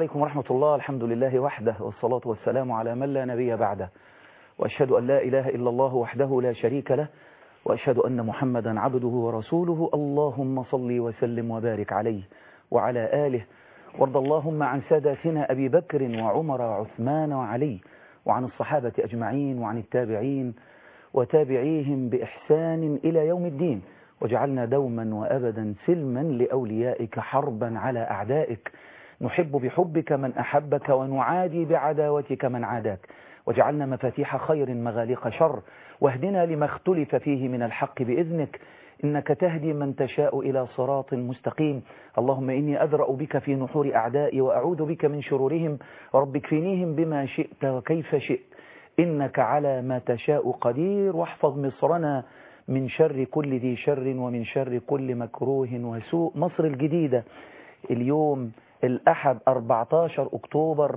عليكم ورحمة الله الحمد لله وحده والصلاة والسلام على من لا نبي بعده وأشهد أن لا إله إلا الله وحده لا شريك له وأشهد أن محمدا عبده ورسوله اللهم صل وسلم وبارك عليه وعلى آله وارض اللهم عن ساداتنا أبي بكر وعمر وعثمان وعلي وعن الصحابة أجمعين وعن التابعين وتابعيهم بإحسان إلى يوم الدين وجعلنا دوما وأبدا سلما لأوليائك حربا على أعدائك نحب بحبك من أحبك ونعادي بعداوتك من عاداك وجعلنا مفاتيح خير مغاليق شر واهدنا لما اختلف فيه من الحق بإذنك إنك تهدي من تشاء إلى صراط مستقيم اللهم إني أدرأ بك في نحور أعدائي وأعوذ بك من شرورهم رب اكفنيهم بما شئت وكيف شئت إنك على ما تشاء قدير واحفظ مصرنا من شر كل ذي شر ومن شر كل مكروه وسوء مصر الجديدة اليوم الأحد 14 أكتوبر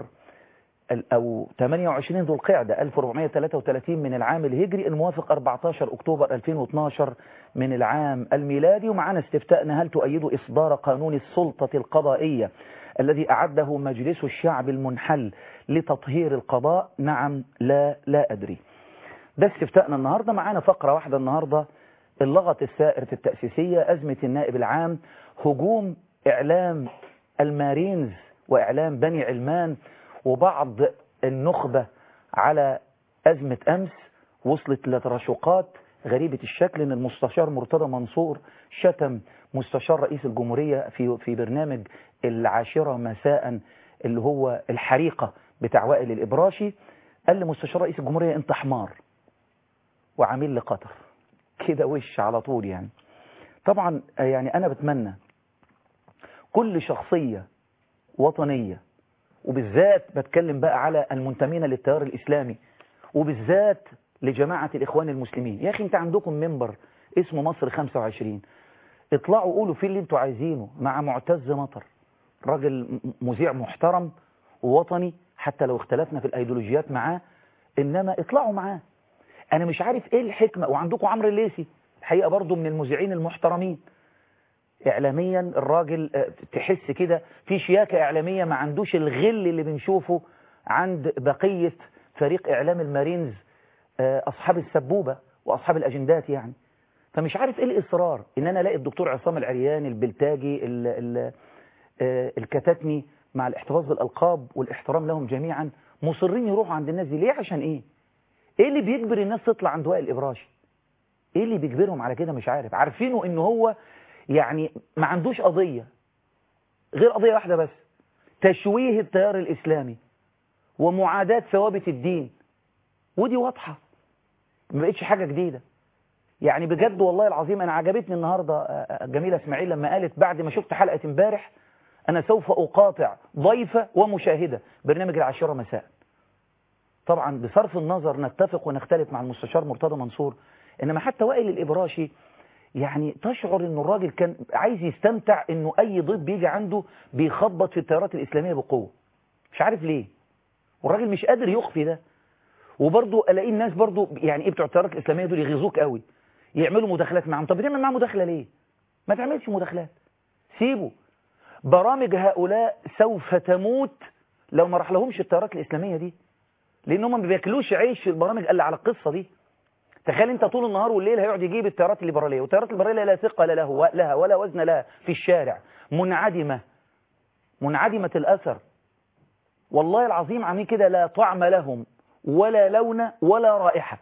أو 28 ذو القعدة 1433 من العام الهجري الموافق 14 أكتوبر 2012 من العام الميلادي ومعنا استفتاءنا هل تؤيد إصدار قانون السلطة القضائية الذي أعده مجلس الشعب المنحل لتطهير القضاء نعم لا لا أدري ده استفتاءنا النهاردة معانا فقرة واحدة النهاردة اللغط السائر في التأسيسية أزمة النائب العام هجوم إعلام المارينز وإعلام بني علمان وبعض النخبة على أزمة أمس وصلت لتراشقات غريبة الشكل أن المستشار مرتضى منصور شتم مستشار رئيس الجمهورية في في برنامج العاشرة مساء اللي هو الحريقة بتاع وائل الإبراشي قال لمستشار رئيس الجمهورية أنت حمار وعميل لقطر كده وش على طول يعني طبعا يعني أنا بتمنى كل شخصية وطنية وبالذات بتكلم بقى على المنتمين للتيار الإسلامي وبالذات لجماعة الإخوان المسلمين يا أخي أنت عندكم منبر اسمه مصر 25 اطلعوا قولوا فيه اللي انتوا عايزينه مع معتز مطر راجل مذيع محترم ووطني حتى لو اختلفنا في الايديولوجيات معاه انما اطلعوا معاه انا مش عارف ايه الحكمة وعندكم عمرو الليسي الحقيقة برضو من المذيعين المحترمين اعلاميا الراجل تحس كده في شياكة اعلامية ما عندوش الغل اللي بنشوفه عند بقية فريق اعلام المارينز اصحاب السبوبة واصحاب الاجندات يعني فمش عارف ايه الاصرار ان انا الاقي الدكتور عصام العريان البلتاجي ال ال الكتاتني مع الاحتفاظ بالالقاب والاحترام لهم جميعا مصرين يروحوا عند الناس دي ليه عشان ايه ايه اللي بيجبر الناس تطلع عند وائل الابراشي ايه اللي بيجبرهم على كده مش عارف عارفينه ان هو يعني ما عندوش قضية غير قضية واحدة بس تشويه التيار الاسلامي ومعاداة ثوابت الدين ودي واضحة ما بقتش حاجة جديدة يعني بجد والله العظيم أنا عجبتني النهاردة جميلة اسماعيل لما قالت بعد ما شفت حلقة امبارح أنا سوف أقاطع ضيفة ومشاهدة برنامج العاشرة مساء طبعا بصرف النظر نتفق ونختلف مع المستشار مرتضى منصور إنما حتى وائل الإبراشي يعني تشعر إنه الراجل كان عايز يستمتع إنه أي ضيف بيجي عنده بيخبط في التيارات الإسلامية بقوة مش عارف ليه والراجل مش قادر يخفي ده وبرضه الاقي الناس برضه يعني ايه بتوع التيارات الاسلاميه دول يغيظوك قوي يعملوا مداخلات معاهم طب بتعمل معاه مداخله ليه ما تعملش مداخلات سيبه برامج هؤلاء سوف تموت لو ما راح لهمش التيارات الاسلاميه دي لان هم ما بياكلوش عيش في البرامج الا على القصه دي تخيل انت طول النهار والليل هيقعد يجيب التيارات الليبراليه والتيارات الليبراليه لا ثقل له لها ولا وزن لها في الشارع منعدمه منعدمه الاثر والله العظيم عاملين كده لا طعم لهم ولا لون ولا رائحة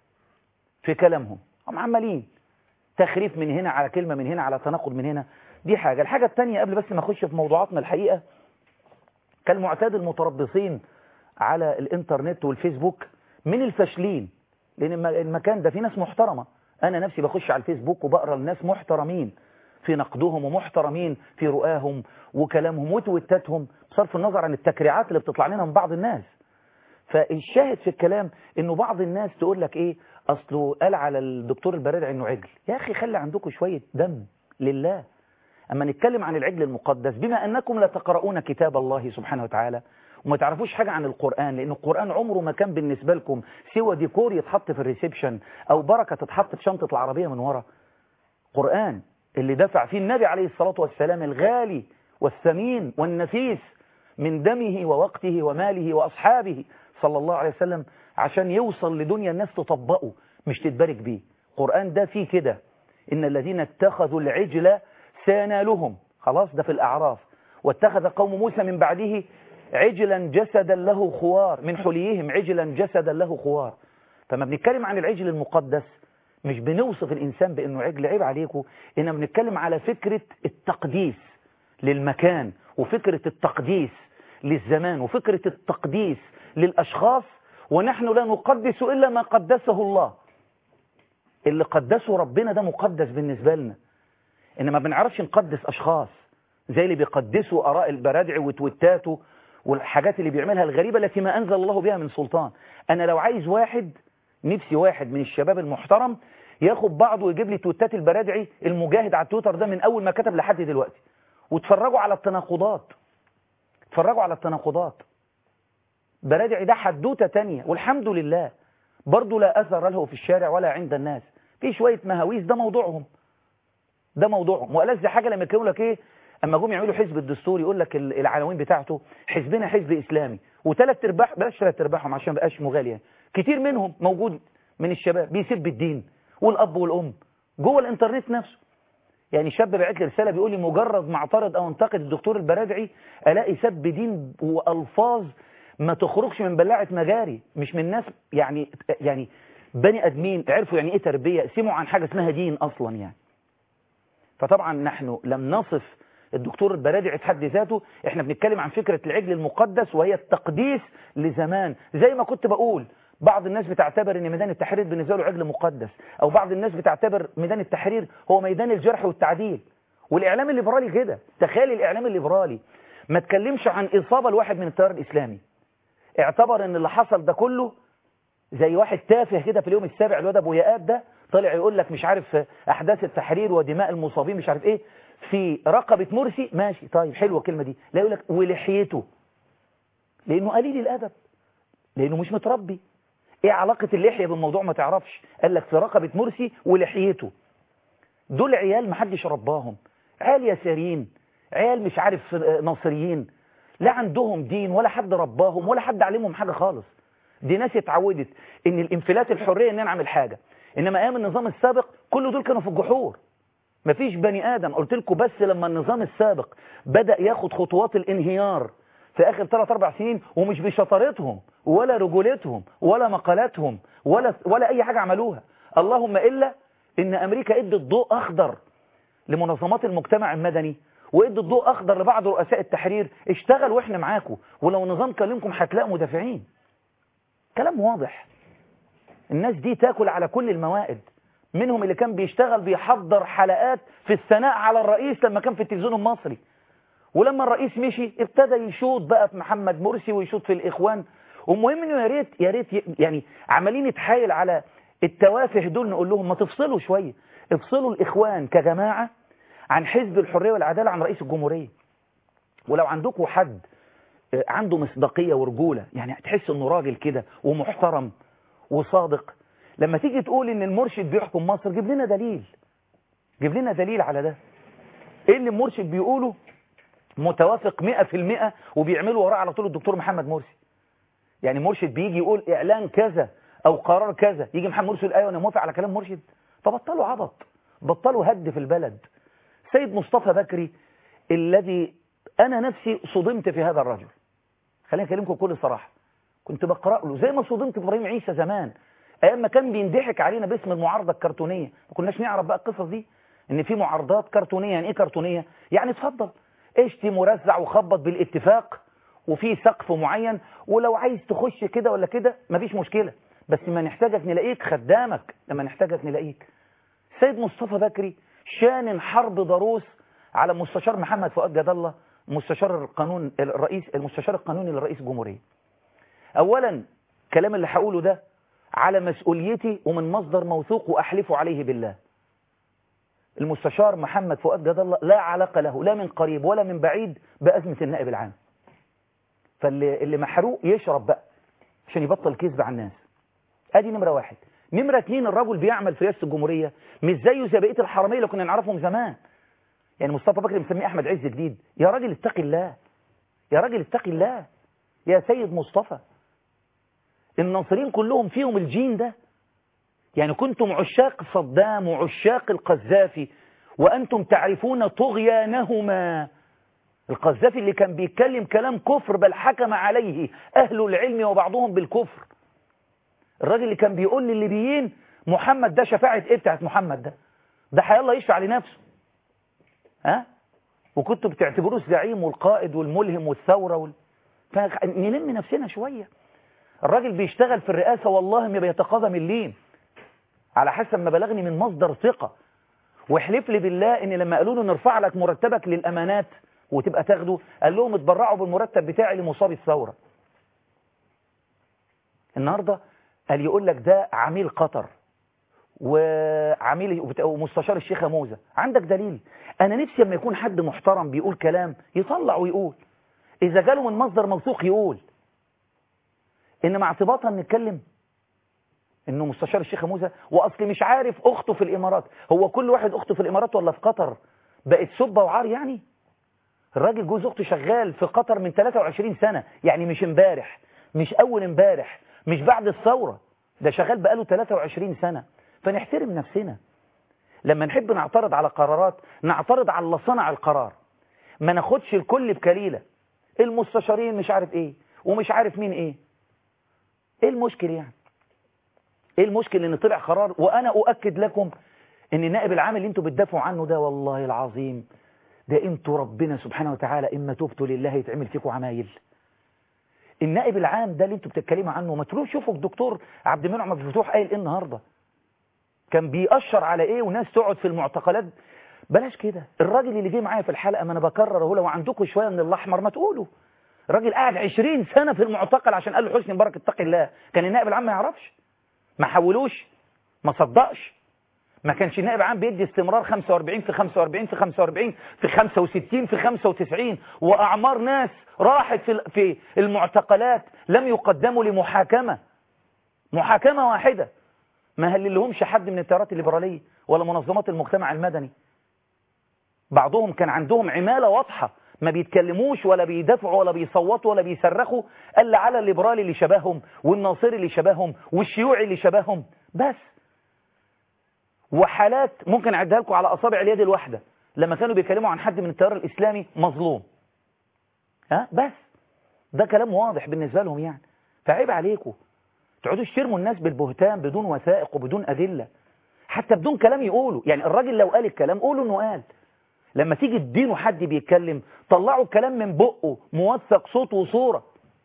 في كلامهم هم عمالين تخريف من هنا على كلمة من هنا على تناقض من هنا دي حاجة الحاجة التانية قبل بس ما اخش في موضوعاتنا الحقيقة كالمعتاد المتربصين على الانترنت والفيسبوك من الفاشلين لان المكان ده فيه ناس محترمة انا نفسي بخش على الفيسبوك وبقرا الناس محترمين في نقدهم ومحترمين في رؤاهم وكلامهم وتويتاتهم بصرف النظر عن التكريعات اللي بتطلع لنا من بعض الناس فالشاهد في الكلام انه بعض الناس تقول لك ايه اصله قال على الدكتور البرادعي انه عجل يا اخي خلي عندكم شوية دم لله اما نتكلم عن العجل المقدس بما انكم لا تقرؤون كتاب الله سبحانه وتعالى وما تعرفوش حاجة عن القرآن لان القرآن عمره ما كان بالنسبة لكم سوى ديكور يتحط في الريسبشن او بركة تتحط في شنطة العربية من ورا قرآن اللي دفع فيه النبي عليه الصلاة والسلام الغالي والثمين والنفيس من دمه ووقته وماله وأصحابه صلى الله عليه وسلم عشان يوصل لدنيا الناس تطبقه مش تتبارك بيه القرآن ده فيه كده إن الذين اتخذوا العجل سينالهم خلاص ده في الأعراف واتخذ قوم موسى من بعده عجلا جسدا له خوار من حليهم عجلا جسدا له خوار فما بنتكلم عن العجل المقدس مش بنوصف الإنسان بأنه عجل عيب عليكم إنما بنتكلم على فكرة التقديس للمكان وفكرة التقديس للزمان وفكرة التقديس للأشخاص ونحن لا نقدس إلا ما قدسه الله اللي قدسه ربنا ده مقدس بالنسبة لنا إنما بنعرفش نقدس أشخاص زي اللي بيقدسوا آراء البرادع وتويتاته والحاجات اللي بيعملها الغريبة التي ما أنزل الله بها من سلطان أنا لو عايز واحد نفسي واحد من الشباب المحترم ياخد بعضه ويجيب لي تويتات البرادعي المجاهد على التويتر ده من أول ما كتب لحد دلوقتي وتفرجوا على التناقضات تفرجوا على التناقضات برادعي ده حدوتة تانية والحمد لله برضه لا أثر له في الشارع ولا عند الناس في شوية مهاويس ده موضوعهم ده موضوعهم وألذ حاجة لما يكونوا لك إيه أما جم يعملوا حزب الدستور يقول لك العناوين بتاعته حزبنا حزب إسلامي وثلاث ارباع بلاش ثلاث ارباعهم عشان ما بقاش مغالي يعني كتير منهم موجود من الشباب بيسب الدين والأب والأم جوه الإنترنت نفسه يعني شاب بعت لي رسالة بيقول لي مجرد ما اعترض أو انتقد الدكتور البرادعي ألاقي سب دين وألفاظ ما تخرجش من بلاعة مجاري مش من ناس يعني يعني بني أدمين عرفوا يعني إيه تربية سمعوا عن حاجة اسمها دين أصلا يعني فطبعا نحن لم نصف الدكتور البرادعي في حد ذاته احنا بنتكلم عن فكرة العجل المقدس وهي التقديس لزمان زي ما كنت بقول بعض الناس بتعتبر ان ميدان التحرير بالنسبه له عجل مقدس او بعض الناس بتعتبر ميدان التحرير هو ميدان الجرح والتعديل والاعلام الليبرالي كده تخيل الاعلام الليبرالي ما تكلمش عن اصابه لواحد من التيار الاسلامي اعتبر ان اللي حصل ده كله زي واحد تافه كده في اليوم السابع الواد ابو يقاب ده طلع يقول لك مش عارف احداث التحرير ودماء المصابين مش عارف ايه في رقبه مرسي ماشي طيب حلوه الكلمه دي لا يقول لك ولحيته لانه قليل الادب لانه مش متربي ايه علاقة اللحية بالموضوع ما تعرفش قال لك في رقبة مرسي ولحيته دول عيال محدش رباهم عيال يساريين عيال مش عارف ناصريين لا عندهم دين ولا حد رباهم ولا حد علمهم حاجة خالص دي ناس اتعودت ان الانفلات الحرية ان انا اعمل حاجة انما ايام النظام السابق كل دول كانوا في الجحور مفيش بني ادم قلت لكم بس لما النظام السابق بدأ ياخد خطوات الانهيار في آخر 3 4 سنين ومش بشطارتهم ولا رجولتهم ولا مقالاتهم ولا ولا أي حاجة عملوها اللهم إلا إن أمريكا ادت ضوء أخضر لمنظمات المجتمع المدني وادت ضوء أخضر لبعض رؤساء التحرير اشتغل وإحنا معاكم ولو النظام كلمكم هتلاقوا مدافعين كلام واضح الناس دي تاكل على كل الموائد منهم اللي كان بيشتغل بيحضر حلقات في الثناء على الرئيس لما كان في التلفزيون المصري ولما الرئيس مشي ابتدى يشوط بقى في محمد مرسي ويشوط في الإخوان والمهم انه يا ريت يا ريت يعني عمالين يتحايل على التوافه دول نقول لهم ما تفصلوا شويه افصلوا الإخوان كجماعة عن حزب الحرية والعدالة عن رئيس الجمهورية ولو عندكم حد عنده مصداقية ورجولة يعني تحس انه راجل كده ومحترم وصادق لما تيجي تقول ان المرشد بيحكم مصر جيب لنا دليل جيب لنا دليل على ده ايه اللي المرشد بيقوله متوافق 100% وبيعملوا وراه على طول الدكتور محمد مرسي يعني مرشد بيجي يقول اعلان كذا او قرار كذا يجي محمد مرسي يقول ايوه انا موافق على كلام مرشد فبطلوا عبط بطلوا هد في البلد سيد مصطفى بكري الذي انا نفسي صدمت في هذا الرجل خليني اكلمكم بكل صراحه كنت بقرا له زي ما صدمت ابراهيم عيسى زمان ايام ما كان بيندحك علينا باسم المعارضه الكرتونيه ما كناش نعرف بقى القصص دي ان في معارضات كرتونيه يعني ايه كرتونيه يعني اتفضل اشتم ورزع وخبط بالاتفاق وفي سقف معين ولو عايز تخش كده ولا كده مفيش مشكلة بس ما نحتاجك نلاقيك خدامك لما نحتاجك نلاقيك سيد مصطفى بكري شان حرب ضروس على مستشار محمد فؤاد جد الله مستشار القانون الرئيس المستشار القانوني للرئيس الجمهورية اولا الكلام اللي هقوله ده على مسؤوليتي ومن مصدر موثوق واحلف عليه بالله المستشار محمد فؤاد جد الله لا علاقة له لا من قريب ولا من بعيد بأزمة النائب العام فاللي اللي محروق يشرب بقى عشان يبطل كذب على الناس ادي نمرة واحد نمرة اتنين الرجل بيعمل في رئاسة الجمهورية مش زيه زي بقية الحرامية اللي كنا نعرفهم زمان يعني مصطفى بكري مسميه احمد عز جديد يا راجل اتقي الله يا راجل اتقي الله يا سيد مصطفى الناصرين كلهم فيهم الجين ده يعني كنتم عشاق صدام وعشاق القذافي وأنتم تعرفون طغيانهما القذافي اللي كان بيتكلم كلام كفر بل حكم عليه أهل العلم وبعضهم بالكفر الراجل اللي كان بيقول للليبيين محمد ده شفاعة ايه بتاعت محمد ده ده حيالله يشفع لنفسه ها وكنتوا بتعتبروه الزعيم والقائد والملهم والثورة وال... فنلم نفسنا شوية الراجل بيشتغل في الرئاسة والله ما بيتقاضى مليم على حسب ما بلغني من مصدر ثقة واحلف لي بالله ان لما قالوا له نرفع لك مرتبك للامانات وتبقى تاخده قال لهم اتبرعوا بالمرتب بتاعي لمصاب الثورة النهاردة قال يقول لك ده عميل قطر وعميل ومستشار الشيخ موزة عندك دليل انا نفسي لما يكون حد محترم بيقول كلام يطلع ويقول اذا جاله من مصدر موثوق يقول انما اعتباطا نتكلم انه مستشار الشيخ موسى واصل مش عارف اخته في الامارات هو كل واحد اخته في الامارات ولا في قطر بقت سبه وعار يعني الراجل جوز اخته شغال في قطر من 23 سنه يعني مش امبارح مش اول امبارح مش بعد الثوره ده شغال بقاله 23 سنه فنحترم نفسنا لما نحب نعترض على قرارات نعترض على اللي صنع القرار ما ناخدش الكل بكليله المستشارين مش عارف ايه ومش عارف مين ايه ايه المشكل يعني ايه المشكل ان طلع قرار وانا اؤكد لكم ان النائب العام اللي انتوا بتدافعوا عنه ده والله العظيم ده انتوا ربنا سبحانه وتعالى اما تبتوا لله يتعمل فيكم عمايل النائب العام ده اللي انتوا بتتكلموا عنه ما تروحوا شوفوا الدكتور عبد المنعم عبد الفتوح قايل ايه النهارده كان بيأشر على ايه وناس تقعد في المعتقلات بلاش كده الراجل اللي جه معايا في الحلقه ما انا بكرر اهو لو عندكم شويه من الاحمر ما تقولوا راجل قاعد 20 سنه في المعتقل عشان قال له حسني مبارك اتقي الله كان النائب العام ما يعرفش ما حولوش ما صدقش ما كانش النائب العام بيدي استمرار 45 في 45 في 45 في 65 في 95 واعمار ناس راحت في في المعتقلات لم يقدموا لمحاكمه محاكمه واحده ما هللهمش حد من التيارات الليبراليه ولا منظمات المجتمع المدني بعضهم كان عندهم عماله واضحه ما بيتكلموش ولا بيدافعوا ولا بيصوتوا ولا بيصرخوا الا على الليبرالي اللي شبههم والناصري اللي شبههم والشيوعي اللي شبههم بس وحالات ممكن اعدها لكم على اصابع اليد الواحده لما كانوا بيتكلموا عن حد من التيار الاسلامي مظلوم ها بس ده كلام واضح بالنسبه لهم يعني فعيب عليكم تقعدوا تشترموا الناس بالبهتان بدون وثائق وبدون ادله حتى بدون كلام يقولوا يعني الراجل لو قال الكلام قولوا انه قال لما تيجي تدينوا حد بيتكلم طلعوا الكلام من بقه موثق صوت وصورة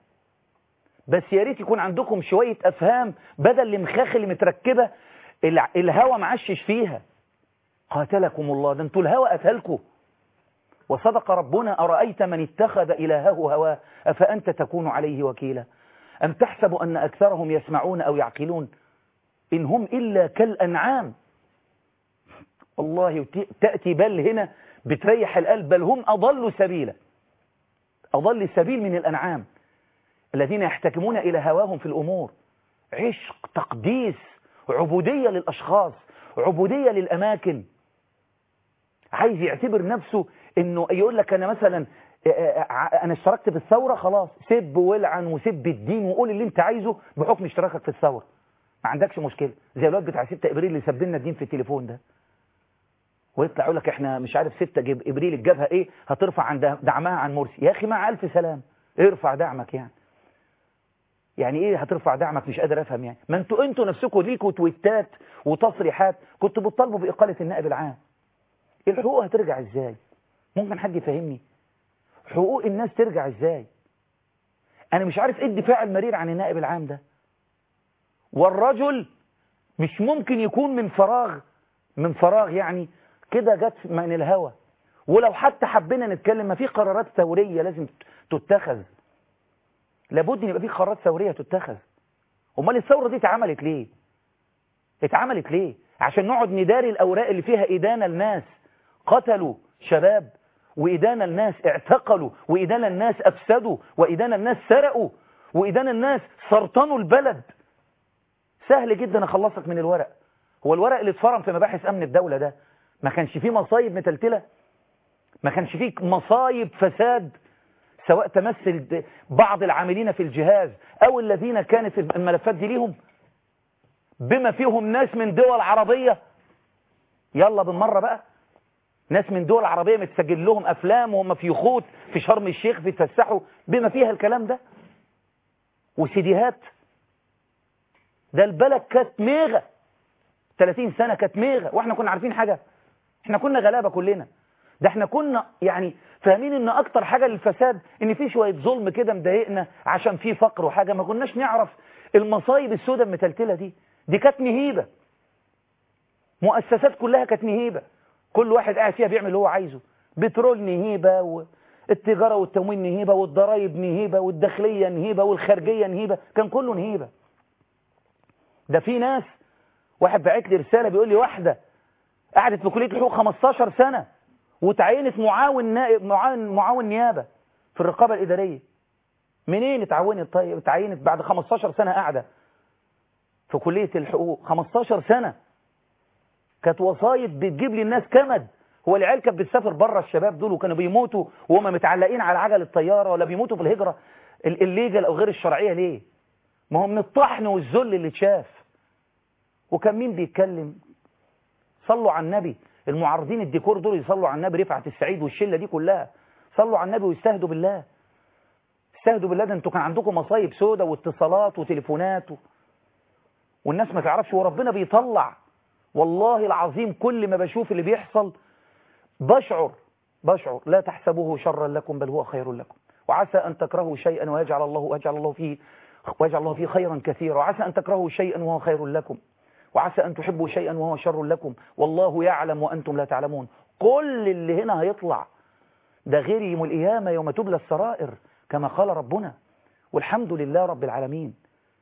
بس يا ريت يكون عندكم شوية أفهام بدل المخاخ اللي متركبة الهوى معشش فيها قاتلكم الله ده انتوا الهوى أتهلكوا وصدق ربنا أرأيت من اتخذ إلهه هواه أفأنت تكون عليه وكيلا أم تحسب أن أكثرهم يسمعون أو يعقلون إن هم إلا كالأنعام والله تأتي بل هنا بتريح القلب بل هم أضلوا سبيلا أضل السبيل من الأنعام الذين يحتكمون إلى هواهم في الأمور عشق تقديس عبودية للأشخاص عبودية للأماكن عايز يعتبر نفسه انه يقول لك انا مثلا انا اشتركت في الثورة خلاص سب ولعن وسب الدين وقول اللي انت عايزه بحكم اشتراكك في الثورة ما عندكش مشكلة زي الواد بتاع 6 ابريل اللي سب لنا الدين في التليفون ده ويطلع يقول لك احنا مش عارف 6 ابريل الجبهه ايه هترفع عن دعمها عن مرسي يا اخي مع الف سلام ارفع دعمك يعني يعني ايه هترفع دعمك مش قادر افهم يعني ما انتوا انتوا نفسكم ليكوا تويتات وتصريحات كنتوا بتطالبوا باقاله النائب العام الحقوق هترجع ازاي ممكن حد يفهمني حقوق الناس ترجع ازاي انا مش عارف ايه الدفاع المرير عن النائب العام ده والرجل مش ممكن يكون من فراغ من فراغ يعني كده جت من الهوى ولو حتى حبينا نتكلم ما في قرارات ثورية لازم تتخذ لابد ان يبقى في قرارات ثورية تتخذ امال الثورة دي اتعملت ليه اتعملت ليه عشان نقعد نداري الاوراق اللي فيها ادانة الناس قتلوا شباب وإدانة الناس اعتقلوا وإدانة الناس أفسدوا وإدانة الناس سرقوا وإدانة الناس سرطنوا البلد سهل جدا أخلصك من الورق هو الورق اللي اتفرم في مباحث أمن الدولة ده ما كانش فيه مصايب متلتلة ما كانش فيه مصايب فساد سواء تمثل بعض العاملين في الجهاز أو الذين كانت الملفات دي ليهم بما فيهم ناس من دول عربية يلا بالمرة بقى ناس من دول عربية متسجل لهم أفلام وهم في يخوت في شرم الشيخ بيتفسحوا بما فيها الكلام ده وسيديهات ده البلد كانت ميغة 30 سنة كانت ميغة واحنا كنا عارفين حاجة احنا كنا غلابة كلنا ده احنا كنا يعني فاهمين ان اكتر حاجة للفساد ان في شوية ظلم كده مضايقنا عشان في فقر وحاجة ما كناش نعرف المصايب السوداء المتلتلة دي دي كانت نهيبة مؤسسات كلها كانت نهيبة كل واحد قاعد فيها بيعمل اللي هو عايزه بترول نهيبة والتجارة والتموين نهيبة والضرائب نهيبة والداخلية نهيبة والخارجية نهيبة كان كله نهيبة ده في ناس واحد بعت لي رسالة بيقول لي واحدة قعدت في كلية الحقوق 15 سنة وتعينت معاون نائب معاون معاون نيابة في الرقابة الإدارية منين اتعونت طيب اتعينت بعد 15 سنة قاعدة في كلية الحقوق 15 سنة كانت وصاية بتجيب لي الناس كمد هو العيال كانت بتسافر بره الشباب دول وكانوا بيموتوا وهم متعلقين على عجل الطيارة ولا بيموتوا في الهجرة الليجل أو غير الشرعية ليه ما هو من الطحن والذل اللي اتشاف وكان مين بيتكلم صلوا على النبي المعارضين الديكور دول يصلوا على النبي رفعت السعيد والشلة دي كلها صلوا على النبي ويستهدوا بالله استهدوا بالله ده انتوا كان عندكم مصايب سودة واتصالات وتليفونات و... والناس ما تعرفش وربنا بيطلع والله العظيم كل ما بشوف اللي بيحصل بشعر بشعر لا تحسبوه شرا لكم بل هو خير لكم وعسى أن تكرهوا شيئا ويجعل الله ويجعل الله فيه ويجعل الله فيه خيرا كثيرا وعسى أن تكرهوا شيئا وهو خير لكم وعسى أن تحبوا شيئا وهو شر لكم والله يعلم وأنتم لا تعلمون كل اللي هنا هيطلع ده غير يوم القيامة يوم تبلى السرائر كما قال ربنا والحمد لله رب العالمين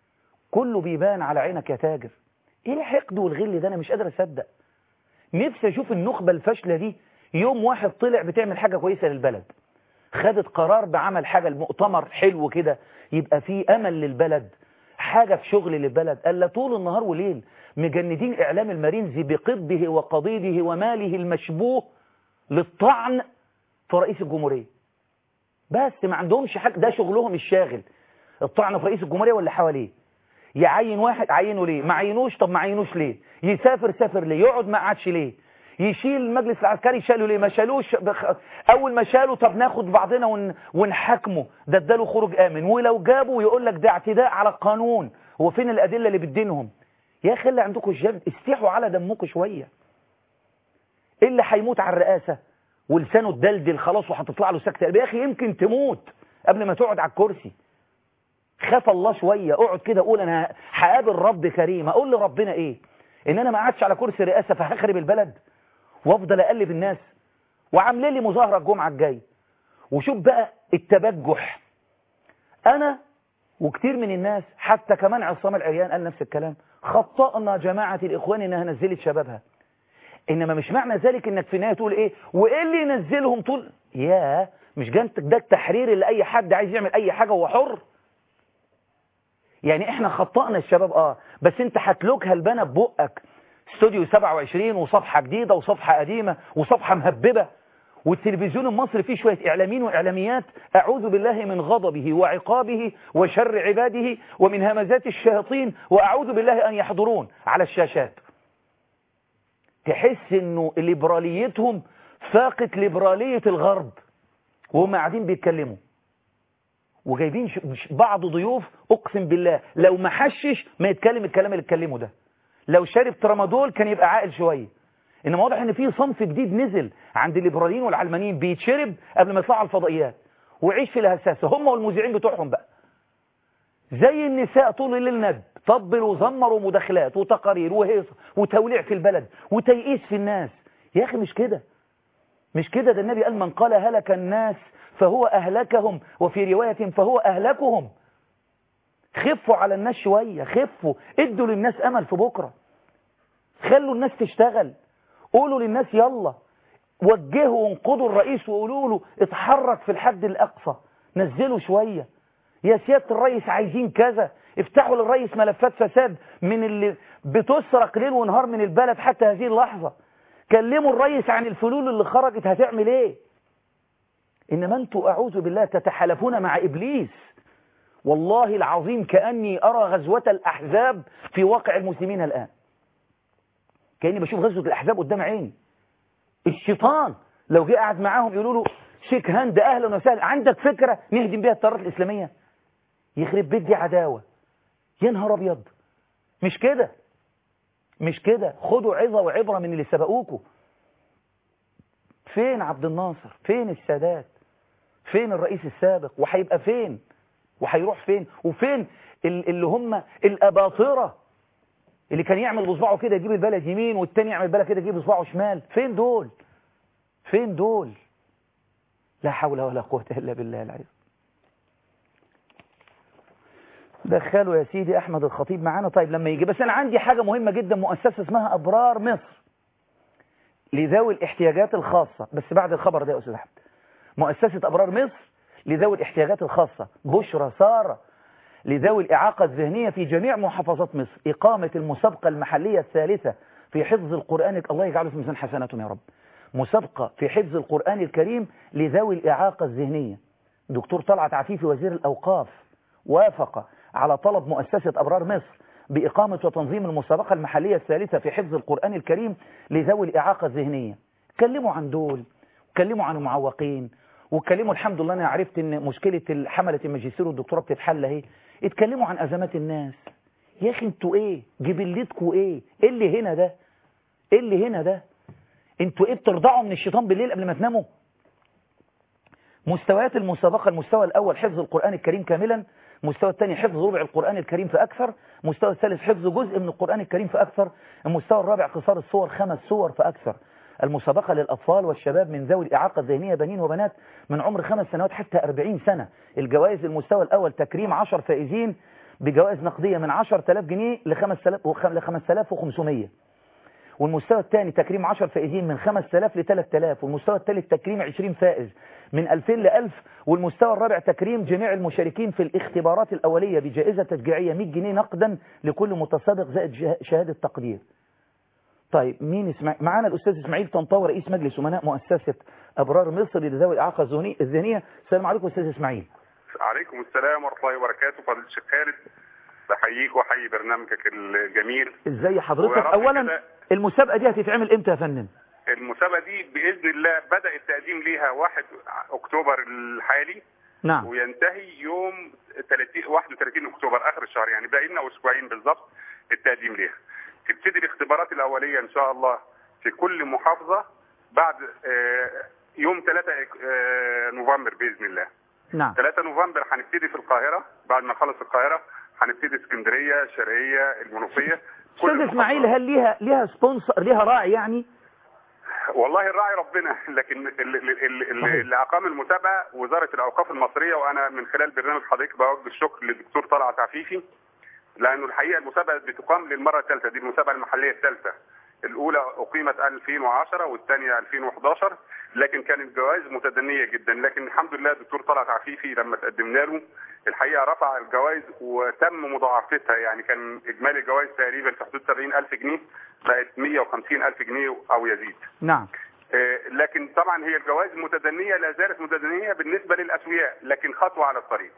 كله بيبان على عينك يا تاجر ايه الحقد والغل ده انا مش قادر اصدق نفسي اشوف النخبة الفاشلة دي يوم واحد طلع بتعمل حاجة كويسة للبلد خدت قرار بعمل حاجة المؤتمر حلو كده يبقى فيه امل للبلد حاجة في شغل للبلد قال طول النهار وليل مجندين اعلام المارينزي بقضه وقضيده وماله المشبوه للطعن في رئيس الجمهورية بس ما عندهمش حاجة ده شغلهم الشاغل الطعن في رئيس الجمهورية ولا حواليه يعين واحد عينه ليه ما عينوش طب ما عينوش ليه يسافر سافر ليه يقعد ما قعدش ليه يشيل المجلس العسكري شاله ليه ما شالوش بخ... اول ما شالوا طب ناخد بعضنا ون... ونحاكمه ده اداله خروج امن ولو جابوا يقول لك ده اعتداء على القانون هو فين الادله اللي بتدينهم يا اخي اللي عندكم الجلد استيحوا على دمكم شويه ايه اللي هيموت على الرئاسه ولسانه الدلدل خلاص وهتطلع له سكته يا اخي يمكن تموت قبل ما تقعد على الكرسي خاف الله شوية اقعد كده اقول انا هقابل رب كريم اقول لربنا ايه ان انا ما قعدش على كرسي رئاسة فهخرب البلد وافضل اقلب الناس وعاملين لي مظاهرة الجمعة الجاي وشوف بقى التبجح انا وكتير من الناس حتى كمان عصام العريان قال نفس الكلام خطأنا جماعة الاخوان انها نزلت شبابها انما مش معنى ذلك انك في النهايه تقول ايه وايه اللي ينزلهم طول يا مش جنتك ده التحرير اللي اي حد عايز يعمل اي حاجة وهو حر يعني احنا خطأنا الشباب اه بس انت هتلوكها البنا ببقك استوديو 27 وصفحة جديدة وصفحة قديمة وصفحة مهببة والتلفزيون المصري فيه شوية إعلاميين وإعلاميات أعوذ بالله من غضبه وعقابه وشر عباده ومن همزات الشياطين وأعوذ بالله أن يحضرون على الشاشات تحس انه ليبراليتهم فاقت ليبرالية الغرب وهم قاعدين بيتكلموا وجايبين بعض ضيوف اقسم بالله لو ما حشش ما يتكلم الكلام اللي اتكلمه ده لو شرب ترامادول كان يبقى عاقل شويه انما واضح ان في صنف جديد نزل عند الليبراليين والعلمانيين بيتشرب قبل ما يطلعوا على الفضائيات ويعيش في الهساسه هم والمذيعين بتوعهم بقى زي النساء طول الليل ندب طبل وزمر ومداخلات وتقارير وهيصه وتوليع في البلد وتيئيس في الناس يا اخي مش كده مش كده ده النبي قال من قال هلك الناس فهو أهلكهم وفي رواية فهو أهلكهم خفوا على الناس شوية خفوا ادوا للناس أمل في بكرة خلوا الناس تشتغل قولوا للناس يلا وجهوا وانقضوا الرئيس وقولوا له اتحرك في الحد الأقصى نزلوا شوية يا سيادة الرئيس عايزين كذا افتحوا للرئيس ملفات فساد من اللي بتسرق ليل ونهار من البلد حتى هذه اللحظة كلموا الرئيس عن الفلول اللي خرجت هتعمل ايه إنما أنتوا أعوذ بالله تتحالفون مع إبليس والله العظيم كأني أرى غزوة الأحزاب في واقع المسلمين الآن كأني بشوف غزوة الأحزاب قدام عيني الشيطان لو جه قاعد معاهم يقولوا له شيك هاند أهلا وسهلا عندك فكرة نهدم بيها التيارات الإسلامية يخرب بيت دي عداوة يا نهار أبيض مش كده مش كده خدوا عظة وعبرة من اللي سبقوكوا فين عبد الناصر فين السادات فين الرئيس السابق وهيبقى فين وهيروح فين وفين اللي هم الأباطرة اللي كان يعمل بصباعه كده يجيب البلد يمين والتاني يعمل البلد كده يجيب بصباعه شمال فين دول فين دول لا حول ولا قوة إلا بالله العظيم دخلوا يا سيدي أحمد الخطيب معانا طيب لما يجي بس أنا عندي حاجة مهمة جدا مؤسسة اسمها أبرار مصر لذوي الاحتياجات الخاصة بس بعد الخبر ده يا أستاذ أحمد مؤسسة أبرار مصر لذوي الاحتياجات الخاصة بشرى سارة لذوي الإعاقة الذهنية في جميع محافظات مصر إقامة المسابقة المحلية الثالثة في حفظ القرآن الله يجعله في ميزان حسناتهم يا رب مسابقة في حفظ القرآن الكريم لذوي الإعاقة الذهنية دكتور طلعت عفيفي وزير الأوقاف وافق على طلب مؤسسة أبرار مصر بإقامة وتنظيم المسابقة المحلية الثالثة في حفظ القرآن الكريم لذوي الإعاقة الذهنية كلموا عن دول كلموا عن المعوقين واتكلموا الحمد لله انا عرفت ان مشكله حمله الماجستير والدكتوراه بتتحل اهي اتكلموا عن ازمات الناس يا اخي انتوا ايه جبلتكوا ايه ايه اللي هنا ده ايه اللي هنا ده انتوا ايه بترضعوا من الشيطان بالليل قبل ما تناموا مستويات المسابقه المستوى الاول حفظ القران الكريم كاملا المستوى الثاني حفظ ربع القرآن الكريم فأكثر المستوى الثالث حفظ جزء من القرآن الكريم فأكثر المستوى الرابع قصار الصور خمس صور فأكثر المسابقة للأطفال والشباب من ذوي الإعاقة الذهنية بنين وبنات من عمر خمس سنوات حتى أربعين سنة الجوائز المستوى الأول تكريم عشر فائزين بجوائز نقدية من عشر تلاف جنيه لخمس تلاف وخمسمية والمستوى الثاني تكريم 10 فائزين من 5000 ل 3000 والمستوى الثالث تكريم 20 فائز من 2000 ل 1000 والمستوى الرابع تكريم جميع المشاركين في الاختبارات الأولية بجائزة تشجيعية 100 جنيه نقدا لكل متسابق زائد شهادة تقدير طيب مين اسمع معانا الأستاذ إسماعيل طنطاوي رئيس مجلس أمناء مؤسسة أبرار مصر لذوي الإعاقة الذهنية السلام عليكم أستاذ إسماعيل عليكم السلام ورحمة الله وبركاته فضيلة الشيخ خالد بحييك وحيي برنامجك الجميل ازاي حضرتك اولا المسابقه دي هتتعمل امتى يا فندم المسابقه دي باذن الله بدا التقديم ليها 1 اكتوبر الحالي نعم وينتهي يوم 30 31 اكتوبر اخر الشهر يعني باقي لنا اسبوعين بالظبط التقديم ليها تبتدي الاختبارات الاوليه ان شاء الله في كل محافظه بعد يوم 3 نوفمبر باذن الله نعم 3 نوفمبر هنبتدي في القاهره بعد ما نخلص القاهره هنبتدي اسكندريه الشرقيه المنوفيه استاذ اسماعيل هل ليها ليها سبونسر ليها راعي يعني والله الراعي ربنا لكن اللي اقام المسابقه وزاره الاوقاف المصريه وانا من خلال برنامج حضرتك بوجه الشكر للدكتور طلعت عفيفي لانه الحقيقه المسابقه بتقام للمره الثالثه دي المسابقه المحليه الثالثه الاولى اقيمت 2010 والثانيه 2011 لكن كانت جوائز متدنيه جدا لكن الحمد لله الدكتور طلعت عفيفي لما تقدمنا له الحقيقه رفع الجوائز وتم مضاعفتها يعني كان اجمالي الجوائز تقريبا في حدود 70000 جنيه بقت 150000 جنيه او يزيد نعم لكن طبعا هي الجوائز المتدنيه لا زالت متدنيه بالنسبه للاسوياء لكن خطوه على الطريق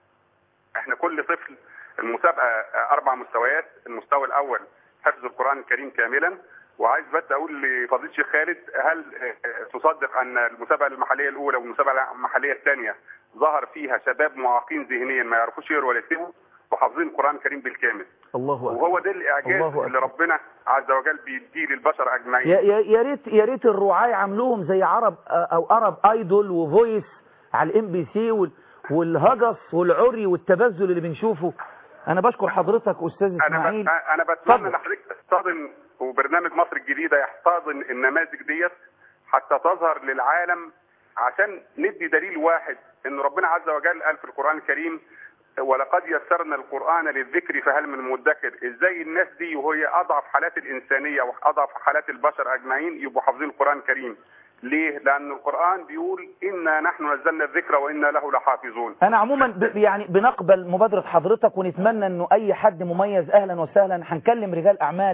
احنا كل طفل المسابقه اربع مستويات المستوى الاول حفظ القران الكريم كاملا وعايز بس اقول لفضيله الشيخ خالد هل تصدق ان المسابقه المحليه الاولى والمسابقه المحليه الثانيه ظهر فيها شباب معاقين ذهنيا ما يعرفوش يقروا ولا يكتبوا وحافظين القران الكريم بالكامل الله أكبر وهو ده الاعجاز الله اللي ربنا عز وجل بيديه للبشر اجمعين يا يا يا ريت يا ريت الرعاة يعملوهم زي عرب او عرب ايدول وفويس على الام بي سي والهجس والعري والتبذل اللي بنشوفه انا بشكر حضرتك استاذ اسماعيل انا انا بتمنى ان حضرتك تحتضن وبرنامج مصر الجديده يحتضن النماذج ديت حتى تظهر للعالم عشان ندي دليل واحد ان ربنا عز وجل قال في القران الكريم ولقد يسرنا القران للذكر فهل من مدكر ازاي الناس دي وهي اضعف حالات الانسانيه واضعف حالات البشر اجمعين يبقوا حافظين القران الكريم ليه؟ لأن القرآن بيقول إنا نحن نزلنا الذكر وإنا له لحافظون. أنا عموما ب... يعني بنقبل مبادرة حضرتك ونتمنى إنه أي حد مميز أهلا وسهلا هنكلم رجال أعمال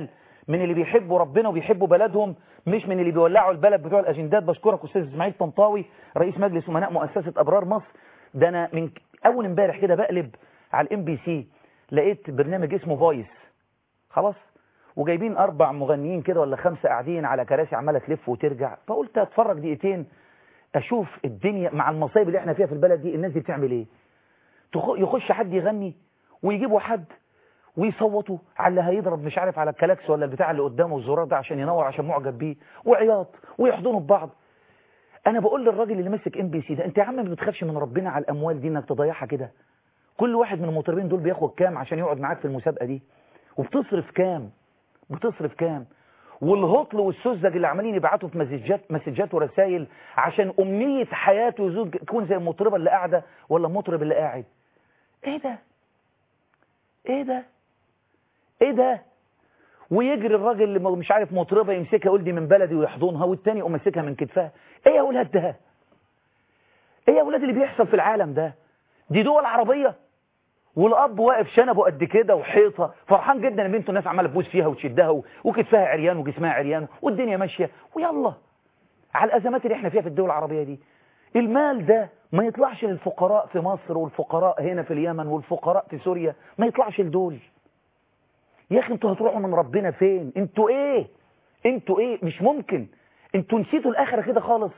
من اللي بيحبوا ربنا وبيحبوا بلدهم مش من اللي بيولعوا البلد بتوع الاجندات بشكرك استاذ اسماعيل طنطاوي رئيس مجلس امناء مؤسسه ابرار مصر ده انا من اول امبارح كده بقلب على الام بي سي لقيت برنامج اسمه فويس خلاص وجايبين اربع مغنيين كده ولا خمسه قاعدين على كراسي عماله تلف وترجع فقلت اتفرج دقيقتين اشوف الدنيا مع المصايب اللي احنا فيها في البلد دي الناس دي بتعمل ايه يخش حد يغني ويجيبوا حد ويصوتوا على اللي هيضرب مش عارف على الكلاكس ولا البتاع اللي قدامه الزرار ده عشان ينور عشان معجب بيه وعياط ويحضنوا ببعض انا بقول للراجل اللي ماسك ام بي سي ده انت يا عم ما بتخافش من ربنا على الاموال دي انك تضيعها كده كل واحد من المطربين دول بياخد كام عشان يقعد معاك في المسابقه دي وبتصرف كام بتصرف كام والهطل والسذج اللي عمالين يبعتوا في مسجات مسجات ورسائل عشان امنيه حياته يزوج تكون زي المطربه اللي قاعده ولا المطرب اللي قاعد ايه ده ايه ده ايه ده ويجري الراجل اللي مش عارف مطربه يمسكها يقول دي من بلدي ويحضنها والتاني يقوم ماسكها من كتفها ايه يا اولاد ده ايه يا اولاد اللي بيحصل في العالم ده دي دول عربيه والاب واقف شنبه قد كده وحيطه فرحان جدا ان بنته الناس عماله تبوس فيها وتشدها وكتفها عريان وجسمها عريان والدنيا ماشيه ويلا على الازمات اللي احنا فيها في الدول العربيه دي المال ده ما يطلعش للفقراء في مصر والفقراء هنا في اليمن والفقراء في سوريا ما يطلعش لدول يا اخي انتوا هتروحوا من ربنا فين انتوا ايه انتوا ايه مش ممكن انتوا نسيتوا الاخره كده خالص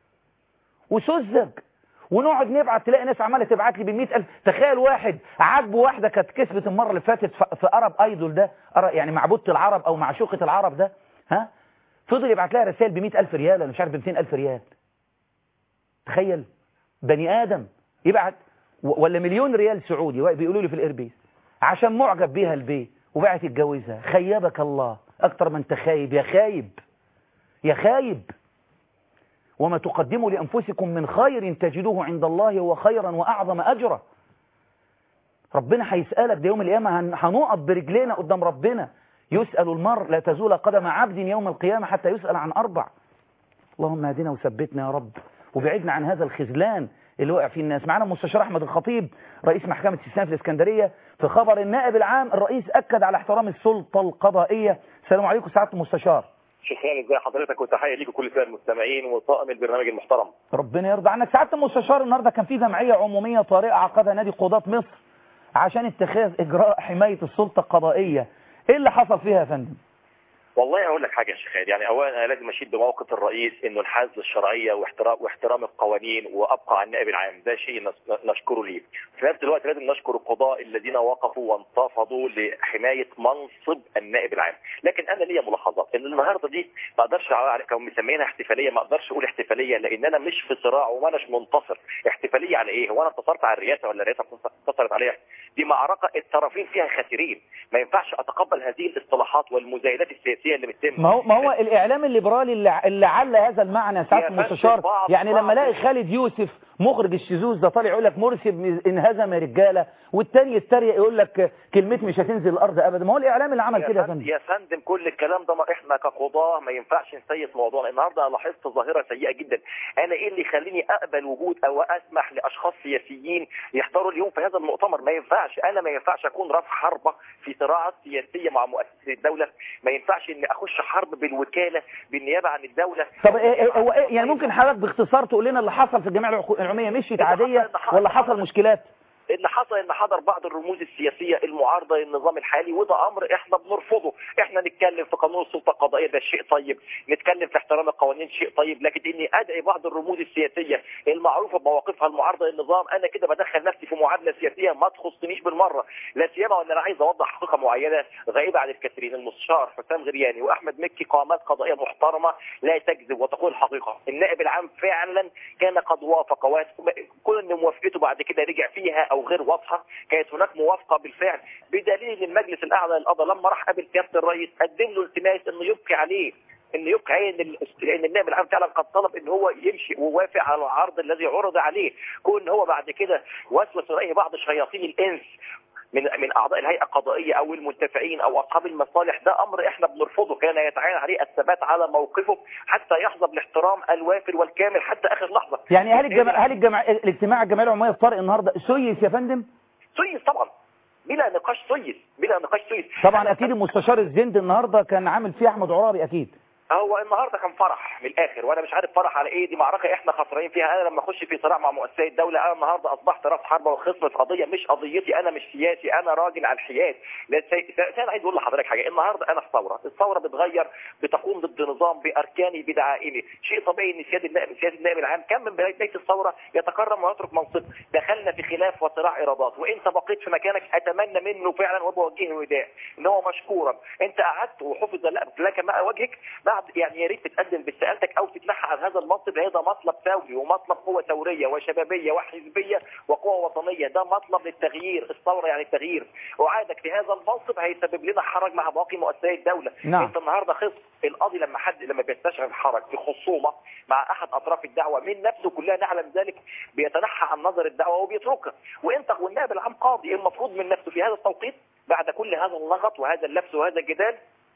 وسذج ونقعد نبعت تلاقي ناس عماله تبعت لي ب ألف تخيل واحد عاجبه واحده كانت كسبت المره اللي فاتت في ارب ايدول ده يعني معبوده العرب او معشوقه العرب ده ها فضل يبعت لها رسائل ب ألف ريال انا مش عارف ب ألف ريال تخيل بني ادم يبعت ولا مليون ريال سعودي بيقولوا لي في الايربيس عشان معجب بيها البيت وبعت يتجوزها خيبك الله اكتر ما انت خايب يا خايب يا خايب وما تقدموا لأنفسكم من خير تجدوه عند الله هو خيرا وأعظم أجرا ربنا هيسألك ده يوم القيامة هنقف برجلينا قدام ربنا يسأل المرء لا تزول قدم عبد يوم القيامة حتى يسأل عن أربع اللهم اهدنا وثبتنا يا رب وبعدنا عن هذا الخذلان اللي وقع فيه الناس معنا المستشار أحمد الخطيب رئيس محكمة السنة في الإسكندرية في خبر النائب العام الرئيس أكد على احترام السلطة القضائية السلام عليكم سعادة المستشار شكرا ازي حضرتك وتحيه ليك وكل سائر المستمعين وطاقم البرنامج المحترم ربنا يرضى عنك سعاده المستشار النهارده كان في جمعيه عموميه طارئه عقدها نادي قضاه مصر عشان اتخاذ اجراء حمايه السلطه القضائيه ايه اللي حصل فيها يا فندم والله اقول لك حاجه يا شيخ خالد يعني اولا انا لازم اشيد بموقف الرئيس انه انحاز للشرعيه واحترام واحترام القوانين وابقى على النائب العام ده شيء نشكره ليه في نفس الوقت لازم نشكر القضاء الذين وقفوا وانتفضوا لحمايه منصب النائب العام لكن انا ليا ملاحظات ان النهارده دي ما اقدرش كانوا مسمينها احتفاليه ما اقدرش اقول احتفاليه لان انا مش في صراع وما اناش منتصر احتفاليه على ايه هو انا انتصرت على الرئاسه ولا الرئاسه انتصرت عليها دي معركه الطرفين فيها خاسرين ما ينفعش اتقبل هذه الاصطلاحات والمزايدات السياسيه اللي بتتم ما هو ما هو الاعلام الليبرالي اللي, اللي عل هذا المعنى ساعه المستشار يعني لما الاقي خالد يوسف مخرج الشذوذ ده طالع يقول لك مرسي انهزم يا رجاله والتاني يتريق يقول لك كلمتي مش هتنزل الارض ابدا ما هو الاعلام اللي عمل كده يا فندم يا فندم كل الكلام ده ما احنا كقضاه ما ينفعش نسيس موضوعنا النهارده انا لاحظت ظاهره سيئه جدا انا ايه اللي يخليني اقبل وجود او اسمح لاشخاص سياسيين يحضروا اليوم في هذا المؤتمر ما ينفعش انا ما ينفعش اكون رافع حربه في صراعات سياسيه مع مؤسسه الدوله ما ينفعش اني اخش حرب بالوكاله بالنيابه عن الدوله طب إيه هو إيه يعني ممكن حضرتك باختصار تقول لنا اللي حصل في الجمعيه العموميه مشيت عاديه ولا حصل مشكلات اللي حصل ان حضر بعض الرموز السياسيه المعارضه للنظام الحالي وده امر احنا بنرفضه احنا نتكلم في قانون السلطه القضائيه ده شيء طيب نتكلم في احترام القوانين شيء طيب لكن اني ادعي بعض الرموز السياسيه المعروفه بمواقفها المعارضه للنظام انا كده بدخل نفسي في معادله سياسيه ما تخصنيش بالمره لا سيما وان انا عايز اوضح حقيقه معينه غائبه عن الكثيرين المستشار حسام غرياني واحمد مكي قامات قضائيه محترمه لا تكذب وتقول الحقيقه النائب العام فعلا كان قد وافق كل ان موافقته بعد كده رجع فيها او غير واضحه كانت هناك موافقه بالفعل بدليل ان المجلس الاعلى للقضاء لما راح قابل سياده الرئيس قدم له التماس انه يبقي عليه ان يبقي عليه ان ان النائب العام فعلا قد طلب ان هو يمشي ووافق على العرض الذي عرض عليه كون ان هو بعد كده وسوس اليه بعض شياطين الانس من من اعضاء الهيئه القضائيه او المنتفعين او اصحاب المصالح ده امر احنا بنرفضه كان يتعين عليه الثبات على موقفه حتى يحظى بالاحترام الوافر والكامل حتى اخر لحظه يعني هل الجمع هل الجمع الاجتماع الجمعيه العموميه الطارئ النهارده سيس يا فندم سيس طبعا بلا نقاش سيس بلا نقاش السويس طبعا اكيد المستشار الزند النهارده كان عامل فيه احمد عرابي اكيد هو النهارده كان فرح من الاخر وانا مش عارف فرح على ايه دي معركه احنا خسرانين فيها انا لما اخش في صراع مع مؤسسات الدوله انا النهارده اصبحت راس حربه وخصم في قضيه مش قضيتي انا مش سياسي انا راجل على الحياد لا سي- سي- انا عايز اقول لحضرتك حاجه النهارده انا في ثوره الثوره بتغير بتقوم ضد نظام باركانه بدعائمه شيء طبيعي ان سياده النائب سياده النائب العام كان من بدايه الثوره يتكرم ويترك منصبه دخلنا في خلاف وصراع ارادات وانت بقيت في مكانك اتمنى منه فعلا وبوجهه نداء ان هو مشكورا انت قعدت وحفظ لك ما وجهك بعد يعني يا ريت تتقدم باستقالتك او تتنحى عن هذا المنصب هذا مطلب ثوري ومطلب قوه ثوريه وشبابيه وحزبيه وقوه وطنيه ده مطلب للتغيير الثوره يعني التغيير وعادك في هذا المنصب هيسبب لنا حرج مع باقي مؤسسات الدوله نعم. انت النهارده خصم القاضي لما حد لما بيستشعر حرج في خصومه مع احد اطراف الدعوه من نفسه كلنا نعلم ذلك بيتنحى عن نظر الدعوه وبيتركها وانت والنائب العام قاضي المفروض من نفسه في هذا التوقيت بعد كل هذا اللغط وهذا اللبس وهذا الجدال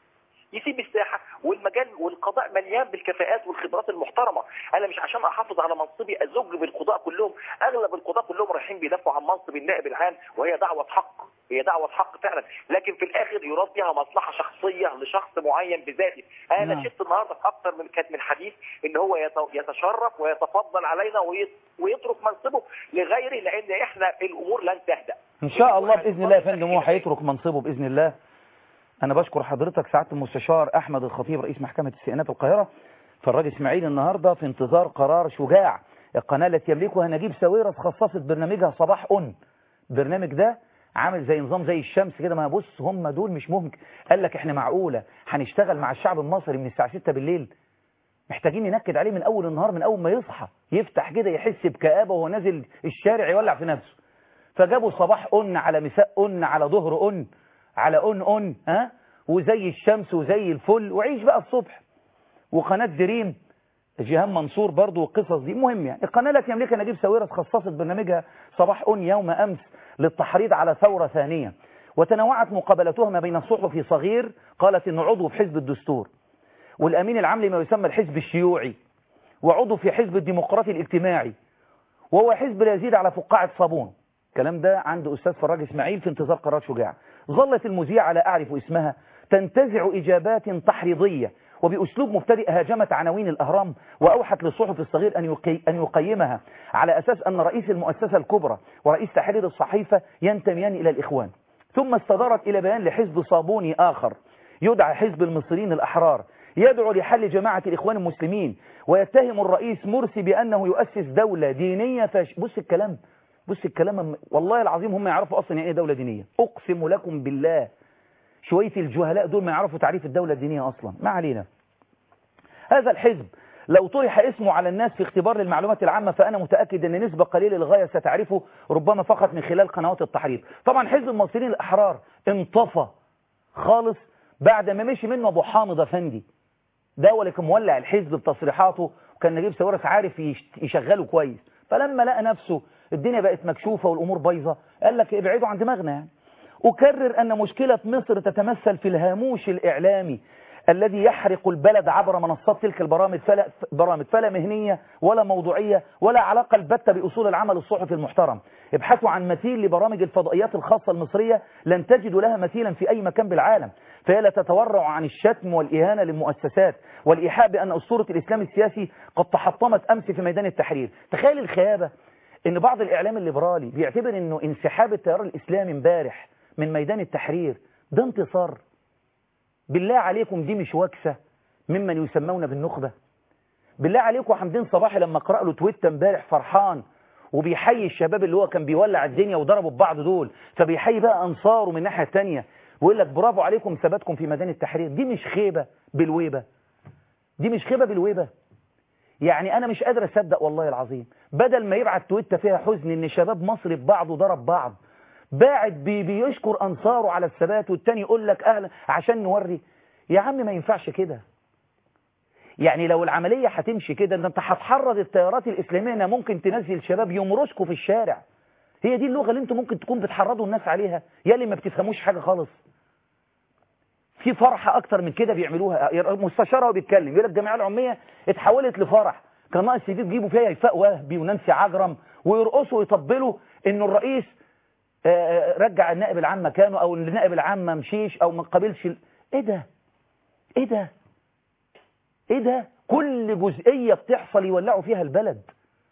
يسيب الساحه والمجال والقضاء مليان بالكفاءات والخبرات المحترمه انا مش عشان احافظ على منصبي ازج بالقضاء كلهم اغلب القضاء كلهم رايحين بيدافعوا عن منصب النائب العام وهي دعوه حق هي دعوه حق فعلا لكن في الاخر يراد فيها مصلحه شخصيه لشخص معين بذاته انا نعم. شفت النهارده في اكثر من كانت من حديث ان هو يت- يتشرف ويتفضل علينا ويت- ويترك منصبه لغيره لان احنا الامور لن تهدأ ان شاء الله باذن الله يا فندم هو هيترك منصبه باذن الله انا بشكر حضرتك سعاده المستشار احمد الخطيب رئيس محكمه استئناف القاهره فالراجل اسماعيل النهارده في انتظار قرار شجاع القناه التي يملكها نجيب ساويرس خصصت برنامجها صباح اون برنامج ده عامل زي نظام زي الشمس كده ما بص هم دول مش ممكن قال لك احنا معقوله هنشتغل مع الشعب المصري من الساعه 6 بالليل محتاجين ننكد عليه من اول النهار من اول ما يصحى يفتح كده يحس بكآبه وهو نازل الشارع يولع في نفسه فجابوا صباح أن على مساء أن على ظهر أن على أن أن ها وزي الشمس وزي الفل وعيش بقى الصبح وقناة دريم جيهان منصور برضو والقصص دي مهم يعني القناة التي يملكها نجيب ساويرس خصصت برنامجها صباح أن يوم أمس للتحريض على ثورة ثانية وتنوعت مقابلتها ما بين صحفي صغير قالت إنه عضو في حزب الدستور والأمين العام لما يسمى الحزب الشيوعي وعضو في حزب الديمقراطي الاجتماعي وهو حزب لا يزيد على فقاعة صابون الكلام ده عند أستاذ فراج إسماعيل في انتظار قرار شجاع ظلت المذيعة لا أعرف اسمها تنتزع إجابات تحريضية وبأسلوب مبتدئ هاجمت عناوين الأهرام وأوحت للصحف الصغير أن, يقي أن يقيمها على أساس أن رئيس المؤسسة الكبرى ورئيس تحرير الصحيفة ينتميان إلى الإخوان ثم استدارت إلى بيان لحزب صابوني آخر يدعى حزب المصريين الأحرار يدعو لحل جماعة الإخوان المسلمين ويتهم الرئيس مرسي بأنه يؤسس دولة دينية فش... بص الكلام بص الكلام والله العظيم هم يعرفوا أصلا يعني إيه دولة دينية أقسم لكم بالله شوية الجهلاء دول ما يعرفوا تعريف الدولة الدينية أصلا ما علينا هذا الحزب لو طرح اسمه على الناس في اختبار للمعلومات العامة فأنا متأكد أن نسبة قليلة للغاية ستعرفه ربما فقط من خلال قنوات التحريض طبعا حزب المصريين الأحرار انطفى خالص بعد ما مشي منه أبو حامد أفندي ده هو اللي كان مولع الحزب بتصريحاته وكان نجيب ساويرس عارف يشغله كويس فلما لقى نفسه الدنيا بقت مكشوفة والأمور بايظة قال لك ابعدوا عن دماغنا يعني أكرر أن مشكلة مصر تتمثل في الهاموش الإعلامي الذي يحرق البلد عبر منصات تلك البرامج فلا, برامج فلا مهنية ولا موضوعية ولا علاقة البتة بأصول العمل الصحفي المحترم ابحثوا عن مثيل لبرامج الفضائيات الخاصة المصرية لن تجدوا لها مثيلا في أي مكان بالعالم فهي لا تتورع عن الشتم والإهانة للمؤسسات والإيحاء بأن أسطورة الإسلام السياسي قد تحطمت أمس في ميدان التحرير تخيل الخيابة أن بعض الإعلام الليبرالي بيعتبر أنه انسحاب التيار الإسلامي امبارح من ميدان التحرير ده انتصار بالله عليكم دي مش وكسة ممن يسمون بالنخبة بالله عليكم حمدين صباحي لما قرأ له تويت امبارح فرحان وبيحيي الشباب اللي هو كان بيولع الدنيا وضربوا ببعض دول فبيحيي بقى أنصاره من الناحية التانية ويقول لك برافو عليكم ثباتكم في ميدان التحرير دي مش خيبة بالويبة دي مش خيبة بالويبة يعني أنا مش قادر أصدق والله العظيم بدل ما يبعت تويتة فيها حزن إن شباب مصر ببعض وضرب بعض باعت بي بيشكر أنصاره على الثبات والتاني يقول لك أهلا عشان نوري يا عم ما ينفعش كده يعني لو العملية هتمشي كده انت هتحرض التيارات الإسلامية انها ممكن تنزل شباب يمرشكوا في الشارع هي دي اللغة اللي انتم ممكن تكون بتحرضوا الناس عليها يا اللي ما بتفهموش حاجة خالص في فرحة أكتر من كده بيعملوها مستشارة وبيتكلم يقول لك الجمعية العمية اتحولت لفرح كان ناقص يجيبوا فيها يفاء وهبي ونانسي عجرم ويرقصوا ويطبلوا انه الرئيس آه، رجع النائب العام مكانه او النائب العام ما مشيش او ما قابلش ال- ايه ده ايه ده ايه ده كل جزئية بتحصل يولعوا فيها البلد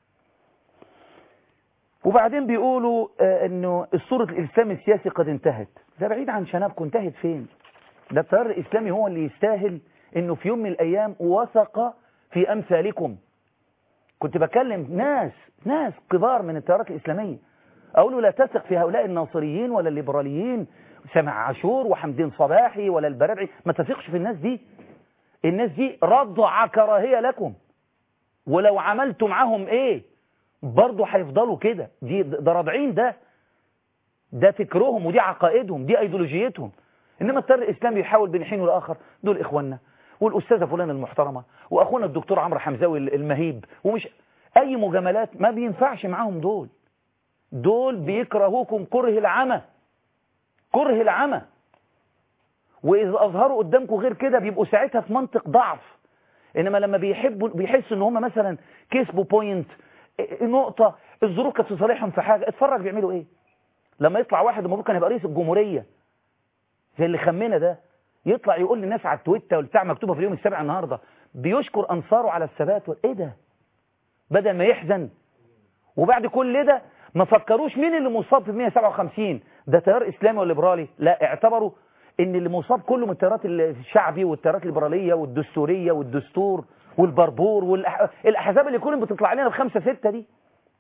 وبعدين بيقولوا آه، انه الصورة الاسلام السياسي قد انتهت ده بعيد عن شنابكم انتهت فين ده التيار الاسلامي هو اللي يستاهل انه في يوم من الايام وثق في امثالكم كنت بكلم ناس ناس كبار من التيارات الاسلاميه اقول له لا تثق في هؤلاء الناصريين ولا الليبراليين سامع عاشور وحمدين صباحي ولا البرابعي ما تثقش في الناس دي الناس دي رضع كراهيه لكم ولو عملتوا معاهم ايه برضه هيفضلوا كده دي ده رادعين ده ده فكرهم ودي عقائدهم دي ايديولوجيتهم انما التيار الاسلامي بيحاول بين حين والاخر دول اخواننا والاستاذه فلان المحترمه واخونا الدكتور عمرو حمزاوي المهيب ومش اي مجاملات ما بينفعش معاهم دول دول بيكرهوكم كره العمى كره العمى واذا اظهروا قدامكم غير كده بيبقوا ساعتها في منطق ضعف انما لما بيحبوا بيحسوا ان هم مثلا كسبوا بوينت نقطه الظروف كانت في صالحهم في حاجه اتفرج بيعملوا ايه لما يطلع واحد المفروض كان يبقى رئيس الجمهوريه زي اللي خمنا ده يطلع يقول للناس على التويتر والبتاع مكتوبه في اليوم السابع النهارده بيشكر انصاره على الثبات وال- ايه ده بدل ما يحزن وبعد كل ده ما فكروش مين اللي مصاب في 157 ده تيار اسلامي ولا ليبرالي لا اعتبروا ان اللي مصاب كله من التيارات الشعبي والتيارات الليبراليه والدستوريه والدستور والبربور والاحزاب اللي كلهم بتطلع لنا بخمسه سته دي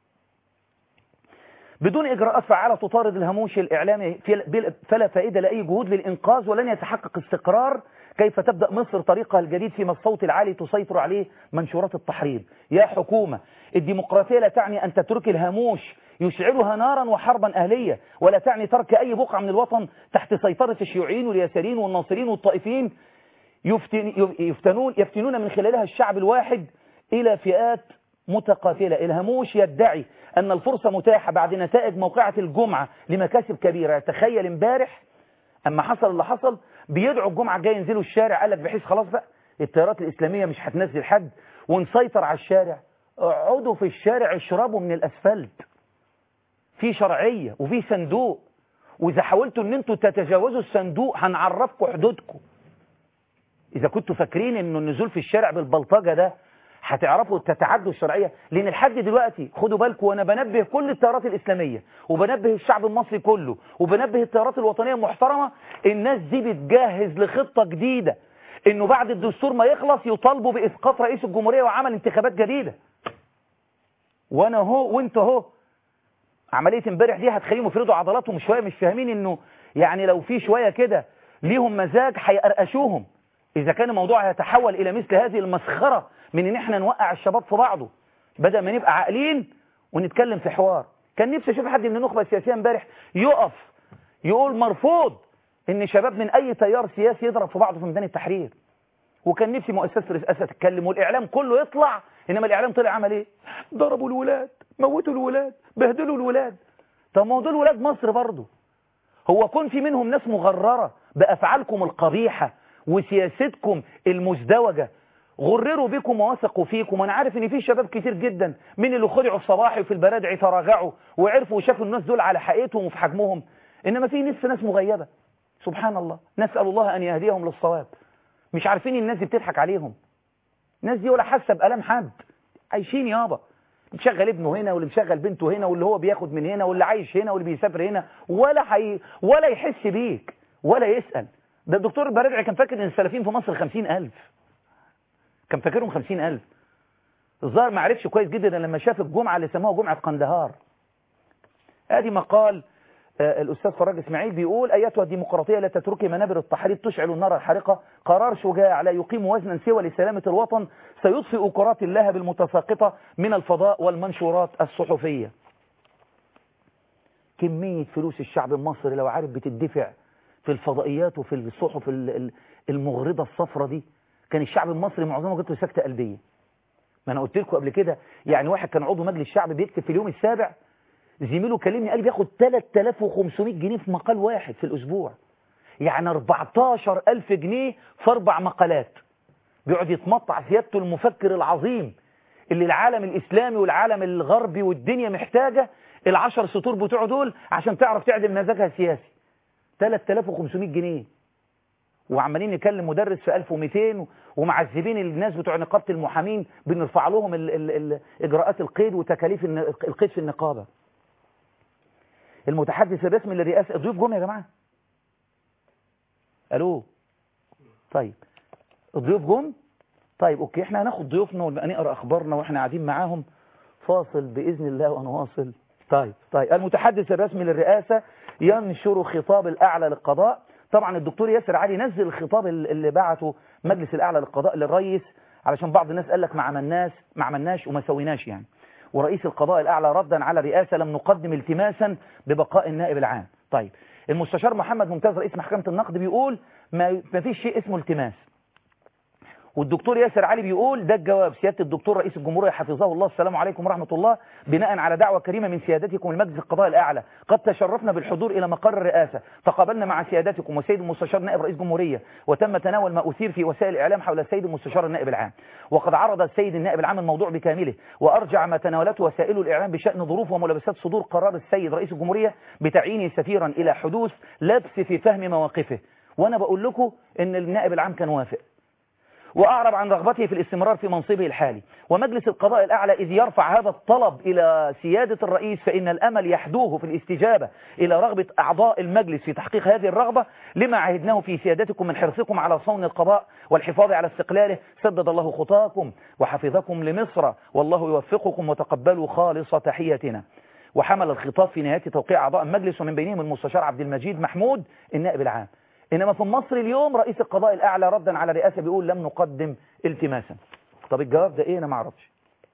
بدون إجراءات فعالة تطارد الهموش الإعلامي في- فلا فائدة لأي جهود للإنقاذ ولن يتحقق استقرار كيف تبدأ مصر طريقها الجديد فيما الصوت العالي تسيطر عليه منشورات التحريض يا حكومة الديمقراطية لا تعني أن تترك الهاموش يشعلها نارا وحربا أهلية ولا تعني ترك أي بقعة من الوطن تحت سيطرة الشيوعيين واليساريين والناصرين والطائفيين يفتن يفتنون يفتنون من خلالها الشعب الواحد إلى فئات متقاتلة الهموش يدعي أن الفرصة متاحة بعد نتائج موقعة الجمعة لمكاسب كبيرة تخيل امبارح أما حصل اللي حصل بيدعوا الجمعة الجاية ينزلوا الشارع قال لك بحيث خلاص بقى التيارات الإسلامية مش هتنزل حد ونسيطر على الشارع اقعدوا في الشارع اشربوا من الأسفلت في شرعية وفي صندوق وإذا حاولتوا أن أنتوا تتجاوزوا الصندوق هنعرفكم حدودكم إذا كنتوا فاكرين أنه النزول في الشارع بالبلطجة ده هتعرفوا تتعدوا الشرعية لأن لحد دلوقتي خدوا بالكم وأنا بنبه كل التيارات الإسلامية وبنبه الشعب المصري كله وبنبه التيارات الوطنية المحترمة الناس دي بتجهز لخطة جديدة إنه بعد الدستور ما يخلص يطالبوا بإسقاط رئيس الجمهورية وعمل انتخابات جديدة وأنا هو وأنت هو عملية امبارح دي هتخليهم يفرضوا عضلاتهم شوية مش فاهمين إنه يعني لو في شوية كده ليهم مزاج هيقرقشوهم إذا كان الموضوع هيتحول إلى مثل هذه المسخرة من إن إحنا نوقع الشباب في بعضه بدل ما نبقى عاقلين ونتكلم في حوار كان نفسي أشوف حد من النخبة السياسية امبارح يقف يقول مرفوض إن شباب من أي تيار سياسي يضرب في بعضه في ميدان التحرير وكان نفسي مؤسسة الرئاسة تتكلم والإعلام كله يطلع إنما الإعلام طلع عمل إيه؟ ضربوا الولاد موتوا الولاد بهدلوا الولاد طب ما هو دول ولاد مصر برضه هو كون في منهم ناس مغررة بأفعالكم القبيحة وسياستكم المزدوجة غرروا بكم ووثقوا فيكم وانا عارف ان في شباب كتير جدا من اللي خدعوا في صباحي وفي البرادعي تراجعوا وعرفوا وشافوا الناس دول على حقيقتهم وفي حجمهم انما في ناس ناس مغيبة سبحان الله نسأل الله ان يهديهم للصواب مش عارفين الناس دي بتضحك عليهم الناس دي ولا حاسه بألم حد عايشين يابا مشغل ابنه هنا واللي مشغل بنته هنا واللي هو بياخد من هنا واللي عايش هنا واللي بيسافر هنا ولا حي... ولا يحس بيك ولا يسأل ده الدكتور البرادعي كان فاكر ان السلفيين في مصر خمسين ألف كان فاكرهم خمسين ألف الظاهر ما عرفش كويس جدا لما شاف الجمعة اللي سموها جمعة قندهار ادي مقال آه الأستاذ فراج إسماعيل بيقول أيتها الديمقراطية لا تتركي منابر التحريض تشعل النار الحارقة قرار شجاع لا يقيم وزنا سوى لسلامة الوطن سيطفئ كرات اللهب المتساقطة من الفضاء والمنشورات الصحفية كمية فلوس الشعب المصري لو عارف بتدفع في الفضائيات وفي الصحف المغرضة الصفرة دي كان الشعب المصري معظمه جات له سكتة قلبية ما أنا قلت لكم قبل كده يعني واحد كان عضو مجلس الشعب بيكتب في اليوم السابع زميله كلمني قال بياخد 3500 جنيه في مقال واحد في الأسبوع يعني 14000 جنيه في أربع مقالات بيقعد يتمطع سيادته المفكر العظيم اللي العالم الإسلامي والعالم الغربي والدنيا محتاجة العشر سطور بتوعه دول عشان تعرف تعدل مزاجها السياسي 3500 جنيه وعمالين نكلم مدرس في 1200 ومعذبين الناس بتوع نقابه المحامين بنرفع لهم ال ال ال اجراءات القيد وتكاليف الن- القيد في النقابه المتحدث الرسمي للرئاسه الضيوف جم يا جماعه الو طيب الضيوف جم طيب اوكي احنا هناخد ضيوفنا ونبقى نقرا اخبارنا واحنا قاعدين معاهم فاصل باذن الله ونواصل طيب طيب المتحدث الرسمي للرئاسه ينشر خطاب الاعلى للقضاء طبعا الدكتور ياسر علي نزل الخطاب اللي بعته مجلس الاعلى للقضاء للرئيس علشان بعض الناس قال لك ما عملناش ما عملناش وما سويناش يعني ورئيس القضاء الاعلى ردا على الرئاسه لم نقدم التماسا ببقاء النائب العام طيب المستشار محمد ممتاز رئيس محكمه النقد بيقول ما ما فيش شيء اسمه التماس والدكتور ياسر علي بيقول ده الجواب سيادة الدكتور رئيس الجمهورية حفظه الله السلام عليكم ورحمة الله بناء على دعوة كريمة من سيادتكم المجلس القضاء الأعلى قد تشرفنا بالحضور إلى مقر الرئاسة تقابلنا مع سيادتكم وسيد المستشار نائب رئيس جمهورية وتم تناول ما أثير في وسائل الإعلام حول السيد المستشار النائب العام وقد عرض السيد النائب العام الموضوع بكامله وأرجع ما تناولته وسائل الإعلام بشأن ظروف وملابسات صدور قرار السيد رئيس الجمهورية بتعيينه سفيرا إلى حدوث لبس في فهم مواقفه وأنا بقول لكم إن النائب العام كان وافق وأعرب عن رغبته في الاستمرار في منصبه الحالي ومجلس القضاء الأعلى إذ يرفع هذا الطلب إلى سيادة الرئيس فإن الأمل يحدوه في الاستجابة إلى رغبة أعضاء المجلس في تحقيق هذه الرغبة لما عهدناه في سيادتكم من حرصكم على صون القضاء والحفاظ على استقلاله سدد الله خطاكم وحفظكم لمصر والله يوفقكم وتقبلوا خالص تحياتنا وحمل الخطاب في نهاية توقيع أعضاء المجلس ومن بينهم المستشار عبد المجيد محمود النائب العام إنما في مصر اليوم رئيس القضاء الأعلى ردا على الرئاسة بيقول لم نقدم التماسا طب الجواب ده إيه أنا ما اعرفش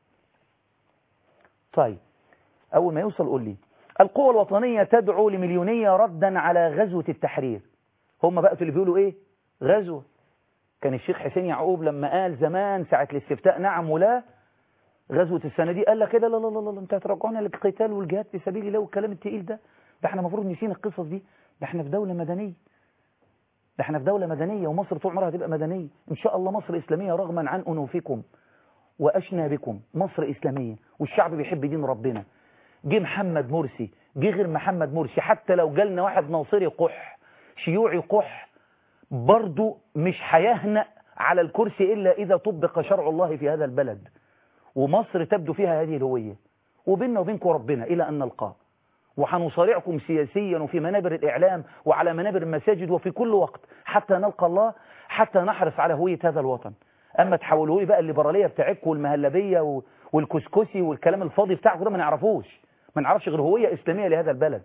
طيب أول ما يوصل قول لي القوى الوطنية تدعو لمليونية ردا على غزوة التحرير هم بقى اللي بيقولوا إيه غزوة كان الشيخ حسين يعقوب لما قال زمان ساعة الاستفتاء نعم ولا غزوة السنة دي قال لك كده لا لا لا لا انت هترجعونا للقتال والجهاد في سبيل الله والكلام التقيل ده ده احنا المفروض نسينا القصص دي ده احنا في دولة مدنية ده احنا في دولة مدنية ومصر طول عمرها هتبقى مدنية ان شاء الله مصر اسلامية رغما عن انوفكم واشنابكم مصر اسلامية والشعب بيحب دين ربنا جه محمد مرسي جه غير محمد مرسي حتى لو جالنا واحد ناصري قح شيوعي قح برضه مش هيهنأ على الكرسي إلا إذا طبق شرع الله في هذا البلد ومصر تبدو فيها هذه الهوية وبيننا وبينكم ربنا إلى أن نلقاه وحنصارعكم سياسيا وفي منابر الإعلام وعلى منابر المساجد وفي كل وقت حتى نلقى الله حتى نحرص على هوية هذا الوطن أما تحولوا لي بقى الليبرالية بتاعتكم والمهلبية و- والكسكسي والكلام الفاضي بتاعكم ده ما نعرفوش ما نعرفش غير هوية إسلامية لهذا البلد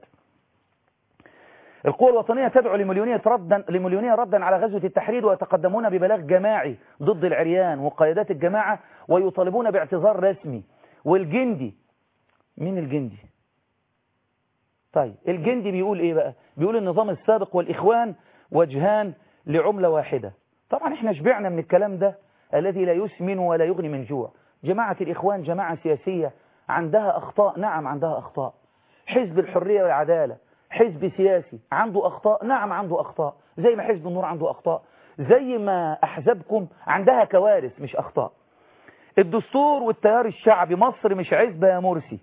القوى الوطنية تدعو لمليونية ردا لمليونية ردا على غزوة التحرير ويتقدمون ببلاغ جماعي ضد العريان وقيادات الجماعة ويطالبون باعتذار رسمي والجندي مين الجندي طيب الجندي بيقول ايه بقى بيقول النظام السابق والإخوان وجهان لعملة واحدة طبعا احنا شبعنا من الكلام ده الذي لا يسمن ولا يغني من جوع جماعة الإخوان جماعة سياسية عندها أخطاء نعم عندها أخطاء حزب الحرية والعدالة حزب سياسي عنده أخطاء نعم عنده أخطاء زي ما حزب النور عنده أخطاء زي ما أحزابكم عندها كوارث مش أخطاء الدستور والتيار الشعبي مصر مش عزبة يا مرسي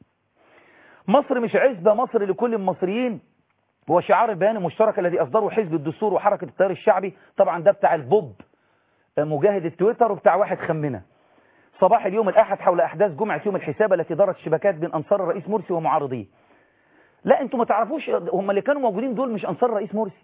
مصر مش عزبة مصر لكل المصريين هو شعار البيان المشترك الذي أصدره حزب الدستور وحركة التيار الشعبي طبعا ده بتاع البوب مجاهد التويتر وبتاع واحد خمنة صباح اليوم الأحد حول أحداث جمعة يوم الحساب التي دارت شبكات بين أنصار الرئيس مرسي ومعارضيه لا انتوا ما تعرفوش هم اللي كانوا موجودين دول مش أنصار الرئيس مرسي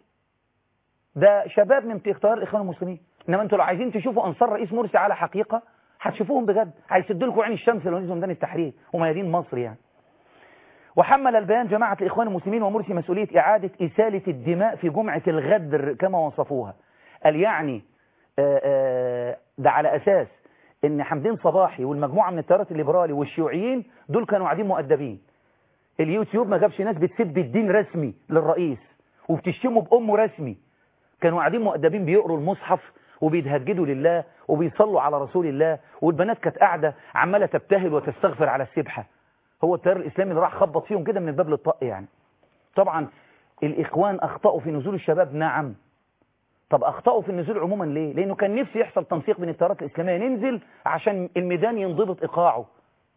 ده شباب من اختيار الإخوان المسلمين إنما انتوا لو عايزين تشوفوا أنصار الرئيس مرسي على حقيقة هتشوفوهم بجد هيسدوا لكم عين الشمس لو نزلوا ميدان التحرير وميادين مصر يعني وحمل البيان جماعة الإخوان المسلمين ومرسي مسؤولية إعادة إسالة الدماء في جمعة الغدر كما وصفوها قال يعني آه، آه، ده على أساس إن حمدين صباحي والمجموعة من التيارات الليبرالي والشيوعيين دول كانوا قاعدين مؤدبين اليوتيوب ما جابش ناس بتسب الدين رسمي للرئيس وبتشتمه بأمه رسمي كانوا قاعدين مؤدبين بيقروا المصحف وبيتهجدوا لله وبيصلوا على رسول الله والبنات كانت قاعدة عمالة تبتهل وتستغفر على السبحة هو التيار الإسلامي اللي راح خبط فيهم كده من الباب للطق يعني طبعا الإخوان أخطأوا في نزول الشباب نعم طب أخطأوا في النزول عموما ليه لأنه كان نفسي يحصل تنسيق بين التيارات الإسلامية ننزل عشان الميدان ينضبط إيقاعه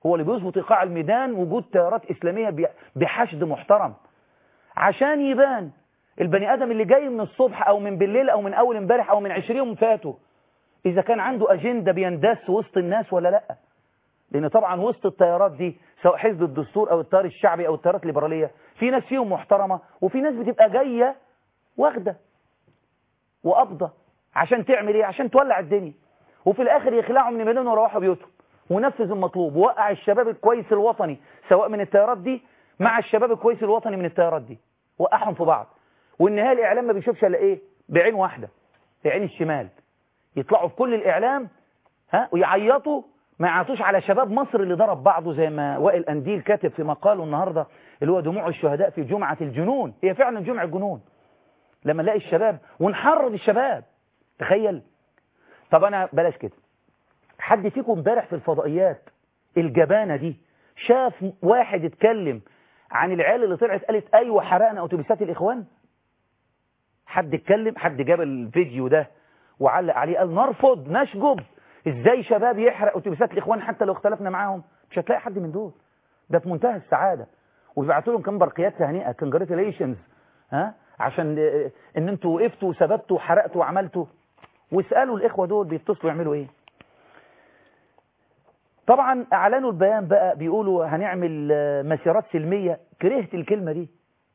هو اللي بيظبط ايقاع الميدان وجود تيارات اسلاميه ب- بحشد محترم عشان يبان البني ادم اللي جاي من الصبح او من بالليل او من اول امبارح او من 20 يوم فاتوا اذا كان عنده اجنده بيندس وسط الناس ولا لا لان طبعا وسط التيارات دي سواء حزب الدستور او التيار الشعبي او التيارات الليبراليه في ناس فيهم محترمه وفي ناس بتبقى جايه واخده وقبضه عشان تعمل ايه عشان تولع الدنيا وفي الاخر يخلعوا من الميدان ويروحوا بيوتهم ونفذ المطلوب ووقع الشباب الكويس الوطني سواء من التيارات دي مع الشباب الكويس الوطني من التيارات دي وقعهم في بعض والنهايه الاعلام ما بيشوفش الا ايه بعين واحده بعين الشمال يطلعوا في كل الاعلام ها ويعيطوا ما يعيطوش على شباب مصر اللي ضرب بعضه زي ما وائل انديل كاتب في مقاله النهارده اللي هو دموع الشهداء في جمعه الجنون هي فعلا جمعه جنون لما نلاقي الشباب ونحرض الشباب تخيل طب انا بلاش كده حد فيكم امبارح في الفضائيات الجبانه دي شاف واحد اتكلم عن العيال اللي طلعت قالت ايوه حرقنا اتوبيسات الاخوان حد اتكلم حد جاب الفيديو ده وعلق عليه قال نرفض نشجب ازاي شباب يحرق اتوبيسات الاخوان حتى لو اختلفنا معاهم مش هتلاقي حد من دول ده في منتهى السعاده وبيبعتوا لهم كام برقيات تهنئه كونجراتيليشنز ها عشان آه، ان انتوا وقفتوا وثبتوا وحرقتوا وعملتوا واسالوا الاخوه دول بيتصلوا يعملوا ايه طبعا اعلنوا البيان بقى بيقولوا هنعمل آه، مسيرات سلميه كرهت الكلمه دي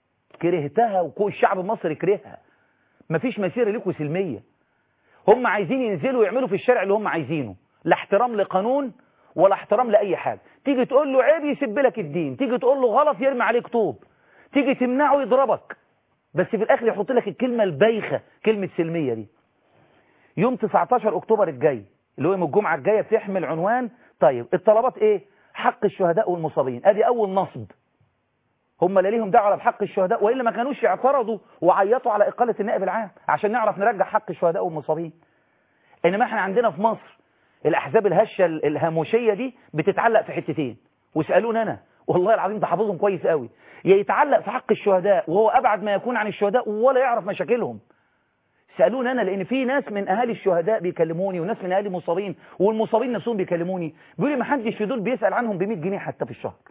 كرهتها وكل الشعب المصري كرهها مفيش مسيره لكم سلميه هم عايزين ينزلوا يعملوا في الشارع اللي هم عايزينه لا احترام لقانون ولا احترام لاي حاجه تيجي تقول له عيب يسب لك الدين تيجي تقول له غلط يرمي عليك طوب تيجي تمنعه يضربك بس في الاخر يحط لك الكلمه البايخه كلمه سلميه دي يوم 19 اكتوبر الجاي اللي هو يوم الجمعه الجايه بتحمل عنوان طيب الطلبات ايه حق الشهداء والمصابين ادي اول نصب هم لا ليهم دعوه بحق الشهداء والا ما كانوش يعترضوا وعيطوا على اقاله النائب العام عشان نعرف نرجع حق الشهداء والمصابين انما احنا عندنا في مصر الاحزاب الهشه ال- الهاموشيه دي بتتعلق في حتتين واسالوني انا والله العظيم ده حافظهم كويس قوي يا يتعلق في حق الشهداء وهو ابعد ما يكون عن الشهداء ولا يعرف مشاكلهم سالوني انا لان في ناس من اهالي الشهداء بيكلموني وناس من اهالي المصابين والمصابين نفسهم بيكلموني بيقولوا لي ما حدش في دول بيسال عنهم ب 100 جنيه حتى في الشهر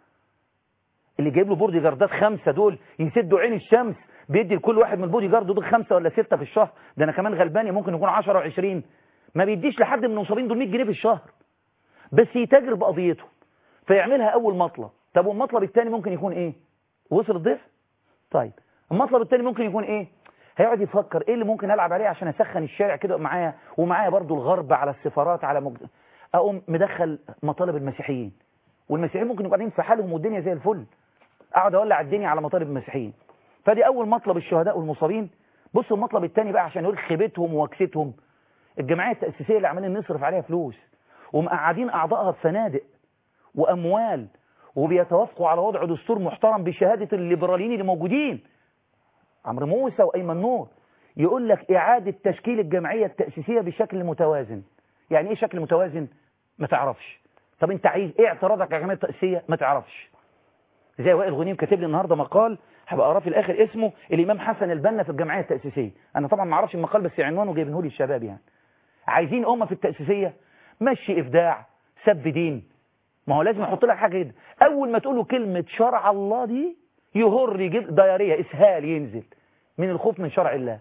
اللي جايب له بودي جاردات خمسه دول يسدوا عين الشمس بيدي لكل واحد من البودي جارد دول خمسه ولا سته في الشهر ده انا كمان غلباني ممكن يكون 10 و20 ما بيديش لحد من المصابين دول 100 جنيه في الشهر بس يتاجر بقضيته فيعملها اول مطلب طب والمطلب الثاني ممكن يكون ايه وصل الضيف طيب المطلب الثاني ممكن يكون ايه هيقعد يفكر ايه اللي ممكن العب عليه عشان اسخن الشارع كده معايا ومعايا برضو الغرب على السفارات على مج... اقوم مدخل مطالب المسيحيين والمسيحيين ممكن يبقوا قاعدين في حالهم والدنيا زي الفل اقعد اولع الدنيا على مطالب المسيحيين فدي اول مطلب الشهداء والمصابين بصوا المطلب الثاني بقى عشان يقول خيبتهم ووكستهم الجمعيه التاسيسيه اللي عمالين نصرف عليها فلوس ومقعدين اعضائها في فنادق واموال وبيتوافقوا على وضع دستور محترم بشهاده الليبراليين اللي موجودين عمرو موسى وايمن نور يقول لك اعاده تشكيل الجمعيه التاسيسيه بشكل متوازن يعني ايه شكل متوازن ما تعرفش طب انت عايز ايه اعتراضك على الجمعيه التاسيسيه ما تعرفش زي وائل غنيم كاتب لي النهارده مقال هبقى اقراه في الاخر اسمه الامام حسن البنا في الجمعيه التاسيسيه انا طبعا ما اعرفش المقال بس عنوانه جايبينه لي الشباب يعني عايزين امه في التاسيسيه مشي ابداع سب دين ما هو لازم يحط لك حاجه كده اول ما تقول له كلمه شرع الله دي يهر يجيب دياريه اسهال ينزل من الخوف من شرع الله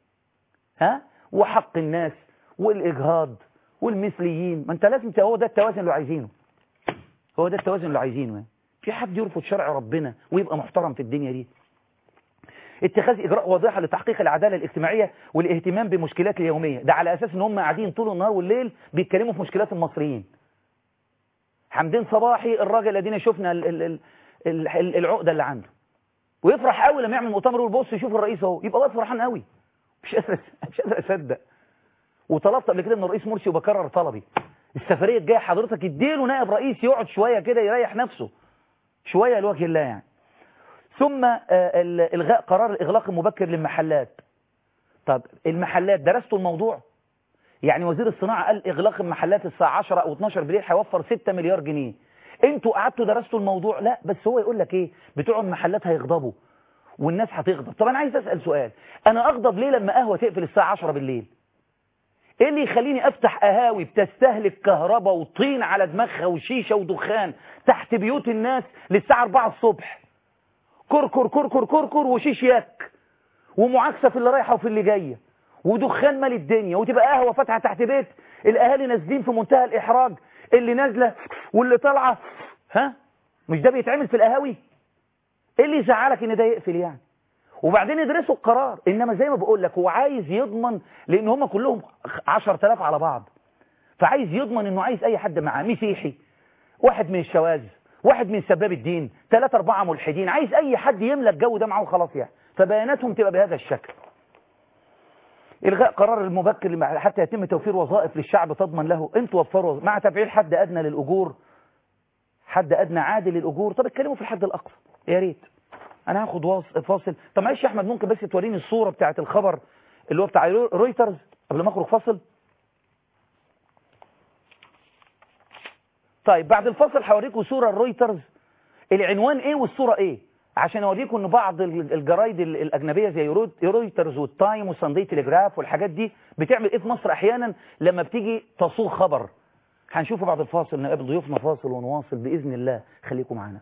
ها وحق الناس والاجهاض والمثليين ما انت لازم ت- هو ده التوازن اللي عايزينه هو ده التوازن اللي عايزينه يعني. في حد يرفض شرع ربنا ويبقى محترم في الدنيا دي اتخاذ اجراء واضحه لتحقيق العداله الاجتماعيه والاهتمام بمشكلات اليوميه ده على اساس ان هم قاعدين طول النهار والليل بيتكلموا في مشكلات المصريين حمدين صباحي الراجل الذين شفنا ال- ال- ال- ال- ال- العقده اللي عنده ويفرح قوي لما يعمل مؤتمر ويقول بص يشوف الرئيس اهو يبقى واقف فرحان قوي مش قادر مش قادر اصدق وطلبت قبل كده من الرئيس مرسي وبكرر طلبي السفريه الجايه حضرتك اديله نائب رئيس يقعد شويه كده يريح نفسه شويه لوجه الله يعني ثم آه، ال- الغاء قرار الاغلاق المبكر للمحلات طب المحلات درستوا الموضوع يعني وزير الصناعه قال اغلاق المحلات الساعه 10 او 12 بالليل هيوفر 6 مليار جنيه انتوا قعدتوا درستوا الموضوع لا بس هو يقول لك ايه بتوع المحلات هيغضبوا والناس هتغضب طب انا عايز اسال سؤال انا اغضب ليه لما قهوه تقفل الساعه 10 بالليل ايه اللي يخليني افتح قهاوي بتستهلك كهرباء وطين على دماغها وشيشه ودخان تحت بيوت الناس للساعه 4 الصبح كركر كركر كركر وشيش يك ومعاكسه في اللي رايحه وفي اللي جايه ودخان مال الدنيا وتبقى قهوه فاتحه تحت بيت الاهالي نازلين في منتهى الاحراج اللي نازله واللي طالعه ها مش ده بيتعمل في القهاوي ايه اللي يزعلك ان ده يقفل يعني وبعدين يدرسوا القرار انما زي ما بقول لك هو عايز يضمن لان هم كلهم 10000 على بعض فعايز يضمن انه عايز اي حد معاه مسيحي واحد من الشواذ واحد من سباب الدين ثلاثة أربعة ملحدين عايز أي حد يملى الجو ده معاه وخلاص يعني فبياناتهم تبقى بهذا الشكل إلغاء قرار المبكر حتى يتم توفير وظائف للشعب تضمن له أنتوا وفروا مع تفعيل حد أدنى للأجور حد أدنى عادل للأجور طب اتكلموا في الحد الأقصى يا ريت أنا هاخد واص- فاصل طب معلش يا أحمد ممكن بس توريني الصورة بتاعت الخبر اللي هو بتاع رو- رويترز قبل ما أخرج فاصل طيب بعد الفاصل هوريكم صورة رويترز العنوان ايه والصورة ايه عشان اوريكم ان بعض ال- الجرايد ال- الاجنبيه زي رو- رويترز والتايم والساندي تليجراف والحاجات دي بتعمل ايه في مصر احيانا لما بتيجي تصوغ خبر هنشوفه بعد الفاصل نقابل ضيوفنا فاصل ونواصل باذن الله خليكم معانا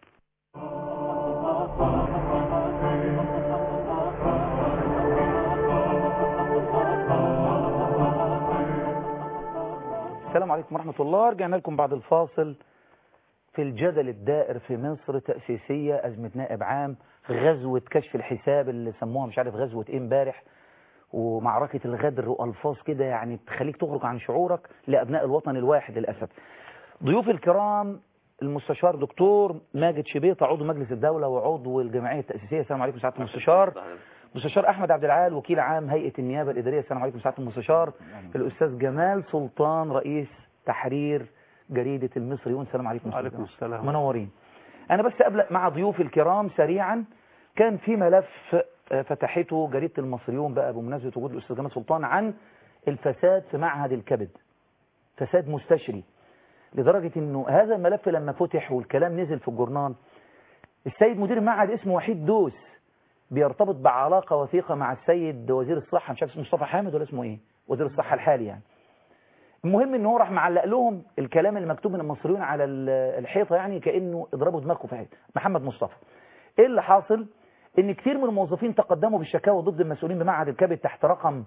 السلام عليكم ورحمة الله رجعنا لكم بعد الفاصل في الجدل الدائر في مصر تأسيسية أزمة نائب عام غزوة كشف الحساب اللي سموها مش عارف غزوة ايه امبارح ومعركة الغدر وألفاظ كده يعني تخليك تخرج عن شعورك لأبناء الوطن الواحد للأسف ضيوف الكرام المستشار دكتور ماجد شبيطة عضو مجلس الدولة وعضو الجمعية التأسيسية السلام عليكم سعادة المستشار مستشار أحمد عبد العال وكيل عام هيئة النيابة الإدارية السلام عليكم سعادة المستشار الأستاذ جمال سلطان رئيس تحرير جريدة المصريون السلام عليكم وعليكم أستاذ. السلام. منورين أنا بس أبدأ مع ضيوف الكرام سريعا كان في ملف آه، فتحته جريدة المصريون بقى بمناسبة وجود الأستاذ جمال سلطان عن الفساد في معهد الكبد فساد مستشري لدرجة انه هذا الملف لما فتح والكلام نزل في الجورنال السيد مدير المعهد اسمه وحيد دوس بيرتبط بعلاقة وثيقة مع السيد وزير الصحة مش عارف اسمه مصطفى حامد ولا اسمه ايه وزير الصحة الحالي يعني المهم ان هو راح معلق لهم الكلام اللي مكتوب من المصريون على ال- الحيطة يعني كأنه اضربوا دماغكم في حيط محمد مصطفى ايه اللي حاصل ان كتير من الموظفين تقدموا بالشكاوى ضد المسؤولين بمعهد الكبد تحت رقم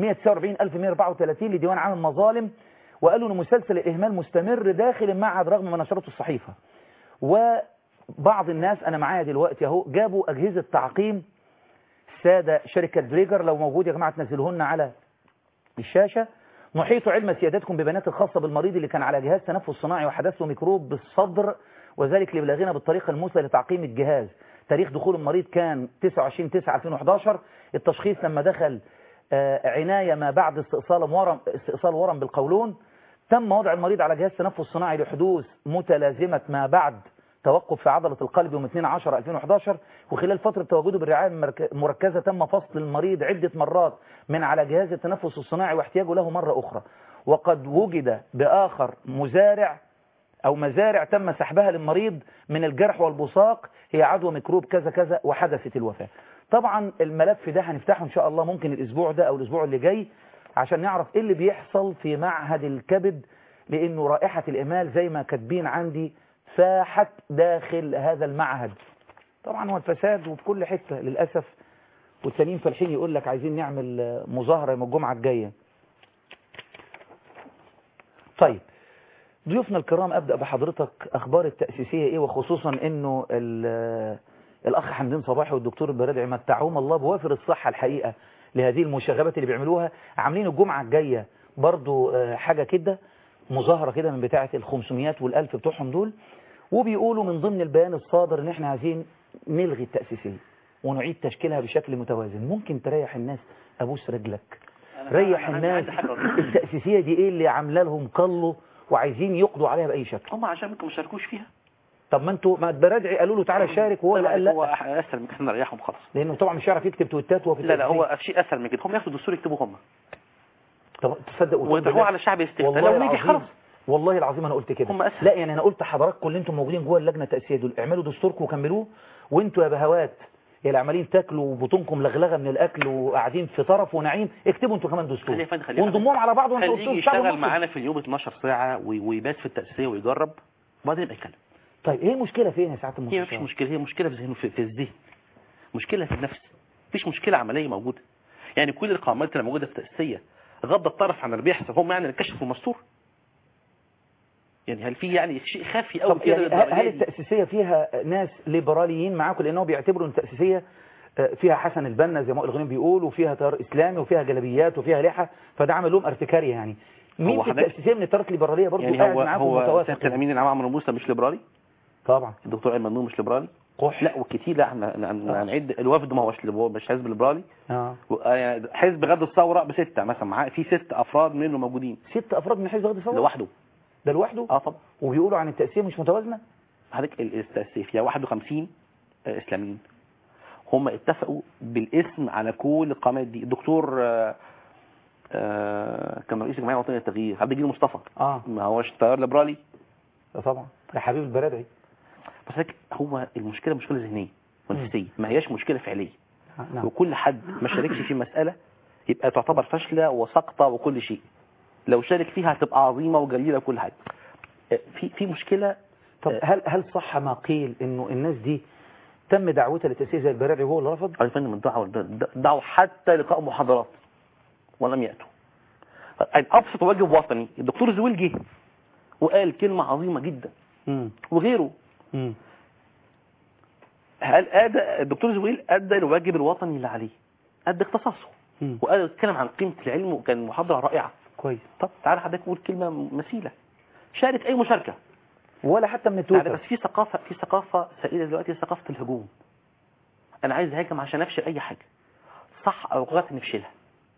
149134 لديوان عام المظالم وقالوا ان مسلسل الاهمال مستمر داخل المعهد رغم ما نشرته الصحيفه وبعض الناس انا معايا دلوقتي اهو جابوا اجهزه تعقيم ساده شركه دريجر لو موجود يا جماعه تنزلوهن على الشاشه نحيط علم سيادتكم ببيانات الخاصه بالمريض اللي كان على جهاز تنفس صناعي وحدث له ميكروب بالصدر وذلك لبلاغنا بالطريقه المثلى لتعقيم الجهاز تاريخ دخول المريض كان 29 9 2011 التشخيص لما دخل آه، عنايه ما بعد استئصال ورم استئصال ورم بالقولون تم وضع المريض على جهاز تنفس صناعي لحدوث متلازمه ما بعد توقف في عضلة القلب يوم 2 10 2011 وخلال فترة تواجده بالرعاية المرك- المركزة تم فصل المريض عدة مرات من على جهاز التنفس الصناعي واحتياجه له مرة أخرى وقد وجد بآخر مزارع أو مزارع تم سحبها للمريض من الجرح والبصاق هي عدوى ميكروب كذا كذا وحدثت الوفاة طبعا الملف ده هنفتحه إن شاء الله ممكن الأسبوع ده أو الأسبوع اللي جاي عشان نعرف إيه اللي بيحصل في معهد الكبد لأنه رائحة الإمال زي ما كاتبين عندي فاحت داخل هذا المعهد طبعا هو الفساد وفي كل حتة للأسف والتانيين فالحين يقول لك عايزين نعمل آه، مظاهرة يوم الجمعة الجاية طيب ضيوفنا الكرام أبدأ بحضرتك أخبار التأسيسية إيه وخصوصا إنه ال- الأخ حمدين صباحي والدكتور البرادعي متعوهم الله بوافر الصحة الحقيقة لهذه المشاغبات اللي بيعملوها عاملين الجمعة الجاية برضو آه، حاجة كده مظاهرة كده من بتاعة الخمسميات والألف بتوعهم دول وبيقولوا من ضمن البيان الصادر إن إحنا عايزين نلغي التأسيسية ونعيد تشكيلها بشكل متوازن ممكن تريح الناس أبوس رجلك ريح أنا عندي- الناس عندي حاجة التأسيسية دي إيه اللي عاملة لهم قلوا وعايزين يقضوا عليها بأي شكل هم عشان ممكن ما شاركوش فيها طب ما انتوا ما البرادعي قالوا له تعالى شارك وهو اللي قال هو لا اسهل من كده إحنا نريحهم خلاص لانه طبعا مش هيعرف يكتب تويتات وهو في لا لا التأسيسية. هو شيء اسهل من كده هم ياخدوا الدستور يكتبوه هم طب تصدق وتقول ويدعوه بالله؟ على الشعب يستفتى والله لو نجح العظيم خلاص والله العظيم انا قلت كده هم أسهل. لا يعني انا قلت حضراتكم اللي انتم موجودين جوه اللجنه التاسيسيه دول اعملوا دستوركم وكملوه وانتوا يا بهوات يا اللي عمالين تاكلوا وبطونكم لغلغه من الاكل وقاعدين في طرف ونعيم اكتبوا انتوا كمان دستور خليه يا فندم، خليه يا وانضموهم على بعض وانتوا خليه دستور يجي الشعب يشتغل المصري معانا في اليوم 12 ساعة وي- ويبات في التأسيسية ويجرب وبعدين يبقى يتكلم طيب ايه المشكله فين يا سعاده هي المستشار مفيش مشكلة هي مشكلة في الذهن في, في الذهن مشكلة في النفس مفيش مشكلة عملية موجودة يعني كل القوامات اللي موجودة في التأسيسية غض الطرف عن اللي بيحصل هم يعني الكشف المستور يعني هل في يعني شيء خافي قوي طب كده يعني هل- هل للدرجة دي؟ التأسيسية فيها ناس ليبراليين معاكم لأنهم بيعتبروا أن التأسيسية آه، فيها حسن البنا زي ما الغنيم بيقول وفيها تيار إسلامي وفيها جلبيات وفيها لحى فده عمل لهم ارتكارية يعني مين هو في حضرتك- التأسيسية من التيارات الليبرالية برضه يعني قاعد هو معاكم هو متواثق سيادة الأمين العام عمرو موسى مش ليبرالي طبعا الدكتور ايمن نور مش ليبرالي قح لا وكتير لا احنا احنا هنعد الوفد ما هوش ليبرالي، مش حزب ليبرالي اه و- آه، حزب غد الثوره بسته مثلا معاه في ست افراد منه موجودين ست أفراد من حزب غد الثورة لوحده ده لوحده اه طبعا وبيقولوا عن التأسيسية مش متوازنة حضرتك ال- التأسيس فيها 51 آه، اسلاميين هم اتفقوا بالاسم على كل القامات دي الدكتور آه، آه، كان رئيس الجمعيه الوطنيه للتغيير عبد الجليل مصطفى اه ما هوش تيار ليبرالي ده طبعا ده حبيب البرادعي بس هيك هو المشكله مشكله ذهنيه ونفسيه ما هياش مشكله فعليه آه، نعم وكل حد ما شاركش في مسألة يبقى تعتبر فاشلة وسقطة وكل شيء لو شارك فيها هتبقى عظيمة وجليلة وكل حاجة في في مشكلة طب آه. هل هل صح ما قيل انه الناس دي تم دعوتها للتأسيسية زي البرادعي وهو اللي رفض؟ عارفين من دعوة دعوة حتى لقاء محاضرات ولم يأتوا أبسط واجب وطني الدكتور زويل جه وقال كلمة عظيمة جدا امم وغيره امم هل أدى الدكتور زويل أدى الواجب الوطني اللي عليه أدى اختصاصه مم. وقال اتكلم عن قيمة العلم وكان محاضرة رائعة كويس طب تعالى حضرتك قول كلمة مثيلة شارك أي مشاركة ولا حتى من يعني التويتر بس في ثقافة في ثقافة سائدة دلوقتي ثقافة الهجوم أنا عايز أهاجم عشان أفشل أي حاجة صح أو غلط نفشلها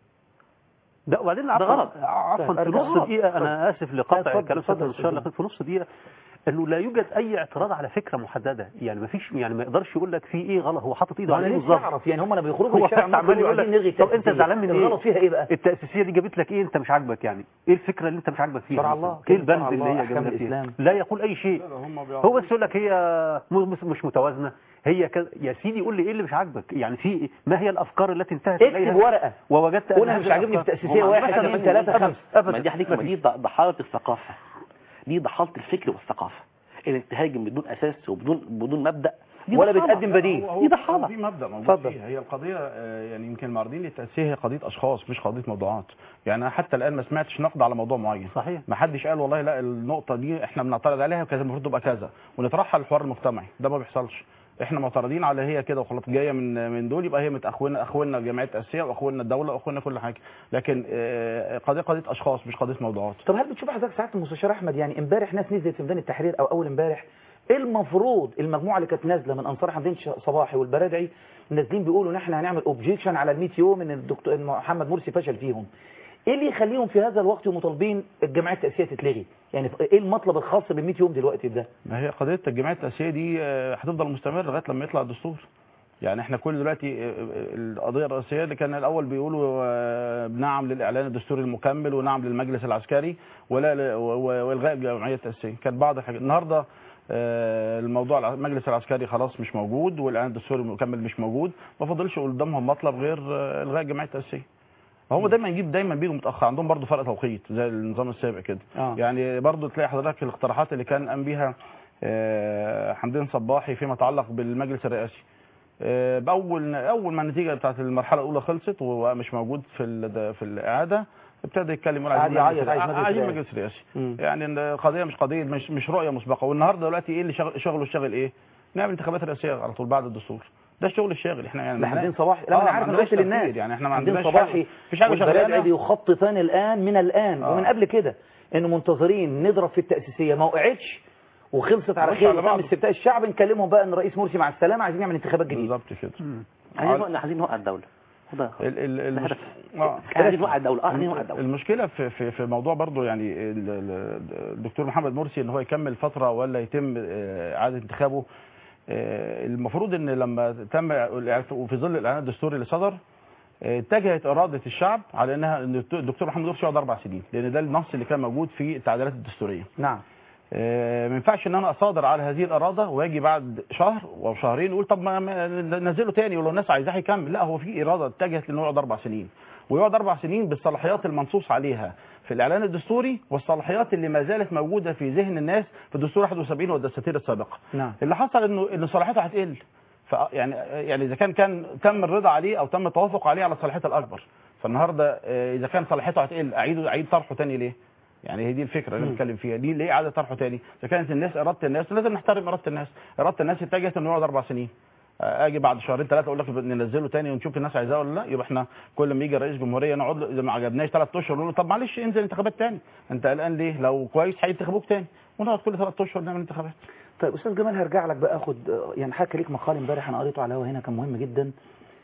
ده وبعدين ده عفوا غلط. عفوا في أرجع. نص دقيقة أنا آسف لقطع اتفضل، كلام اتفضل، سيادة المستشار اتفضل. لكن في نص دقيقة انه لا يوجد اي اعتراض على فكره محدده يعني ما فيش يعني ما يقدرش يقول لك في ايه غلط هو حاطط ايده وانا على ايه نفسي بالظبط اعرف يعني هم لما بيخرجوا هو الشارع بس عمال يقول عايزين لك نلغي طب انت التأسيسية. زعلان من ايه الغلط فيها ايه بقى؟ التاسيسيه دي جابت لك ايه انت مش عاجبك يعني ايه الفكره اللي انت مش عاجبك فيها شرع مثلاً؟ الله، ايه كلمة شرع البند اللي الله، هي أحكام جابت فيها الإسلام. لا يقول اي شيء هو بس يقول لك هي م- مش مش متوازنه هي كذا يا سيدي قول لي ايه اللي مش عاجبك يعني في ما هي الافكار التي انتهت اكتب اليها ورقة ووجدت قول أن انا مش هذه عاجبني في الأفكار- التأسيسية هم واحد مثلاً اثنين من- ثلاثة أبداً، خمسة أبداً، ما دي حضرتك ما ما دي فيش. ض- ضحالة الثقافة دي ضحالة الفكر والثقافة انك تهاجم بدون اساس وبدون بدون مبدأ دي ولا ضحالة. بتقدم بديل دي ضحالة في مبدا موجود اتفضل. فيها هي القضيه آه، يعني يمكن المعارضين للتاسيس هي قضيه اشخاص مش قضيه موضوعات يعني انا حتى الان ما سمعتش نقد على موضوع معين صحيح ما حدش قال والله لا النقطه دي احنا بنعترض عليها وكذا المفروض تبقى كذا ونطرحها للحوار المجتمعي ده ما بيحصلش احنا معترضين على هي كده وخلاص جايه من من دول يبقى هي متاخونا اخونا جمعيه التاسيس واخونا الدوله واخونا كل حاجه لكن آه، قضيه قضيه اشخاص مش قضيه موضوعات طب هل بتشوف حضرتك ساعات المستشار احمد يعني امبارح ناس نزلت في ميدان التحرير او اول امبارح المفروض المجموعه اللي كانت نازله من انصار حمدين ش- صباحي والبرادعي نازلين بيقولوا ان احنا هنعمل اوبجيكشن على ال 100 يوم ان الدكتور إن محمد مرسي فشل فيهم ايه اللي يخليهم في هذا الوقت مطالبين الجمعيه التاسيسيه تتلغي يعني ايه المطلب الخاص بال 100 يوم دلوقتي ده ما هي قضيه الجمعيه التاسيسيه دي آه، هتفضل مستمره لغايه لما يطلع الدستور يعني احنا كل دلوقتي آه، آه، القضيه الرئيسيه اللي كان الاول بيقولوا آه، نعم للاعلان الدستوري المكمل ونعم للمجلس العسكري ولا ل- و- و- والغاء الجمعيه التاسيسيه كانت بعض الحاجات النهارده آه، الموضوع الع- المجلس العسكري خلاص مش موجود والاعلان الدستوري المكمل مش موجود ما فضلش قدامهم مطلب غير آه، الغاء الجمعيه التاسيسيه هو دايما يجيب دايما بيجوا متاخر عندهم برضه فرق توقيت زي النظام السابق كده آه. يعني برضه تلاقي حضرتك الاقتراحات اللي كان قام بيها آه، حمدين صباحي فيما يتعلق بالمجلس الرئاسي آه، باول اول ما النتيجه بتاعت المرحله الاولى خلصت ومش موجود في ال- في الاعاده ابتدى يتكلم يقول قعد عايزين يعيط، عايز مجلس عايزين رئاسي. مجلس رئاسي مم. يعني القضيه مش قضيه مش مش رؤيه مسبقه والنهارده دلوقتي ايه اللي شغل شغله الشاغل ايه؟ نعمل انتخابات رئاسيه على طول بعد الدستور ده الشغل الشاغل احنا يعني لحمدين صباحي لا آه، انا ما عارف انا عندناش قلت للناس تفكير، يعني احنا ما حمدين عندناش صباحي حاجة- مفيش حاجه والبرادعي شغاله بيخططان الان من الان آه. ومن قبل كده انه منتظرين نضرب في التاسيسيه ما وقعتش وخلصت على نخش خير على وتم بعض. استفتاء الشعب نكلمهم بقى ان الرئيس مرسي مع السلامه عايزين نعمل انتخابات جديده بالظبط كده عايزين نوقع- عايزين نوقع الدولة ده ال ال ده المش... هدف آه. عايزين نوقع الدولة اه عايزين نوقع الدولة المشكله في في في موضوع برضو يعني ال- ال- الدكتور محمد مرسي ان هو يكمل فتره ولا يتم آه، اعاده انتخابه آه، المفروض ان لما تم الإعلان- وفي ظل الاعلان الدستوري اللي صدر آه، اتجهت اراده الشعب على انها ان الدكتور محمد مرسي يقعد اربع سنين لان ده النص اللي كان موجود في التعديلات الدستوريه نعم آه، ما ينفعش ان انا اصادر على هذه الاراده واجي بعد شهر او شهرين اقول طب ما ما نزله تاني ولو الناس عايزاه يكمل لا هو في اراده اتجهت انه يقعد اربع سنين ويقعد اربع سنين بالصلاحيات المنصوص عليها في الاعلان الدستوري والصلاحيات اللي ما زالت موجوده في ذهن الناس في الدستور 71 والدساتير السابقه نعم اللي حصل انه ان صلاحيته هتقل ف يعني يعني اذا كان كان تم الرضا عليه او تم التوافق عليه على الصلاحيات الاكبر فالنهارده آه، اذا كان صلاحيته هتقل اعيد اعيد طرحه تاني ليه؟ يعني هي دي الفكره اللي مم. بنتكلم فيها دي ليه اعاده طرحه تاني؟ اذا كانت الناس اراده الناس لازم نحترم اراده الناس، اراده الناس اتجهت انه يقعد اربع سنين آه، اجي بعد شهرين ثلاثه اقول لك ننزله تاني ونشوف الناس عايزاه ولا لا يبقى احنا كل ما يجي رئيس جمهوريه نقعد له اذا ما عجبناش ثلاث اشهر نقول له طب معلش انزل انتخابات تاني انت قلقان ليه؟ لو كويس هينتخبوك تاني ونقعد كل ثلاث اشهر نعمل انتخابات طيب استاذ جمال هرجع لك بقى اخد يعني حكى ليك مقال امبارح انا قريته على الهوا هنا كان مهم جدا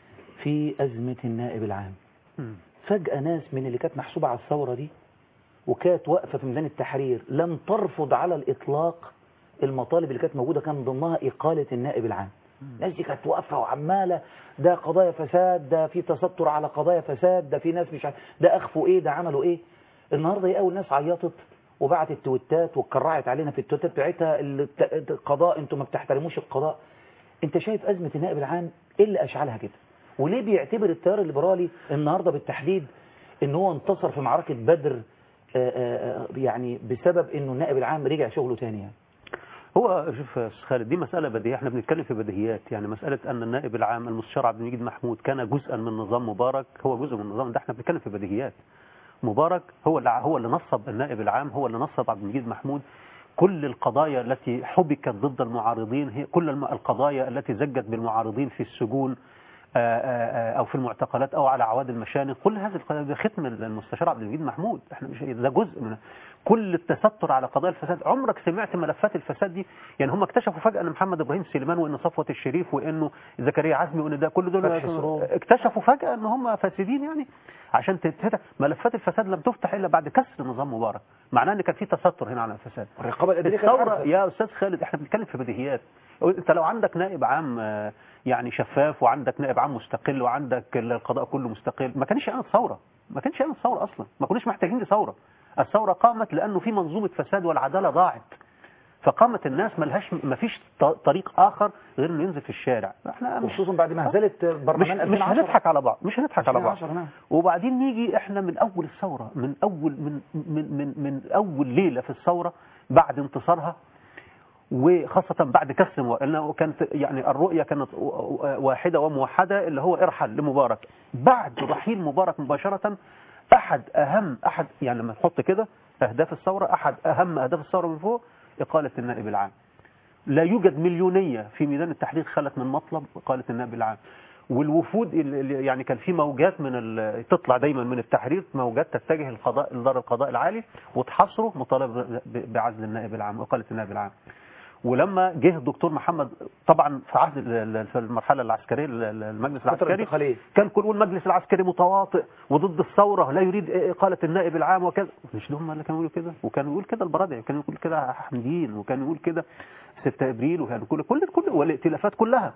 في ازمه النائب العام مم. فجاه ناس من اللي كانت محسوبه على الثوره دي وكانت واقفه في ميدان التحرير لم ترفض على الاطلاق المطالب اللي كانت موجوده كان ضمنها اقاله النائب العام الناس دي كانت واقفه وعماله ده قضايا فساد ده في تستر على قضايا فساد ده في ناس مش عارف ده اخفوا ايه ده عملوا ايه النهارده هي اول ناس عيطت وبعتت تويتات واتكرعت علينا في التويتات بتاعتها الت- القضاء انتوا ما بتحترموش القضاء انت شايف ازمه النائب العام ايه اللي اشعلها كده وليه بيعتبر التيار الليبرالي النهارده بالتحديد ان هو انتصر في معركه بدر آه، آه، آه، يعني بسبب انه النائب العام رجع شغله تاني يعني هو شوف يا أستاذ خالد دي مسألة بديهية احنا بنتكلم في بديهيات يعني مسألة أن النائب العام المستشار عبد المجيد محمود كان جزءا من نظام مبارك هو جزء من النظام ده احنا بنتكلم في بديهيات مبارك هو اللي هو اللي نصب النائب العام هو اللي نصب عبد المجيد محمود كل القضايا التي حبكت ضد المعارضين هي كل الم- القضايا التي زجت بالمعارضين في السجون آه، آه، آه، او في المعتقلات او على اعواد المشانق كل هذه القضايا ده ختم المستشار عبد المجيد محمود احنا مش ده جزء من كل التستر على قضايا الفساد عمرك سمعت ملفات الفساد دي يعني هم اكتشفوا فجاه ان محمد ابراهيم سليمان وان صفوه الشريف وانه زكريا عزمي وان ده كل دول فتحي سرور. اكتشفوا فجاه ان هم فاسدين يعني عشان تتفتح ملفات الفساد لم تفتح الا بعد كسر نظام مبارك معناه ان كان في تستر هنا على الفساد الرقابه الاداريه كانت الثورة عارفة. يا أستاذ خالد احنا بنتكلم في بديهيات انت لو عندك نائب عام آه، يعني شفاف وعندك نائب عام مستقل وعندك القضاء كله مستقل ما كانش قامت ثورة ما كانش قامت ثورة أصلا ما كناش محتاجين لثورة الثورة قامت لأنه في منظومة فساد والعدالة ضاعت فقامت الناس ملهاش ما فيش ط- طريق آخر غير انه ينزل في الشارع احنا مش خصوصا بعد مهزله مش, برلمان مش 2010 هنضحك على بعض مش هنضحك على بعض 2010 نعم. وبعدين نيجي احنا من اول الثوره من اول من من من, من اول ليله في الثوره بعد انتصارها وخاصة بعد كسر مو- لأنه كانت يعني الرؤية كانت و- و- واحدة وموحدة اللي هو ارحل لمبارك بعد رحيل مبارك مباشرة أحد أهم أحد يعني لما نحط كده أهداف الثورة أحد أهم أهداف الثورة من فوق إقالة النائب العام لا يوجد مليونية في ميدان التحرير خلت من مطلب إقالة النائب العام والوفود اللي اللي- يعني كان في موجات من ال- تطلع دايما من التحرير موجات تتجه القضاء لدار القضاء العالي وتحصره مطالب ب- بعزل النائب العام وإقالة النائب العام ولما جه الدكتور محمد طبعا في عهد ال- ال- في المرحله العسكريه ال- ال- المجلس فترة العسكري انتقالية. كان كل المجلس العسكري متواطئ وضد الثوره لا يريد اقاله النائب العام وكذا مش هم اللي كانوا يقولوا كده وكانوا يقول كده البرادعي وكان يقول كده حمدين وكان يقول كده 6 ابريل وكان كل كل كل والائتلافات كلها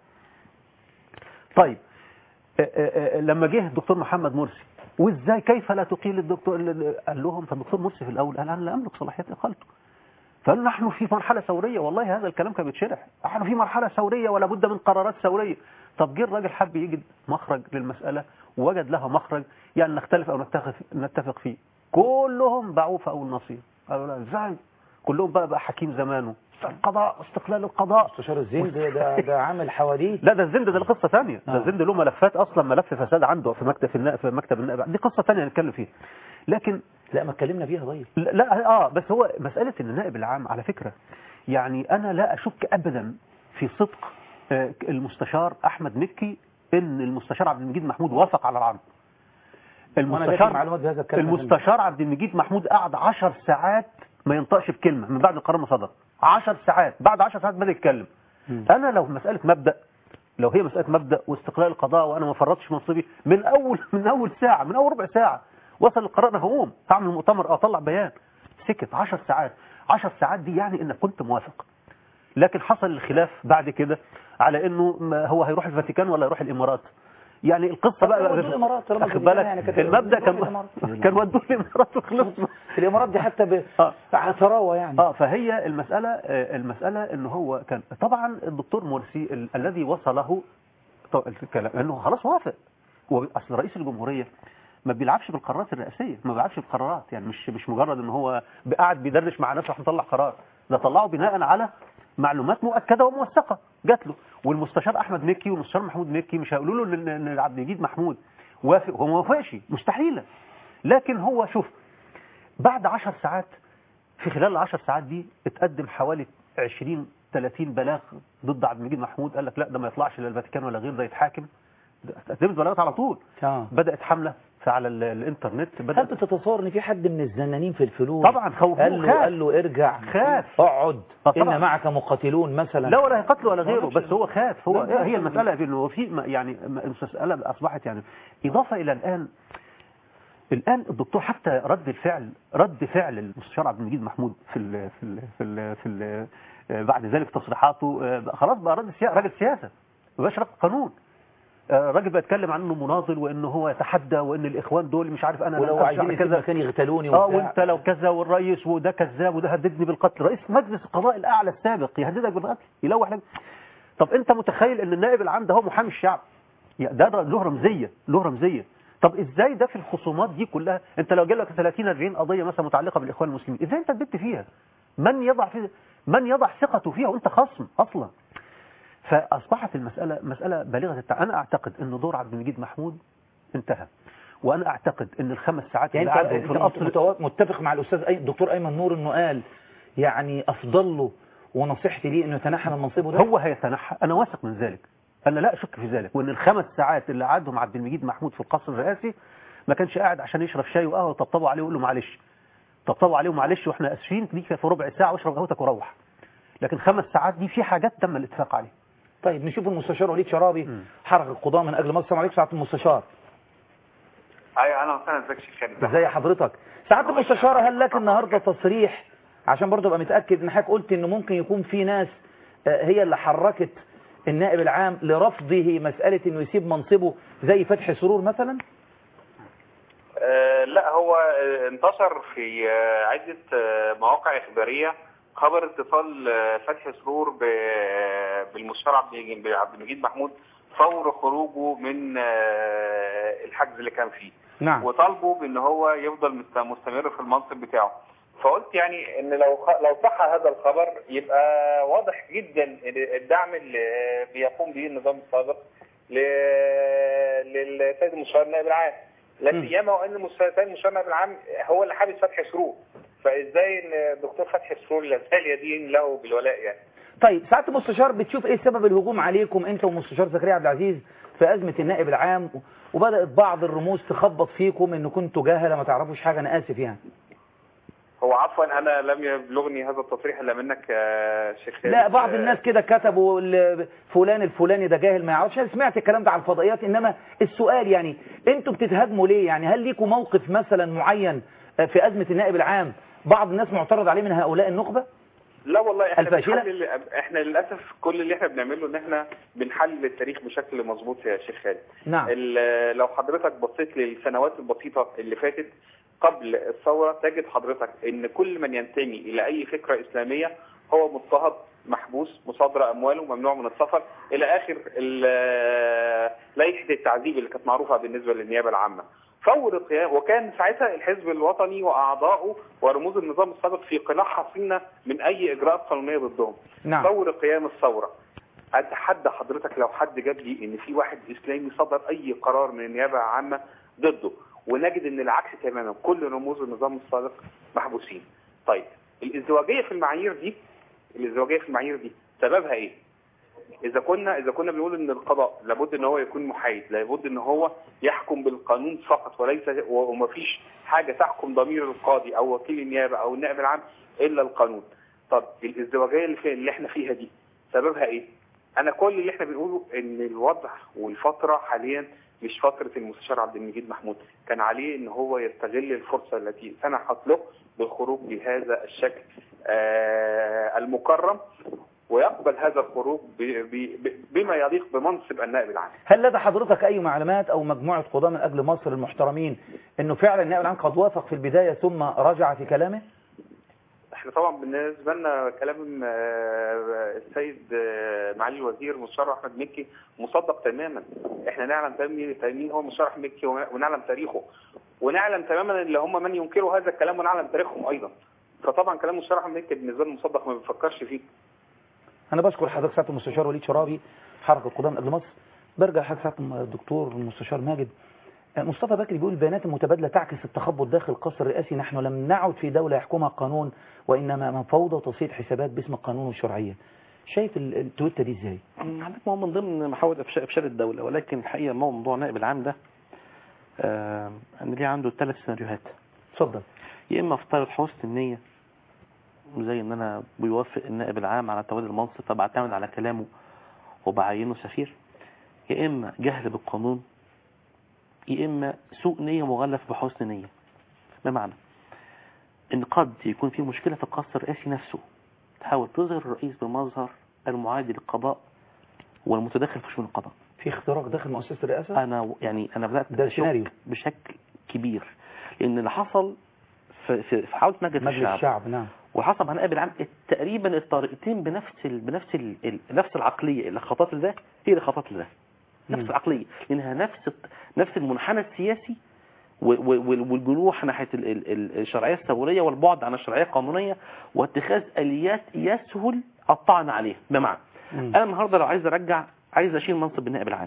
طيب آه، آه، آه، لما جه الدكتور محمد مرسي وازاي كيف لا تقيل الدكتور قال لهم فالدكتور مرسي في الاول قال انا لا املك صلاحيات اقالته فقالوا نحن في مرحلة ثورية والله هذا الكلام كان بيتشرح نحن في مرحلة ثورية ولا بد من قرارات ثورية طب جه الراجل حب يجد مخرج للمسألة ووجد لها مخرج يعني نختلف أو نتفق, نتفق فيه كلهم باعوه في أول نصير قالوا لا ازاي كلهم بقى بقى حكيم زمانه القضاء استقلال القضاء مستشار الزند ده ده عامل حواديت لا ده الزند ده قصة ثانية ده آه. الزند له ملفات أصلا ملف فساد عنده في مكتب النائب في مكتب النائب دي قصة ثانية نتكلم فيها لكن لا ما اتكلمنا فيها طيب لا, لا اه بس هو مسألة ان النائب العام على فكرة يعني انا لا اشك ابدا في صدق آه، المستشار احمد مكي ان المستشار عبد المجيد محمود وافق على العرض وانا جاتي معلومات بهذا الكلام المستشار عبد المجيد محمود قعد 10 ساعات ما ينطقش بكلمة من بعد القرار ما صدر 10 ساعات بعد 10 ساعات بدأ يتكلم مم. انا لو مسألة مبدأ لو هي مسألة مبدأ واستقلال القضاء وانا ما فرطتش منصبي من اول من اول ساعة من اول ربع ساعة وصل القرار انا هقوم هعمل مؤتمر او اطلع بيان سكت 10 ساعات 10 ساعات دي يعني انك كنت موافق لكن حصل الخلاف بعد كده على انه ما هو هيروح الفاتيكان ولا يروح الامارات يعني القصه بقى ودوه الإمارات طالما واخد كده بالك يعني كانت- المبدا ودوه كان الإمارات. كان ودوه الامارات وخلصنا في الامارات دي حتى ب... آه. على ثراوه يعني اه فهي المسألة آه، المسألة ان هو كان طبعا الدكتور مرسي ال- الذي وصله ط- الكلام انه خلاص وافق هو اصل رئيس الجمهورية ما بيلعبش بالقرارات الرئاسية ما بيلعبش بالقرارات يعني مش مش مجرد ان هو قاعد بيدردش مع نفسه عشان يطلع قرار ده طلعه بناء على معلومات مؤكدة وموثقة جات له والمستشار احمد مكي والمستشار محمود مكي مش هيقولوا له ان إن عبد المجيد محمود وافق هو ما وافقش مستحيلة لكن هو شوف بعد عشر ساعات في خلال العشر ساعات دي اتقدم حوالي 20 30 بلاغ ضد عبد المجيد محمود قال لك لا ده ما يطلعش للفاتيكان ولا غير ده يتحاكم ده اتقدمت بلاغات على طول اه بدات حمله على ال- الانترنت هل بدات بتتصور ان في حد من الزنانين في الفلوس طبعا خوفوه قال له خاف. قال له ارجع خاف. اقعد آه طبعا. ان معك مقاتلون مثلا لا ولا هيقتله ولا غيره مش- بس هو خاف هو لا، لا، هي لا. المساله في انه في ما- يعني ما- المساله اصبحت يعني اضافه الى الان الان الدكتور حتى رد الفعل رد فعل المستشار عبد المجيد محمود في ال في ال في ال في ال بعد ذلك تصريحاته آه، بقى خلاص بقى راجل سياسه راجل سياسه ما بقاش راجل قانون آه، راجل بيتكلم عن انه مناضل وانه هو يتحدى وان الاخوان دول مش عارف انا ولو أنا عايزين أرجع يسيب كذا. مكان يغتالوني اه وبتاع. وانت لو كذا والرئيس وده كذاب وده هددني بالقتل رئيس مجلس القضاء الاعلى السابق يهددك بالقتل يلوح لك طب انت متخيل ان النائب العام ده هو محامي الشعب يعني ده له رمزيه له رمزيه طب ازاي ده في الخصومات دي كلها انت لو جاب لك 30 40 قضيه مثلا متعلقه بالاخوان المسلمين ازاي انت اديت فيها من يضع في من يضع ثقته فيها وانت خصم اصلا فاصبحت المساله مساله بالغه التع... انا اعتقد ان دور عبد المجيد محمود انتهى وانا اعتقد ان الخمس ساعات يعني اللي انت, قعدوا انت في القصر متوا- متفق مع الاستاذ أي... الدكتور ايمن نور انه قال يعني افضل له ونصيحتي ليه انه يتنحى من منصبه ده هو هيتنحى انا واثق من ذلك انا لا اشك في ذلك وان الخمس ساعات اللي قعدهم عبد المجيد محمود في القصر الرئاسي ما كانش قاعد عشان يشرب شاي وقهوه وطبطبوا عليه ويقول له معلش طبطبوا عليه ومعلش واحنا اسفين دي في ربع ساعه واشرب قهوتك وروح لكن خمس ساعات دي في حاجات تم الاتفاق عليها طيب نشوف المستشار وليد شرابي مم. حركه القضاء من اجل مصر السلام عليكم سعاده المستشار ايوه اهلا وسهلا ازيك يا شيخ خالد ازي حضرتك سعاده المستشار هل لك النهارده تصريح عشان برضه ابقى متاكد ان حضرتك قلت انه ممكن يكون في ناس آه، هي اللي حركت النائب العام لرفضه مساله انه يسيب منصبه زي فتحي سرور مثلا آه، لا هو آه، انتشر في آه، عدة آه، مواقع إخبارية خبر اتصال آه، فتحي سرور ب- بالمستشار عبد المجيد- عبد المجيد محمود فور خروجه من آه، الحجز اللي كان فيه نعم وطالبه بان هو يفضل مست- مستمر في المنصب بتاعه فقلت يعني ان لو خ- لو صح هذا الخبر يبقى واضح جدا إن الدعم اللي بيقوم به النظام السابق ل- للسيد المستشار النائب العام لا مم. سيما وان المستشار- السيد المستشار النائب العام هو اللي حابس فتحي سرور فازاي ان الدكتور فتحي سرور لا زال يدين له بالولاء يعني طيب سعاده المستشار بتشوف ايه سبب الهجوم عليكم انت ومستشار زكريا عبد العزيز في ازمه النائب العام وبدات بعض الرموز تخبط فيكم ان كنتوا جهله ما تعرفوش حاجه انا اسف يعني هو عفوا انا لم يبلغني هذا التصريح الا منك يا شيخ خالد. لا بعض آه، الناس كده كتبوا ال- فلان الفلاني ده جاهل ما يعرفش انا سمعت الكلام ده على الفضائيات انما السؤال يعني انتوا بتتهاجموا ليه يعني هل ليكم موقف مثلا معين في ازمه النائب العام بعض الناس معترض عليه من هؤلاء النخبه لا والله احنا الفاشلة؟ بنحلل احنا للاسف كل اللي احنا بنعمله ان احنا بنحلل التاريخ بشكل مظبوط يا شيخ خالد نعم ال- لو حضرتك بصيت للسنوات البسيطه اللي فاتت قبل الثوره تجد حضرتك ان كل من ينتمي الى اي فكره اسلاميه هو مضطهد محبوس مصادره امواله ممنوع من السفر الى اخر ال- لائحه التعذيب اللي كانت معروفه بالنسبه للنيابه العامه فور القيام وكان ساعتها الحزب الوطني واعضائه ورموز النظام السابق في قلاع حصينه من اي اجراءات قانونيه ضدهم نعم فور قيام الثوره اتحدى حضرتك لو حد جاب لي ان في واحد اسلامي صدر اي قرار من النيابه العامه ضده ونجد ان العكس تماما كل رموز النظام السابق محبوسين طيب الازدواجيه في المعايير دي الازدواجيه في المعايير دي سببها ايه اذا كنا اذا كنا بنقول ان القضاء لابد ان هو يكون محايد لابد ان هو يحكم بالقانون فقط وليس ومفيش حاجه تحكم ضمير القاضي او وكيل النيابه او النائب العام الا القانون طب الازدواجيه اللي, في اللي احنا فيها دي سببها ايه انا كل اللي احنا بنقوله ان الوضع والفتره حاليا مش فتره المستشار عبد المجيد محمود كان عليه ان هو يستغل الفرصه التي سنحت له بالخروج بهذا الشكل آه المكرم ويقبل هذا الخروج ب- ب- ب- بما يليق بمنصب النائب العام هل لدى حضرتك أي معلومات أو مجموعة قضاة من أجل مصر المحترمين أنه فعلا النائب العام قد وافق في البداية ثم رجع في كلامه؟ احنا طبعا بالنسبه لنا كلام آه، السيد آه، معالي الوزير مستشار احمد مكي مصدق تماما احنا نعلم تماما مين هو مستشار احمد مكي ونعلم تاريخه ونعلم تماما اللي هم من ينكروا هذا الكلام ونعلم تاريخهم ايضا فطبعا كلام مستشار احمد مكي بالنسبه لنا مصدق ما بيفكرش فيه أنا بشكر حضرتك سعادة المستشار وليد شرابي حركة قضاة من أجل مصر برجع لحضرتك سعادة الدكتور المستشار ماجد مصطفى بكري بيقول البيانات المتبادلة تعكس التخبط داخل القصر الرئاسي نحن لم نعد في دولة يحكمها قانون وإنما من فوضى وتصفية حسابات باسم القانون والشرعية شايف ال- التويتة دي ازاي؟ حضرتك ما هو من ضمن محاولة إفشاء إفشال الدولة ولكن الحقيقة موضوع نائب العام ده آه أنا ليه عنده ثلاث سيناريوهات اتفضل يا إما افترض حسن النية زي إن أنا بيوافق النائب العام على تولي المنصب فبعتمد على كلامه وبعينه سفير يا إما جهل بالقانون يا إما سوء نية مغلف بحسن نية بمعنى إن قد يكون في مشكلة في القصر الرئاسي نفسه تحاول تظهر الرئيس بمظهر المعادي للقضاء والمتدخل في شؤون القضاء في اختراق داخل مؤسسة الرئاسة؟ انا يعني انا بدات ده أشك سيناريو. بشكل كبير لان اللي حصل في في في حوله مجلس مجلس الشعب الشعب نعم وحصل مع نائب العام تقريبا الطريقتين بنفس ال... بنفس ال... ال... نفس العقليه اللي خطط لده هي اللي خطط لده نفس مم. العقليه لانها نفس الت- نفس المنحنى السياسي و- و- وال- والجروح ناحيه ال- ال- ال- الشرعيه الثوريه والبعد عن الشرعيه القانونيه واتخاذ اليات يسهل الطعن عليها بمعنى مم. انا النهارده لو عايز ارجع عايز اشيل منصب النائب العام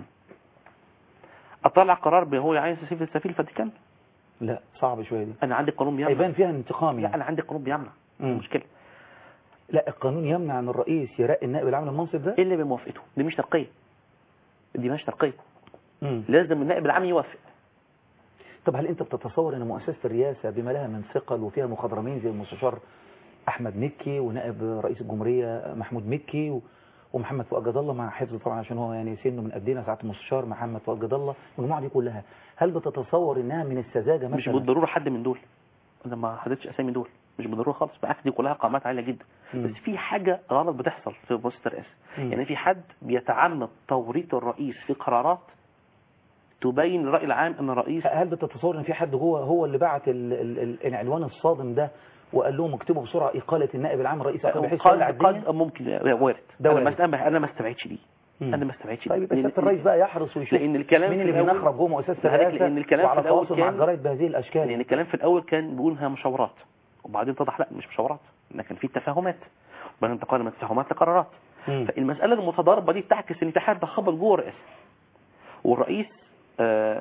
اطلع قرار بهو عايز يسيب السفير الفاتيكان لا صعب شوية دي انا عندي قانون بيمنع هيبان فيها انتقام لا يعني انا عندي قانون بيمنع مم. مشكله لا القانون يمنع ان الرئيس يرقي النائب العام للمنصب ده الا بموافقته دي مش ترقيه دي مش ترقيه مم. لازم النائب العام يوافق طب هل انت بتتصور ان مؤسسة الرئاسة بما لها من ثقل وفيها مخضرمين زي المستشار احمد مكي ونائب رئيس الجمهورية محمود مكي و- ومحمد فؤاد جد الله مع حفظه طبعا عشان هو يعني سنه من قدنا ساعة المستشار محمد فؤاد جد الله المجموعة دي كلها هل بتتصور انها من السذاجة مثلا مش بالضروره حد من دول انا ما حددتش اسامي دول مش بالضروره خالص بالعكس دي كلها قامات عاليه جدا مم. بس في حاجه غلط بتحصل في مؤسسه الرئاسه مم. يعني في حد بيتعمد توريط الرئيس في قرارات تبين للراي العام ان الرئيس هل بتتصور ان في حد جوه هو اللي بعت ال ال ال العنوان الصادم ده وقال لهم اكتبوا بسرعة اقالة النائب العام رئيس الحكومة بحيث قد, يولع الدنيا قد ممكن وارد ده انا وارد. ما انا ما استبعدش دي مم. انا ما استبعدش طيب دي يبقى لأن- سيادة الرئيس بقى يحرص ويشوف لان الكلام مين في اللي الأول- بينخرب جوه مؤسسة لذلك الرئاسة لان الكلام وعلى في الاول تواصل مع كان الجرايد بهذه الاشكال لان الكلام في الاول كان بيقول انها مشاورات وبعدين اتضح لا مش مشاورات لكن في تفاهمات وبعدين انتقلنا من التفاهمات لقرارات مم. فالمساله المتضاربه دي بتعكس ان في حد تخبط جوه الرئاسه والرئيس آه،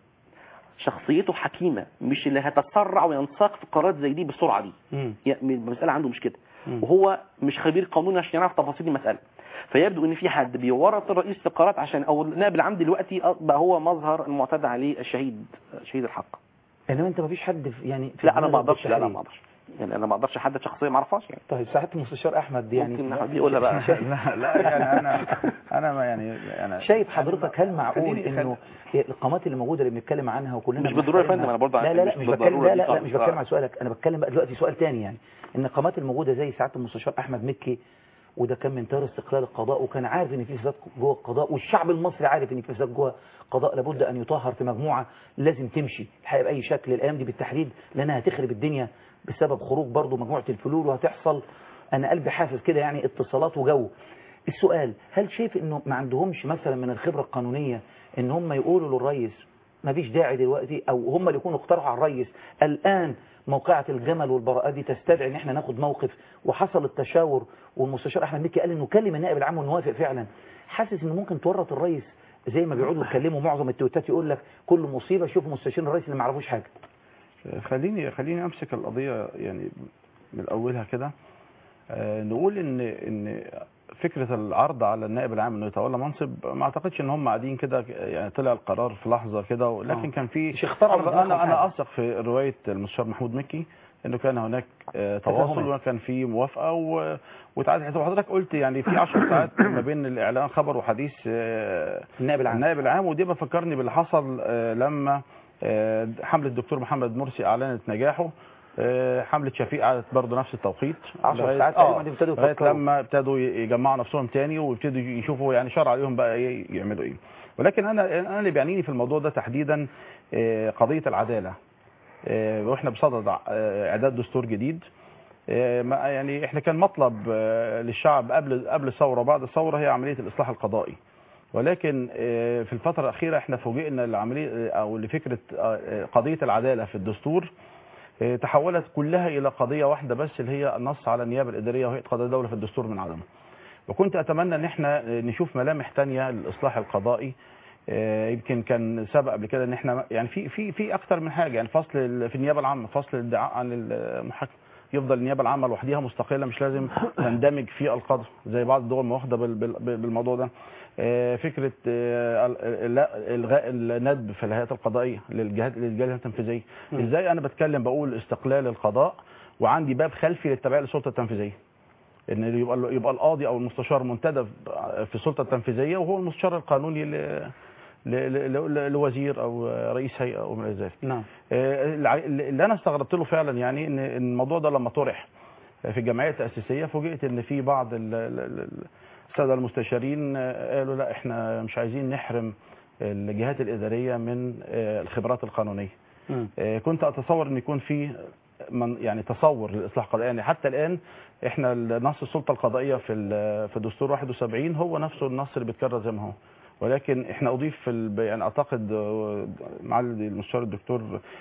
شخصيته حكيمه مش اللي هتتسرع وينساق في قرارات زي دي بالسرعه دي مم. يعني المساله عنده مش كده مم. وهو مش خبير قانوني عشان يعرف تفاصيل المساله فيبدو ان في حد بيورط الرئيس في قرارات عشان او النائب العام دلوقتي بقى هو مظهر المعتاد عليه الشهيد شهيد الحق انما انت ما فيش حد في يعني في لا انا ما دماغك اقدرش لا لا بالتحريك. ما اقدرش يعني انا ما اقدرش احدد شخصيه ما اعرفهاش يعني طيب ساعة المستشار احمد يعني ممكن حد يقولها بقى لا لا يعني انا انا ما يعني انا شايف حضرتك هل معقول خليني- انه القامات اللي موجوده اللي بنتكلم عنها وكلنا مش بالضرورة يا بنحترمها- فندم، أنا برضه لا لا لا مش مش بتكلم بالضرورة لا دي لا, لا خالص. مش بتكلم آه. على سؤالك انا بتكلم بقى دلوقتي سؤال تاني يعني ان القامات الموجوده زي سعاده المستشار احمد مكي وده كان من تيار استقلال القضاء وكان عارف ان في فساد جوه القضاء والشعب المصري عارف ان في فساد جوه القضاء لابد ان يطهر في مجموعه لازم تمشي الحقيقه باي شكل الايام دي بالتحديد لانها هتخرب الدنيا بسبب خروج برضه مجموعه الفلول وهتحصل انا قلبي حاسس كده يعني اتصالات وجو السؤال هل شايف انه ما عندهمش مثلا من الخبره القانونيه ان هم يقولوا للرئيس ما فيش داعي دلوقتي او هم اللي يكونوا اقترحوا على الرئيس الان موقعة الجمل والبراءة دي تستدعي ان احنا ناخد موقف وحصل التشاور والمستشار احمد مكي قال انه كلم النائب العام ونوافق فعلا حاسس انه ممكن تورط الرئيس زي ما بيقعدوا يتكلموا معظم التويتات يقول لك كل مصيبه شوف مستشار الرئيس اللي ما يعرفوش حاجه خليني خليني امسك القضيه يعني من اولها كده آه، نقول ان ان فكره العرض على النائب العام انه يتولى منصب ما اعتقدش ان هم قاعدين كده يعني طلع القرار في لحظه كده لكن آه. كان في مش اخترعوا من دماغهم انا انا حاجة. اثق في روايه المستشار محمود مكي انه كان هناك آه، تواصل تفاهمات. وكان في موافقه و... وتعالى حسب حضرتك قلت يعني في 10 ساعات ما بين الاعلان خبر وحديث آه، النائب العام النائب العام ودي بفكرني باللي حصل آه، لما آه، حملة الدكتور محمد مرسي أعلنت نجاحه آه، حملة شفيق قعدت برضه نفس التوقيت 10 لغاية- ساعات آه، تقريبا ابتدوا لغايه يفكروا. لما ابتدوا يجمعوا نفسهم تاني وابتدوا يشوفوا يعني شرع عليهم بقى ايه يعملوا ايه ولكن انا انا اللي بيعنيني في الموضوع ده تحديدا آه، قضيه العداله آه، واحنا بصدد آه، اعداد دستور جديد آه، ما- يعني احنا كان مطلب آه، للشعب قبل قبل الثوره وبعد الثوره هي عمليه الاصلاح القضائي ولكن آه، في الفتره الاخيره احنا فوجئنا لعمليه او لفكره آه، آه، قضيه العداله في الدستور آه، تحولت كلها الى قضيه واحده بس اللي هي النص على النيابه الاداريه وهيئه قضاء الدوله في الدستور من عدمه وكنت اتمنى ان احنا آه، نشوف ملامح تانية للاصلاح القضائي آه، يمكن كان سبق قبل كده ان احنا يعني في في في اكتر من حاجه يعني فصل ال- في النيابه العامه فصل الادعاء عن المحاكمه يفضل النيابه العامه لوحدها مستقله مش لازم تندمج في القضاء زي بعض الدول ما واخده بال- بال- بالموضوع ده آه، فكره آه، ال- لا الغاء الندب في الهيئات القضائيه للجهات للجهات التنفيذيه ازاي انا بتكلم بقول استقلال القضاء وعندي باب خلفي للتبعيه للسلطه التنفيذيه ان يبقى يبقى القاضي او المستشار منتدب في السلطه التنفيذيه وهو المستشار القانوني ل ل- ل- ل- لوزير او رئيس هيئه او ما الى ذلك نعم آه، الع- اللي انا استغربت له فعلا يعني ان إن الموضوع ده لما طرح في الجمعيه التاسيسيه فوجئت ان في بعض ال- ال- ال- الساده المستشارين آه، قالوا لا احنا مش عايزين نحرم الجهات الاداريه من آه، الخبرات القانونيه مم. آه، كنت اتصور ان يكون في من يعني تصور للاصلاح القضائي يعني حتى الان احنا نص السلطه القضائيه في ال- في دستور 71 هو نفسه النص اللي بيتكرر زي ما هو ولكن احنا اضيف في الب... يعني اعتقد آه، معالي المستشار الدكتور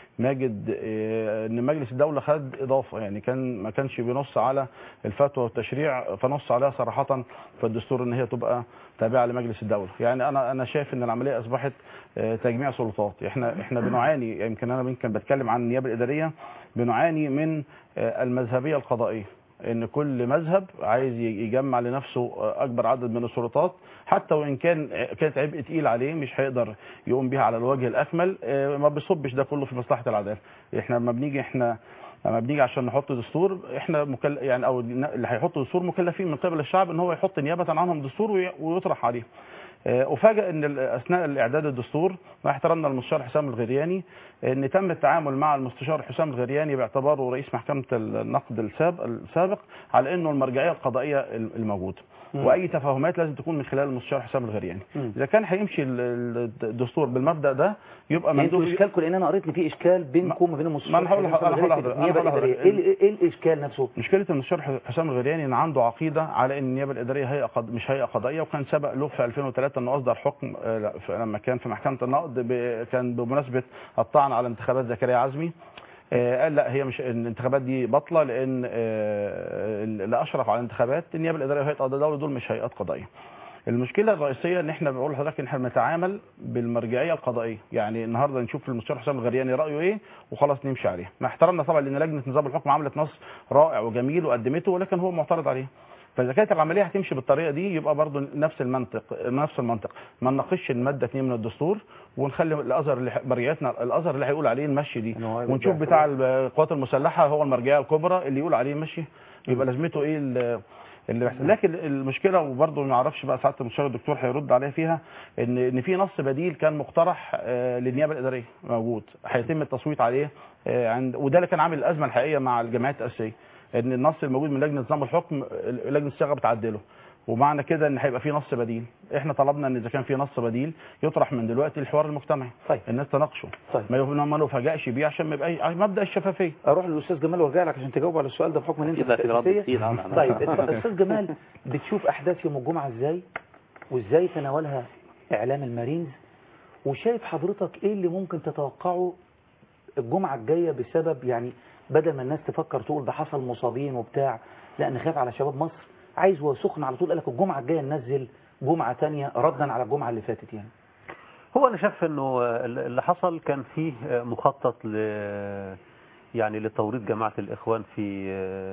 ماجد آه، ان مجلس الدوله خد اضافه يعني كان ما كانش بينص على الفتوى والتشريع فنص عليها صراحه في الدستور ان هي تبقى تابعه لمجلس الدوله يعني انا انا شايف ان العمليه اصبحت آه، تجميع سلطات احنا احنا بنعاني يمكن انا يمكن بتكلم عن النيابه الاداريه بنعاني من آه، المذهبيه القضائيه ان كل مذهب عايز يجمع لنفسه اكبر عدد من السلطات حتى وان كان كانت عبء تقيل عليه مش هيقدر يقوم بيها على الوجه الاكمل آه، ما بيصبش ده كله في مصلحه العداله احنا لما بنيجي احنا لما بنيجي عشان نحط دستور احنا مكل... يعني او اللي هيحطوا دستور مكلفين من قبل الشعب ان هو يحط نيابه عنهم دستور وي- ويطرح عليه آه، افاجئ ان ال- اثناء الاعداد الدستور مع احترامنا للمستشار حسام الغرياني ان تم التعامل مع المستشار حسام الغرياني باعتباره رئيس محكمه النقد السابق السابق على انه المرجعيه القضائيه الموجوده مم. واي تفاهمات لازم تكون من خلال المستشار حسام الغرياني مم. اذا كان هيمشي ال- ال- الدستور بالمبدا ده يبقى يعني انتوا مندوب اشكالكم لان انا قريت ان في اشكال بينكم وبين المستشار ما أنا هقول لح- حسام أنا هقول الغرياني في لحضرتك- النيابه أنا هقول الاداريه لحضرتك. ايه ال- ايه الاشكال نفسه؟ مشكله المستشار حسام الغرياني ان عنده عقيده على ان النيابه الاداريه هيئه قض... مش هيئه قضائيه وكان سبق له في 2003 انه اصدر حكم آه، لا، في- لما كان في محكمه النقد ب... كان بمناسبه الطعن على انتخابات زكريا عزمي آه، قال لا هي مش الانتخابات دي باطله لان آه، اللي اشرف على الانتخابات النيابه الاداريه وهيئه قضاء الدوله دول مش هيئات قضائيه المشكله الرئيسيه ان احنا بنقول لحضرتك ان احنا بنتعامل بالمرجعيه القضائيه يعني النهارده نشوف المستشار حسام الغرياني رايه ايه وخلاص نمشي عليه مع احترامنا طبعا لان لجنه نظام الحكم عملت نص رائع وجميل وقدمته ولكن هو معترض عليه فاذا كانت العمليه هتمشي بالطريقه دي يبقى برضه نفس المنطق نفس المنطق ما نناقش الماده 2 من الدستور ونخلي الازهر اللي مرجعيتنا الازهر اللي هيقول عليه نمشي دي إن هو ونشوف بتاع القوات المسلحه هو المرجعيه الكبرى اللي يقول عليه مشي يبقى لازمته ايه ال- اللي بيحصل لكن المشكله وبرضه ما اعرفش بقى ساعه المستشار الدكتور هيرد عليها فيها ان ان في نص بديل كان مقترح آه، للنيابه الاداريه موجود هيتم التصويت عليه آه، عند وده اللي كان عامل الازمه الحقيقيه مع الجمعيات التاسيسيه ان النص الموجود من لجنه نظام الحكم لجنه الصياغه بتعدله ومعنى كده ان هيبقى في نص بديل احنا طلبنا ان اذا كان في نص بديل يطرح من دلوقتي الحوار المجتمعي طيب. الناس تناقشه طيب. ما يف- ما نفاجئش بيه عشان ما يبقى مبدا الشفافيه اروح للاستاذ جمال وارجع لك عشان تجاوب على السؤال ده بحكم ان انت كده في رد التأسيسية. كتير آه، نعم. طيب اتفضل. استاذ جمال بتشوف احداث يوم الجمعه ازاي وازاي تناولها اعلام المارينز وشايف حضرتك ايه اللي ممكن تتوقعه الجمعه الجايه بسبب يعني بدل ما الناس تفكر تقول ده حصل مصابين وبتاع لا نخاف على شباب مصر عايز هو سخن على طول قال لك الجمعه الجايه ننزل جمعه تانية ردا على الجمعه اللي فاتت يعني هو انا شايف انه اللي حصل كان فيه مخطط ل يعني لتوريط جماعة الإخوان في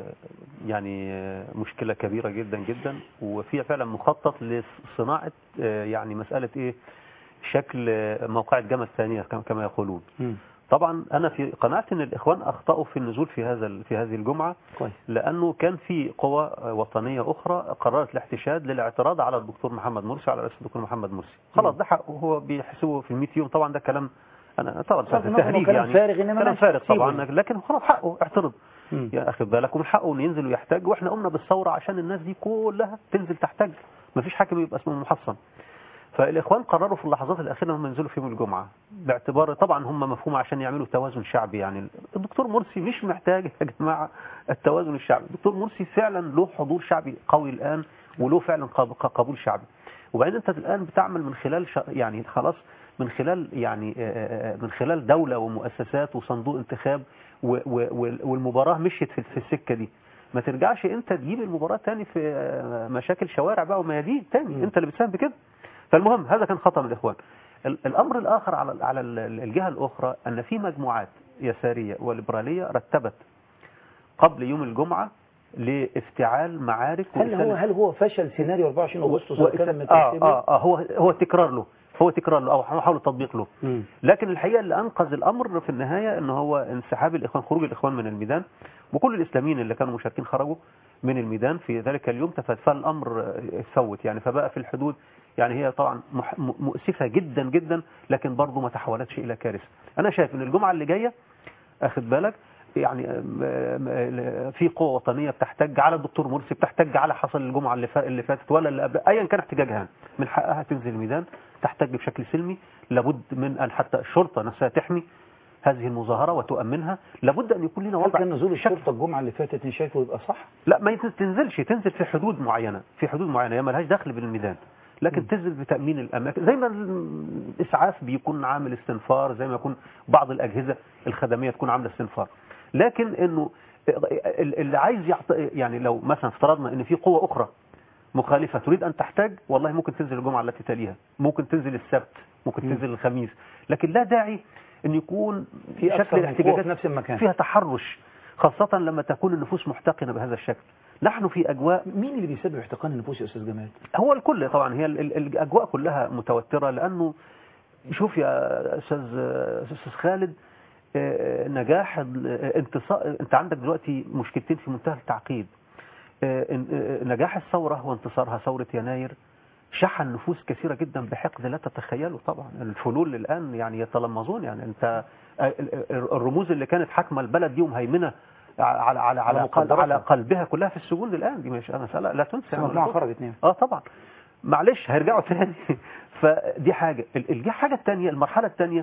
يعني مشكلة كبيرة جدا جدا وفي فعلا مخطط لصناعة يعني مسألة إيه شكل موقعة جمل الثانية كما يقولون طبعا أنا في قناعتي أن الإخوان أخطأوا في النزول في هذا في هذه الجمعة كويس لأنه كان في قوى وطنية أخرى قررت الاحتشاد للاعتراض على الدكتور محمد مرسي على رئيس الدكتور محمد مرسي خلاص ده حقه هو بيحسبه في ال 100 يوم طبعا ده كلام انا طبعا بغض النظر تهريج كلام يعني فارغ، إنما كلام ماشي، فارغ سيبه طبعا يعني. لكن خلاص حقه اعترض مم. يا اخي بالك ومن حقه انه ينزل ويحتاج واحنا قمنا بالثوره عشان الناس دي كلها تنزل تحتاج مفيش حاكم يبقى اسمه محصن فالاخوان قرروا في اللحظات الاخيره انهم ينزلوا في يوم الجمعه باعتبار طبعا هم مفهوم عشان يعملوا توازن شعبي يعني الدكتور مرسي مش محتاج يا جماعه التوازن الشعبي الدكتور مرسي فعلا له حضور شعبي قوي الان وله فعلا قاب- قبول شعبي وبعدين انت الان بتعمل من خلال ش... يعني خلاص من خلال يعني آه، آه، من خلال دوله ومؤسسات وصندوق انتخاب و... و... وال- والمباراه مشيت في في السكه دي ما ترجعش انت تجيب المباراه تاني في آه، مشاكل شوارع بقى وميادين تاني انت اللي بتساهم بكده فالمهم هذا كان خطأ من الإخوان ال- الأمر الآخر على على ال- الجهة الأخرى أن في مجموعات يسارية وليبرالية رتبت قبل يوم الجمعة لافتعال معارك هل هو وإسالة- هل هو فشل سيناريو 24 اغسطس و- اللي كان من آه, الترتيب؟ آه, آه هو هو تكرار له هو تكرار له أو محاولة تطبيق له مم. لكن الحقيقة اللي أنقذ الأمر في النهاية أنه هو انسحاب الإخوان خروج الإخوان من الميدان وكل الإسلاميين اللي كانوا مشاركين خرجوا من الميدان في ذلك اليوم تف- فالأمر آه، فوت يعني فبقى في الحدود يعني هي طبعا مح- م- مؤسفة جدا جدا لكن برضه ما تحولتش إلى كارثة أنا شايف أن الجمعة اللي جاية أخد بالك يعني آم، آم، في قوة وطنية بتحتج على الدكتور مرسي بتحتج على حصل الجمعة اللي فا- اللي فاتت ولا اللي قبل أيا كان احتجاجها من حقها تنزل الميدان تحتج بشكل سلمي لابد من أن حتى الشرطة نفسها تحمي هذه المظاهرة وتؤمنها لابد أن يكون لنا هل وضع كان نزول شكل الشرطه الجمعه اللي فاتت انت شايفه يبقى صح؟ لا ما يتن- تنزلش تنزل في حدود معينة في حدود معينة هي ملهاش دخل بالميدان لكن تنزل بتأمين الأماكن زي ما الإسعاف بيكون عامل استنفار زي ما يكون بعض الأجهزة الخدمية تكون عاملة استنفار لكن إنه ال- اللي عايز يعط... يعني لو مثلا افترضنا إن في قوة أخرى مخالفة تريد أن تحتاج والله ممكن تنزل الجمعة التي تليها ممكن تنزل السبت ممكن مم. تنزل الخميس لكن لا داعي أن يكون في أكثر شكل من قوة الاحتجاجات في نفس المكان. فيها تحرش خاصة لما تكون النفوس محتقنة بهذا الشكل نحن في أجواء مين اللي بيسبب احتقان النفوس يا استاذ جمال؟ هو الكل طبعا هي ال- ال- الأجواء كلها متوترة لأنه شوف يا أستاذ أستاذ خالد آه، نجاح ال- انتصار أنت عندك دلوقتي مشكلتين في منتهى التعقيد آه، إن- آه، نجاح الثورة وانتصارها ثورة يناير شحن نفوس كثيرة جدا بحقد لا تتخيله طبعا الفلول الآن يعني يتلمذون يعني أنت آه، ال- ال- الرموز اللي كانت حاكمة البلد دي ومهيمنة على على على على, قلب مقدراتها. على قلبها كلها في السجون الآن دي مش مسألة لا تنسى يعني مجموعة ولا خرجت نعم اه طبعا معلش هيرجعوا تاني فدي حاجة ال- ال- الحاجة الثانية المرحلة الثانية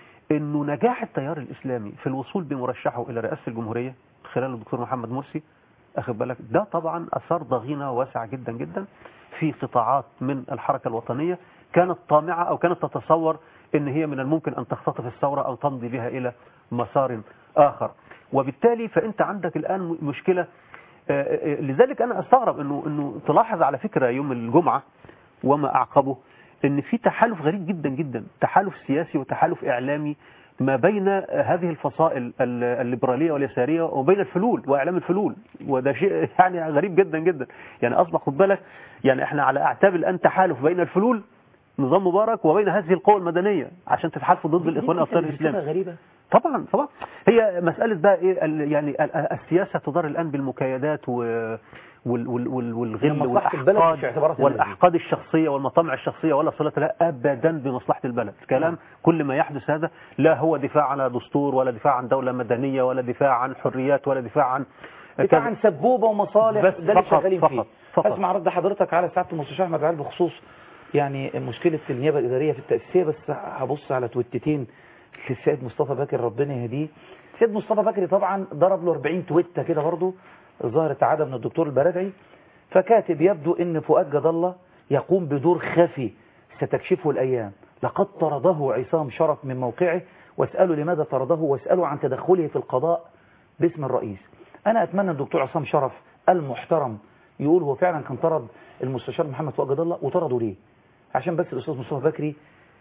انه نجاح التيار الاسلامي في الوصول بمرشحه الى رئاسة الجمهورية خلال الدكتور محمد مرسي اخد بالك ده طبعا اثار ضغينة واسعة جدا جدا في قطاعات من الحركة الوطنية كانت طامعة او كانت تتصور ان هي من الممكن ان تختطف الثورة او تمضي بها الى مسار اخر وبالتالي فانت عندك الان م- مشكلة آه، آه، لذلك انا استغرب انه انه تلاحظ على فكره يوم الجمعه وما اعقبه ان في تحالف غريب جدا جدا تحالف سياسي وتحالف اعلامي ما بين هذه الفصائل ال- الليبراليه واليساريه وبين الفلول واعلام الفلول وده شيء يعني غريب جدا جدا يعني اصبح خد بالك يعني احنا على اعتاب الان تحالف بين الفلول نظام مبارك وبين هذه القوى المدنيه عشان تتحالفوا ضد الاخوان دي الابطال كانت الاسلامي فكرة غريبة طبعا طبعا هي مسألة بقى ايه ال- يعني ال- السياسة تدار الآن بالمكايدات و وال وال وال والغل مصلحة البلد مش والأحقاد اعتبارات الناس دي. والأحقاد الشخصية والمطامع الشخصية ولا صلة لها أبدا بمصلحة البلد كلام كل ما يحدث هذا لا هو دفاع عن دستور ولا دفاع عن دولة مدنية ولا دفاع عن حريات ولا دفاع عن دفاع كذا. عن سبوبة ومصالح بس ده اللي فقط- شغالين فقط- فيه فقط. اسمع رد حضرتك على سعادة المستشار احمد علي بخصوص يعني مشكلة النيابة الإدارية في التأسيسية بس هبص على تويتتين للسيد مصطفى بكر ربنا يهديه السيد مصطفى بكري طبعا ضرب له 40 تويتة كده برضه ظاهرة عادة من الدكتور البرادعي فكاتب يبدو ان فؤاد جد الله يقوم بدور خفي ستكشفه الأيام لقد طرده عصام شرف من موقعه واسأله لماذا طرده واسأله عن تدخله في القضاء باسم الرئيس أنا أتمنى الدكتور عصام شرف المحترم يقول هو فعلا كان طرد المستشار محمد فؤاد جد الله وطرده ليه عشان بس الأستاذ مصطفى بكري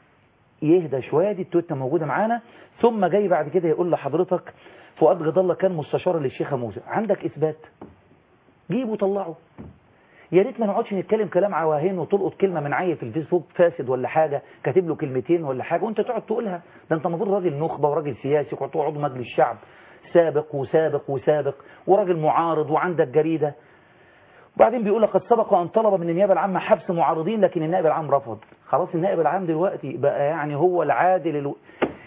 يهدى شوية دي التويتة موجودة معانا ثم جاي بعد كده يقول لحضرتك فؤاد جد الله كان مستشار للشيخة موسى عندك إثبات جيبه طلعه يا ريت ما نقعدش نتكلم كلام عواهين وتلقط كلمة من عيل في الفيسبوك فاسد ولا حاجة كاتب له كلمتين ولا حاجة وانت تقعد تقولها ده انت المفروض راجل نخبة وراجل سياسي وقعد تقعد عضو مجلس الشعب سابق وسابق وسابق وراجل معارض وعندك جريدة وبعدين بيقول لقد سبق أن طلب من النيابة العامة حبس معارضين لكن النائب العام رفض خلاص النائب العام دلوقتي بقى يعني هو العادل الو...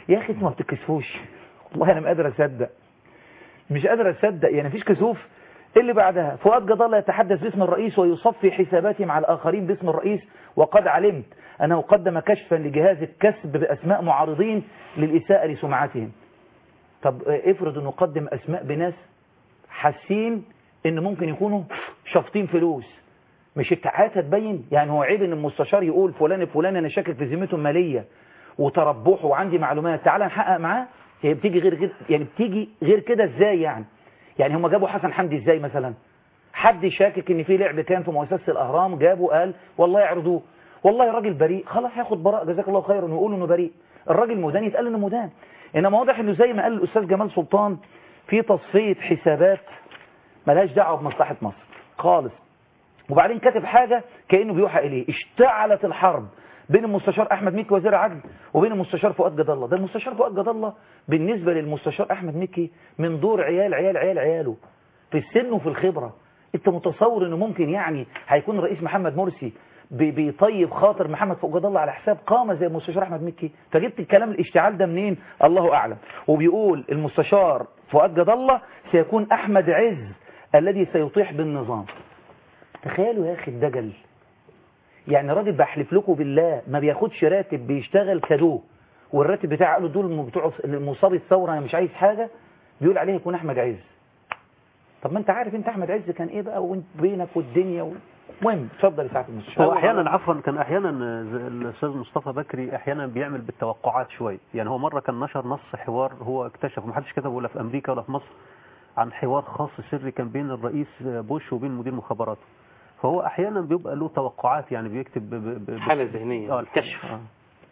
يا اخي انتوا ما بتتكسفوش والله انا ما قادر اصدق مش قادر اصدق يعني مفيش كسوف إيه اللي بعدها فؤاد جد الله يتحدث باسم الرئيس ويصفي حساباته مع الآخرين باسم الرئيس وقد علمت أنه قدم كشفا لجهاز الكسب بأسماء معارضين للإساءة لسمعتهم طب آه، افرض انه قدم أسماء بناس حاسين ان ممكن يكونوا شافطين فلوس مش التعات هتبين يعني هو عيب ان المستشار يقول فلان الفلاني انا شاكك في ذمته الماليه وتربحه وعندي معلومات تعال نحقق معاه هي بتيجي غير غير يعني بتيجي غير كده ازاي يعني يعني هم جابوا حسن حمدي ازاي مثلا حد شاكك ان في لعب كان في مؤسسه الاهرام جابوا قال والله يعرضوه والله راجل بريء خلاص هياخد براء جزاك الله خيرا ويقولوا انه بريء الراجل مدان يتقال انه مدان انما واضح انه زي ما قال الاستاذ جمال سلطان في تصفيه حسابات ملهاش دعوه بمصلحه مصر خالص وبعدين كاتب حاجة كأنه بيوحى إليه اشتعلت الحرب بين المستشار أحمد مكي وزير عدل وبين المستشار فؤاد جد الله ده المستشار فؤاد جد الله بالنسبة للمستشار أحمد مكي من دور عيال عيال عيال عياله في السن وفي الخبرة انت متصور انه ممكن يعني هيكون رئيس محمد مرسي بي- بيطيب خاطر محمد فؤاد جد الله على حساب قامة زي المستشار أحمد مكي فجبت الكلام الاشتعال ده منين الله أعلم وبيقول المستشار فؤاد جد الله سيكون أحمد عز الذي سيطيح بالنظام تخيلوا يا اخي الدجل يعني راجل بحلف لكم بالله ما بياخدش راتب بيشتغل كادو والراتب بتاعه قالوا دول م- بتوع مصاب الثوره انا مش عايز حاجه بيقول عليه يكون احمد عز طب ما انت عارف انت احمد عز كان ايه بقى وانت بينك والدنيا و... المهم اتفضل يا سعاده المستشار هو احيانا عفوا كان احيانا زي الاستاذ مصطفى بكري احيانا بيعمل بالتوقعات شويه يعني هو مره كان نشر نص حوار هو اكتشف ومحدش كتبه ولا في امريكا ولا في مصر عن حوار خاص سري كان بين الرئيس بوش وبين مدير مخابراته فهو احيانا بيبقى له توقعات يعني بيكتب ب... ب... ب... حالة ذهنية اه الحالة. كشف آه.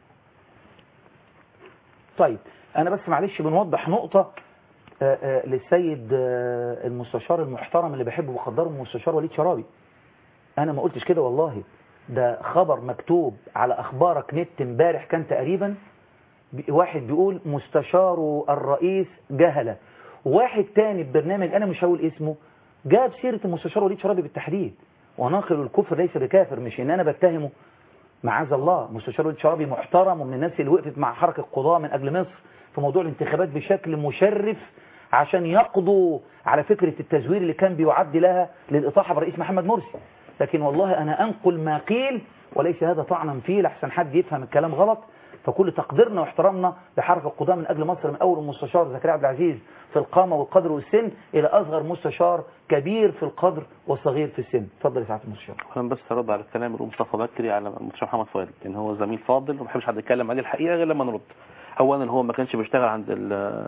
طيب انا بس معلش بنوضح نقطة آه، آه، للسيد آه، المستشار المحترم اللي بحبه وبقدره المستشار وليد شرابي انا ما قلتش كده والله ده خبر مكتوب على اخبارك نت امبارح كان تقريبا بي- واحد بيقول مستشار الرئيس جهلة واحد تاني ببرنامج انا مش هقول اسمه جاب سيرة المستشار وليد شرابي بالتحديد وناقل الكفر ليس بكافر مش ان انا بتهمه معاذ الله مستشار وليد شرابي محترم ومن الناس اللي وقفت مع حركة القضاء من أجل مصر في موضوع الانتخابات بشكل مشرف عشان يقضوا على فكرة التزوير اللي كان بيعد لها للإطاحة برئيس محمد مرسي لكن والله أنا أنقل ما قيل وليس هذا طعنا فيه لحسن حد يفهم الكلام غلط فكل تقديرنا واحترامنا لحركة القضاء من أجل مصر من أول المستشار زكريا عبد العزيز في القامة والقدر والسن إلى أصغر مستشار كبير في القدر وصغير في السن اتفضل يا سعادة المستشار انا بس ارد على الكلام اللي مصطفى بكري على المستشار محمد فؤاد لان هو زميل فاضل وما بحبش حد يتكلم عليه الحقيقه غير لما نرد اولا هو ما كانش بيشتغل عند ال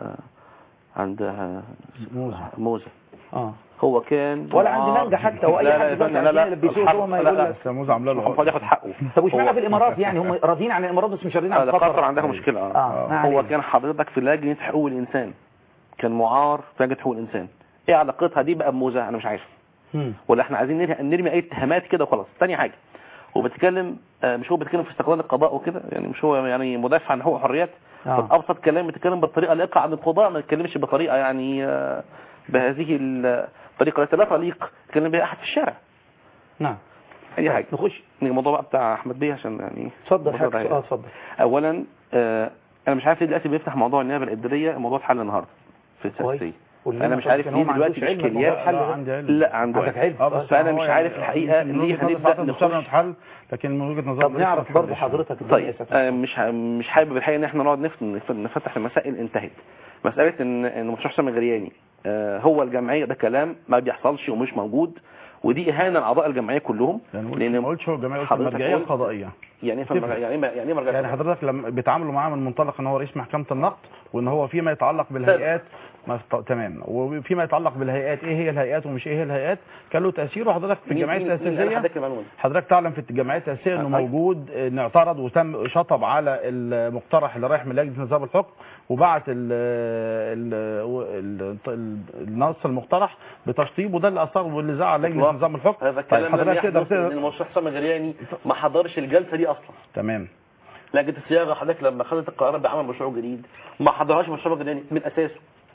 عند موزة. موزه آه. هو كان ولا عند مانجا حتى واي لا حد لا دلوقتي لا لا عايزين يلبسوه الحق- هو ما لا يقول لا لك بس موزة عامله محمد له فؤاد ياخد حقه طب وش هو- معنى في الامارات يعني هم راضيين عن الامارات بس مش راضيين آه، عن لا قطر قطر عندها مشكله اه, اه ما هو علينا. كان حضرتك في لجنه حقوق الانسان كان معار في لجنه حقوق الانسان ايه علاقتها دي بقى بموزه انا مش عارف مم. ولا احنا عايزين نرمي, نرمي اي اتهامات كده وخلاص تاني حاجه هو بيتكلم آه، مش هو بيتكلم في استقلال القضاء وكده يعني مش هو يعني مدافع عن حقوق الحريات آه. طب ابسط كلام بيتكلم بالطريقه اللائقه عن القضاء ما يتكلمش بطريقه يعني آه، بهذه الطريقه التي لا تليق يتكلم بها احد في الشارع نعم اي حاجه نخش الموضوع بقى بتاع احمد بيه عشان يعني اتفضل الموضوع ده حضرتك اه اتفضل اولا آه، انا مش عارف ليه دلوقتي بيفتح موضوع النيابه الاداريه الموضوع اتحل النهارده في السياسيه قلنا انا مش طب عارف كان ليه هو ما دلوقتي عندوش علم الاشكاليات بالموضوع الحل لا ده. عندي علم لا عنده عندك علم. علم اه بس فأنا هو مش يعني عارف الحقيقة يمكن من ليه وجهة نظر هنبدأ سعادة المستشار نخش. اتحل لكن من وجهة نظر طب الرئيس نعرف ما برضه اتحلش. حضرتك الدنيا طيب يا ساتر. آه، مش ه- مش حابب الحقيقه ان احنا نقعد نفت- نف- نفتح المسائل انتهت مساله ان ان مستشار حسام الغرياني آه، هو الجمعيه ده كلام ما بيحصلش ومش موجود ودي اهانه لاعضاء الجمعيه كلهم يعني ما قلتش- لان ما قلتش هو الجمعيه قلت حضرتك المرجعيه قلت- القضائيه يعني ايه فرق- يعني ايه يعني ايه مرجع يعني حضرتك لما بيتعاملوا معاه من منطلق ان هو رئيس محكمه النقد وان هو فيما يتعلق بالهيئات ما ط- تمام وفيما يتعلق بالهيئات ايه هي الهيئات ومش ايه هي الهيئات كان له تاثير وحضرتك في الجمعيه مين- مين- مين قال التاسيسيه لحضرتك المعلومه دي؟ حضرتك تعلم في الجمعيه التاسيسيه انه أيوة. موجود ان اعترض وتم شطب على المقترح اللي رايح من لجنه نظام الحكم وبعت ال ال ال ال النص المقترح بتشطيب وده اللي اثار واللي زعل لجنه إطلاق. نظام الحكم هذا طيب الكلام لم حضرتك تقدر يحدث لان تقدر المستشار حسام الغرياني ما حضرش الجلسه دي اصلا تمام لجنه الصياغه حضرتك لما خدت القرار بعمل مشروع جديد ما حضرهاش مشروع جديد من اساسه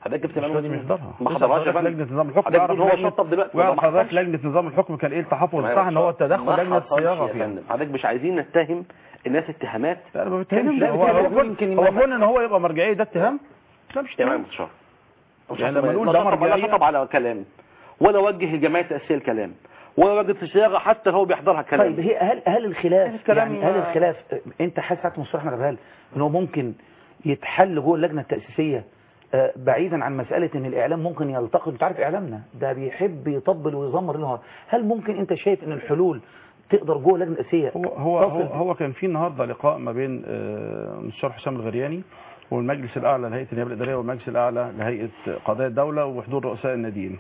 حضرتك جبت مش معلومة لازم منين؟ يحضرها ما اسأل حضرهاش يا حضرتك فندم لجنه نظام الحكم حضرتك ويعرف بتقول هو لجنة- شطب دلوقتي ويعرف وده ما حضرتك حصلش. لجنه نظام الحكم كان ايه التحفظ ما الصح ان هو التدخل ما لجنه حصلش الصياغه يا فيها فندم حضرتك مش عايزين نتهم الناس اتهامات لا ما بتهمش لا، هو بتهمش. هو يمكن هو يمكن- كون ان هو يبقى مرجعيه ده اتهام لا مش تمام اتهام مستشار يعني لما نقول لا ده شطب ولا مرجعيه شطب على كلام ولا وجه الجمعيه التاسيسيه الكلام ولا وجه في الصياغه حتى لو بيحضرها كلام طيب هي هل هل الخلاف الكلام- يعني هل الخلاف انت حاسس ساعه مصطفى احمد غال ان هو ممكن يتحل جوه اللجنه التاسيسيه آه، بعيدا عن مساله ان الاعلام ممكن يلتقط انت عارف اعلامنا ده بيحب يطبل ويزمر له هل ممكن انت شايف ان الحلول تقدر جوه اللجنه التاسيسيه هو هو هو, تصل- هو كان في النهارده لقاء ما بين آه، مستشار حسام الغرياني والمجلس الاعلى لهيئه النيابه الاداريه والمجلس الاعلى لهيئه قضايا الدوله وحضور رؤساء الناديين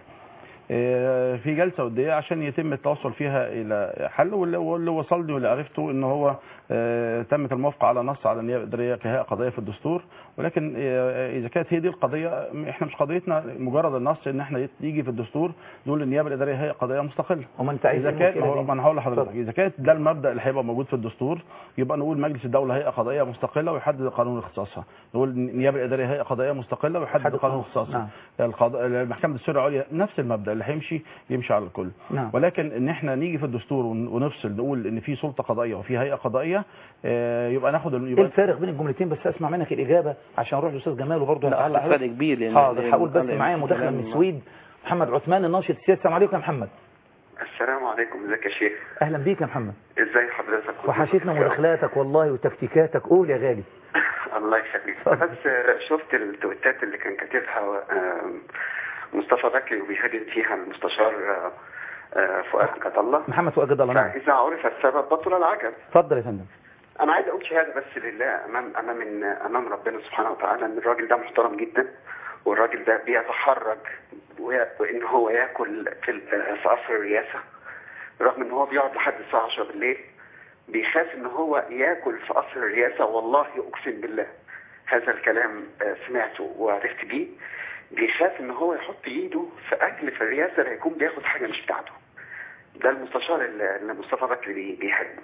آه، في جلسه وديه عشان يتم التوصل فيها الى حل واللي واللي وصلني واللي عرفته ان هو آه، تمت الموافقه على نص على النيابه الاداريه كهيئه قضائيه في الدستور ولكن آه، اذا كانت هي دي القضيه احنا مش قضيتنا مجرد النص ان احنا يجي في الدستور نقول النيابه الاداريه هيئه قضائيه مستقله وما انت عايز اذا كان المشكلة ما هو دي؟ ما انا هقول لحضرتك اتفضل. اذا كانت ده المبدا اللي هيبقى موجود في الدستور يبقى نقول مجلس الدوله هيئه قضائيه مستقله ويحدد قانون اختصاصها نقول النيابه الاداريه هيئه قضائيه مستقله ويحدد يحدد قانون قانون. اختصاصها نعم. القضاء المحكمه الدستوريه العليا نفس المبدا اللي هيمشي يمشي على الكل نعم. ولكن ان احنا نيجي في الدستور ون- ونفصل نقول ان في سلطه قضائيه وفي هيئه قضائيه آه، يبقى ناخد ال- ايه يبقى الفارق بين الجملتين بس اسمع منك الاجابه عشان اروح للاستاذ جمال وبرضه لا هتعلق أصل فرق كبير لان حاضر لأن- هقول بس لأن معايا مداخله من كلام- السويد محمد عثمان الناشط السياسي السلام عليكم يا محمد السلام عليكم ازيك يا شيخ اهلا بيك يا محمد ازاي حضرتك وحشتنا مداخلاتك والله وتكتيكاتك قول يا غالي الله يخليك اتفضل. بس آه، شفت التويتات اللي كان كاتبها آه، مصطفى بكري وبيهاجم فيها المستشار آه، آه، فؤاد قد الله محمد فؤاد جد الله نعم فإذا عرف السبب بطل العجب اتفضل يا فندم انا عايز اقول شهاده بس لله امام امام إن- امام ربنا سبحانه وتعالى ان الراجل ده محترم جدا والراجل ده بيتحرج وي- وان هو ياكل في ال- في قصر الرئاسه رغم ان هو بيقعد لحد الساعه 10 بالليل بيخاف ان هو ياكل في قصر الرئاسه والله اقسم بالله هذا الكلام آه، سمعته وعرفت بيه بيخاف ان هو يحط ايده في اكل في الرئاسه لا يكون بياخد حاجه مش بتاعته ده المستشار اللي اللي مصطفى بكري بي- بيحبه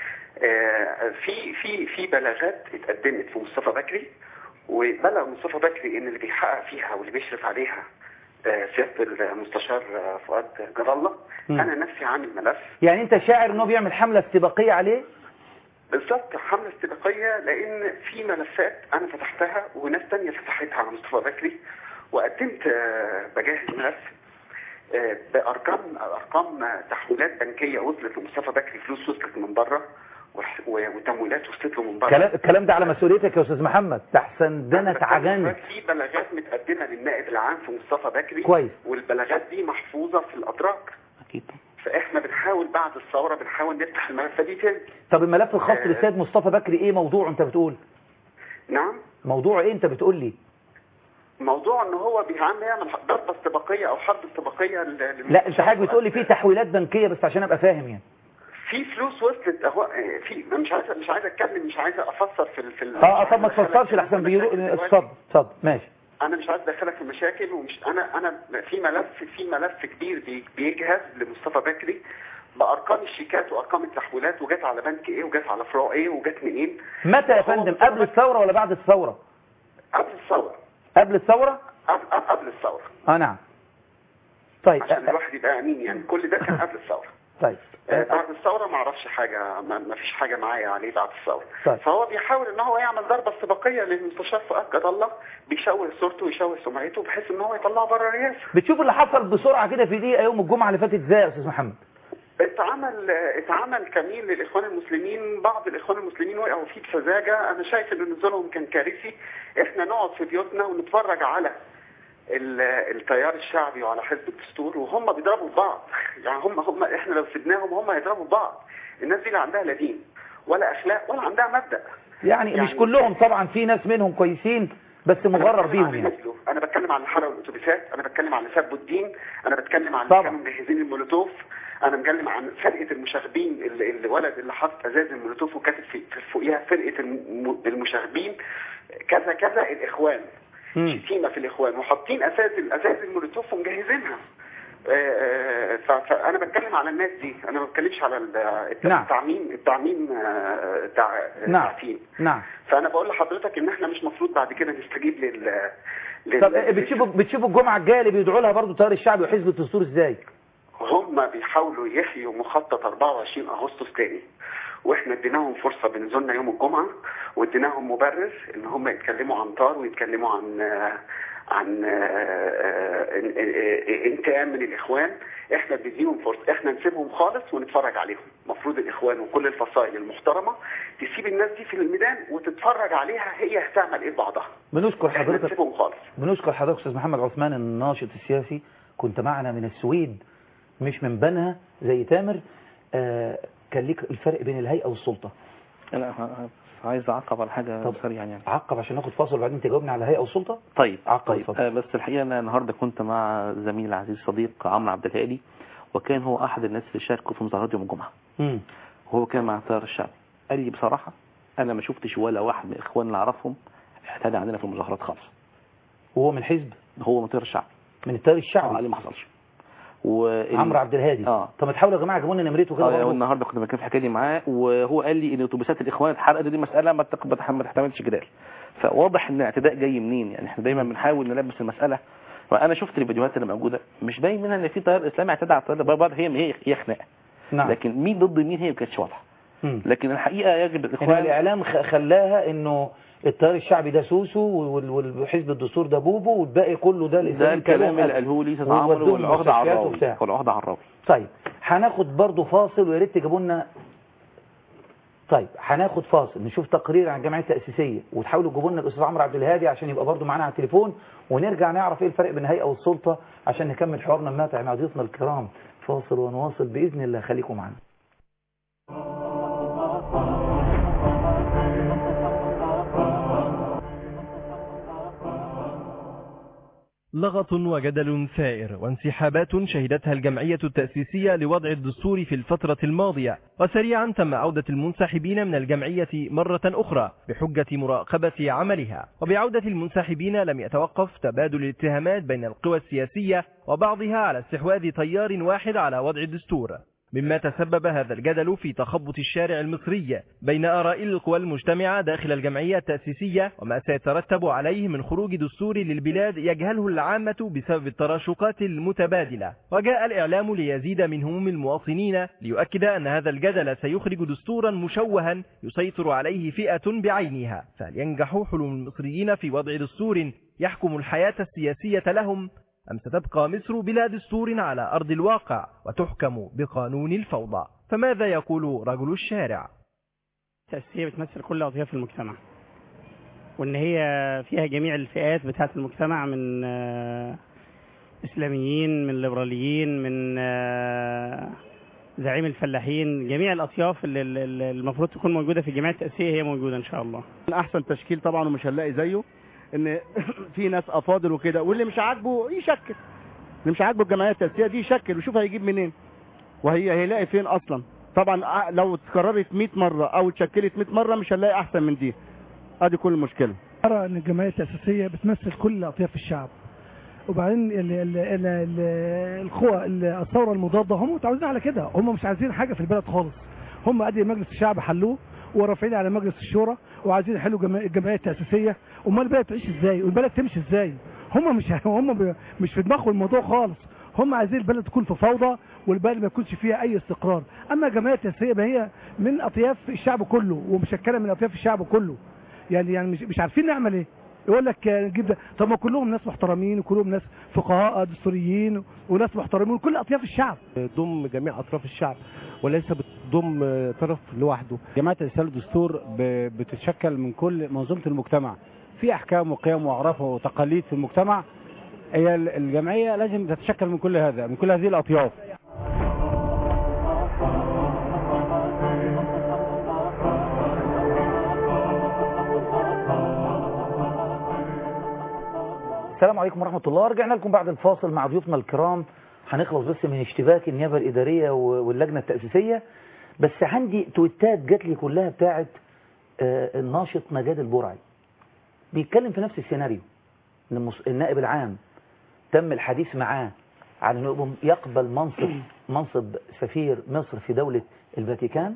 آه، في في في بلاغات اتقدمت في مصطفى بكري وبلغ مصطفى بكري ان اللي بيحقق فيها واللي بيشرف عليها آه، سياده المستشار آه، فؤاد جد الله مم. انا نفسي عامل ملف يعني انت شاعر انه بيعمل حمله استباقيه عليه بالظبط حمله استباقيه لان في ملفات انا فتحتها وناس تانية فتحتها على مصطفى بكري وقدمت آه، بجهز ملف آه، بارقام ارقام تحويلات بنكيه وصلت لمصطفى بكري فلوس وصلت من بره وح- و- وتمويلات وصلت له من بره كلام الكلام ده على مسؤوليتك يا استاذ محمد تحسن دنك عجنت في بلاغات متقدمه للنائب العام في مصطفى بكري كويس. والبلاغات دي محفوظه في الادراج اكيد فاحنا بنحاول بعد الثوره بنحاول نفتح الملفات دي تاني طب الملف الخاص آه. للسيد مصطفى بكري ايه موضوعه انت بتقول نعم موضوع ايه انت بتقول لي موضوع ان هو بيعمل يعمل ضربه استباقيه او حرب استباقيه ل- لا انت حضرتك بتقول لي في تحويلات بنكيه بس عشان ابقى فاهم يعني في فلوس وصلت اهو في مش عايز مش عايز اتكلم مش عايز افسر في ال- في ال- اه آه، طب ما تفسرش لحسن بيقولوا اتفضل اتفضل ماشي انا مش عايز ادخلك في مشاكل ومش انا انا في ملف في ملف كبير بي- بيجهز لمصطفى بكري بارقام الشيكات وارقام التحويلات وجت على بنك ايه وجت على فروع ايه وجت منين متى يا وهو فندم مصطفى قبل الثوره ولا بعد الثوره قبل الثوره قبل الثوره قبل, قبل الثوره اه نعم طيب عشان آه، الواحد يبقى امين يعني كل ده كان قبل الثوره طيب آه، بعد الثوره ما اعرفش حاجه ما ما فيش حاجه معايا عليه بعد الثوره طيب. فهو بيحاول ان هو يعمل ضربه استباقيه للمستشار فؤاد جد الله بيشوه صورته ويشوه سمعته بحيث ان هو يطلعه بره الرئاسه بتشوف اللي حصل بسرعه كده في دقيقه يوم الجمعه اللي فاتت ازاي يا استاذ محمد اتعمل اتعمل كمين للاخوان المسلمين بعض الاخوان المسلمين وقعوا فيه بسذاجه انا شايف ان نزولهم كان كارثي احنا نقعد في بيوتنا ونتفرج على ال- التيار الشعبي وعلى حزب الدستور وهم بيضربوا في بعض يعني هم هم احنا لو سيبناهم هم هيضربوا في بعض الناس دي لا عندها لا دين ولا اخلاق ولا عندها مبدا يعني, مش يعني- كلهم طبعا في ناس منهم كويسين بس مغرر بيهم يعني يعني. انا بتكلم عن الحرق والاتوبيسات انا بتكلم عن سب الدين انا بتكلم عن طبعا. اللي كانوا مجهزين المولوتوف انا بتكلم عن فرقه المشاغبين اللي اللي ولد اللي حاطط ازاز المولوتوف وكاتب في في فوقيها فرقه الم- المشاغبين كذا كذا الاخوان مم. شتيمه في الاخوان وحاطين اساس الازاز المولوتوف ومجهزينها آه، ف- فانا بتكلم على الناس دي انا ما بتكلمش على ال- الت- نعم. التعميم التعميم آه، تع- نعم. تعتيم نعم فانا بقول لحضرتك ان احنا مش مفروض بعد كده نستجيب لل لل- طب إيه بتشوفوا بتشوفوا الجمعه الجايه اللي بيدعوا لها برضه التيار الشعبي وحزب الدستور ازاي؟ هم بيحاولوا يحيوا مخطط 24 اغسطس تاني واحنا اديناهم فرصه بنزولنا يوم الجمعه واديناهم مبرر ان هم يتكلموا عن طار ويتكلموا عن آه، عن آه، آه، إن- آه، انتقام من الاخوان احنا بنديهم فرصه احنا نسيبهم خالص ونتفرج عليهم المفروض الاخوان وكل الفصائل المحترمه تسيب الناس دي في الميدان وتتفرج عليها هي هتعمل ايه بعضها بنشكر احنا حضرتك نسيبهم خالص بنشكر حضرتك استاذ محمد عثمان الناشط السياسي كنت معنا من السويد مش من بنها زي تامر آه كان ليك الفرق بين الهيئه والسلطه انا ه- عايز اعقب على حاجه طب. سريعا يعني عقب عشان ناخد فاصل وبعدين تجاوبنا على الهيئه والسلطه طيب عقب طيب اتفضل. آه بس الحقيقه انا النهارده كنت مع زميلي العزيز صديق عمرو عبد الهادي وكان هو احد الناس اللي شاركوا في مظاهرات يوم الجمعه امم وهو كان مع التيار الشعبي قال لي بصراحه انا ما شفتش ولا واحد من اخواننا اللي اعرفهم اعتدى عندنا في المظاهرات خالص وهو من حزب هو من التيار الشعبي من التيار اه الشعبي قال لي ما حصلش وال- عمرو عبد الهادي اه طب ما تحاولوا يا جماعه جيبوا لنا نمرته كده اه برضه. النهارده كنت بتكلم في الحكايه دي معاه وهو قال لي ان اتوبيسات الاخوان اتحرقت دي مساله ما تق- ما تح- ما تحتملش جدال فواضح ان الاعتداء جاي منين يعني احنا دايما بنحاول نلبس المساله وانا شفت الفيديوهات اللي موجوده مش باين منها ان في تيار اسلامي اعتدى على التيار بعض هي هي هي خناقه نعم لكن مين ضد مين هي ما كانتش واضحه مم. لكن الحقيقه يجب إن الاخوان الاعلام خ- خلاها انه التيار الشعبي ده سوسو وال- وحزب الدستور ده بوبو والباقي كله ده ده الإسلام الكلام كلام اللي قاله لي استاذ عمرو وودوهم والعقده مستشفيات عراوي وبتاع. والعقده عراوي طيب هناخد برضو فاصل ويا ريت تجيبوا لنا طيب هناخد فاصل نشوف تقرير عن الجمعيه التاسيسيه وتحاولوا تجيبوا لنا الاستاذ عمرو عبد الهادي عشان يبقى برضو معانا على التليفون ونرجع نعرف ايه الفرق بين الهيئه والسلطه عشان نكمل حوارنا الماتع مع ضيوفنا الكرام فاصل ونواصل باذن الله خليكم معانا لغط وجدل ثائر وانسحابات شهدتها الجمعية التأسيسية لوضع الدستور في الفترة الماضية وسريعا تم عودة المنسحبين من الجمعية مرة أخرى بحجة مراقبة عملها وبعودة المنسحبين لم يتوقف تبادل الاتهامات بين القوى السياسية وبعضها على استحواذ تيار واحد على وضع الدستور مما تسبب هذا الجدل في تخبط الشارع المصري بين آراء القوى المجتمعة داخل الجمعية التأسيسية وما سيترتب عليه من خروج دستور للبلاد يجهله العامة بسبب التراشقات المتبادلة وجاء الإعلام ليزيد من هموم المواطنين ليؤكد أن هذا الجدل سيخرج دستورا مشوها يسيطر عليه فئة بعينها فهل ينجح حلم المصريين في وضع دستور يحكم الحياة السياسية لهم أم ستبقى مصر بلا دستور على أرض الواقع وتحكم بقانون الفوضى فماذا يقول رجل الشارع التأسيسية بتمثل كل أطياف المجتمع وإن هي فيها جميع الفئات بتاعة المجتمع من آه، إسلاميين من ليبراليين من آه، زعيم الفلاحين جميع الأطياف اللي اللي المفروض تكون موجودة في الجمعية التأسيسية هي موجودة إن شاء الله احسن تشكيل طبعا ومش هنلاقي زيه ان في ناس افاضل وكده واللي مش عاجبه يشكل اللي مش عاجبه الجمعيه التاسيسيه دي يشكل ويشوف هيجيب منين وهي هيلاقي فين اصلا طبعا ع- لو اتكررت 100 مره او اتشكلت 100 مره مش هنلاقي احسن من دي ادي كل المشكله أرى أن الجمعية التأسيسية بتمثل كل أطياف الشعب وبعدين ال- ال- ال- ال- القوى ال- الثورة المضادة هم متعودين على كده هم مش عايزين حاجة في البلد خالص هم أدي مجلس الشعب حلوه ورافعين على مجلس الشورى وعايزين يحلوا جما- الجمعية التأسيسية امال البلد تعيش ازاي والبلد تمشي ازاي هم مش هم ب- مش في دماغهم الموضوع خالص هم عايزين البلد تكون في فوضى والبلد ما يكونش فيها اي استقرار اما الجمعيه التاسيسيه ما هي من اطياف الشعب كله ومشكله من اطياف الشعب كله يعني يعني مش, مش عارفين نعمل ايه يقول لك آه، نجيب ده طب ما كلهم ناس محترمين وكلهم ناس فقهاء دستوريين وناس محترمين وكل اطياف الشعب ضم جميع اطراف الشعب وليس بتضم طرف لوحده جماعة الإسلام الدستور ب- بتتشكل من كل منظومة المجتمع في أحكام وقيم وأعراف وتقاليد في المجتمع هي ال- الجمعية لازم تتشكل من كل هذا من كل هذه الأطياف السلام عليكم ورحمة الله رجعنا لكم بعد الفاصل مع ضيوفنا الكرام هنخلص بس من اشتباك النيابة الإدارية و- واللجنة التأسيسية بس عندي تويتات جات لي كلها بتاعت آه، الناشط مجاد البرعي بيتكلم في نفس السيناريو ان المس- النائب العام تم الحديث معاه على انه يقوم يقبل منصب منصب سفير مصر في دولة الفاتيكان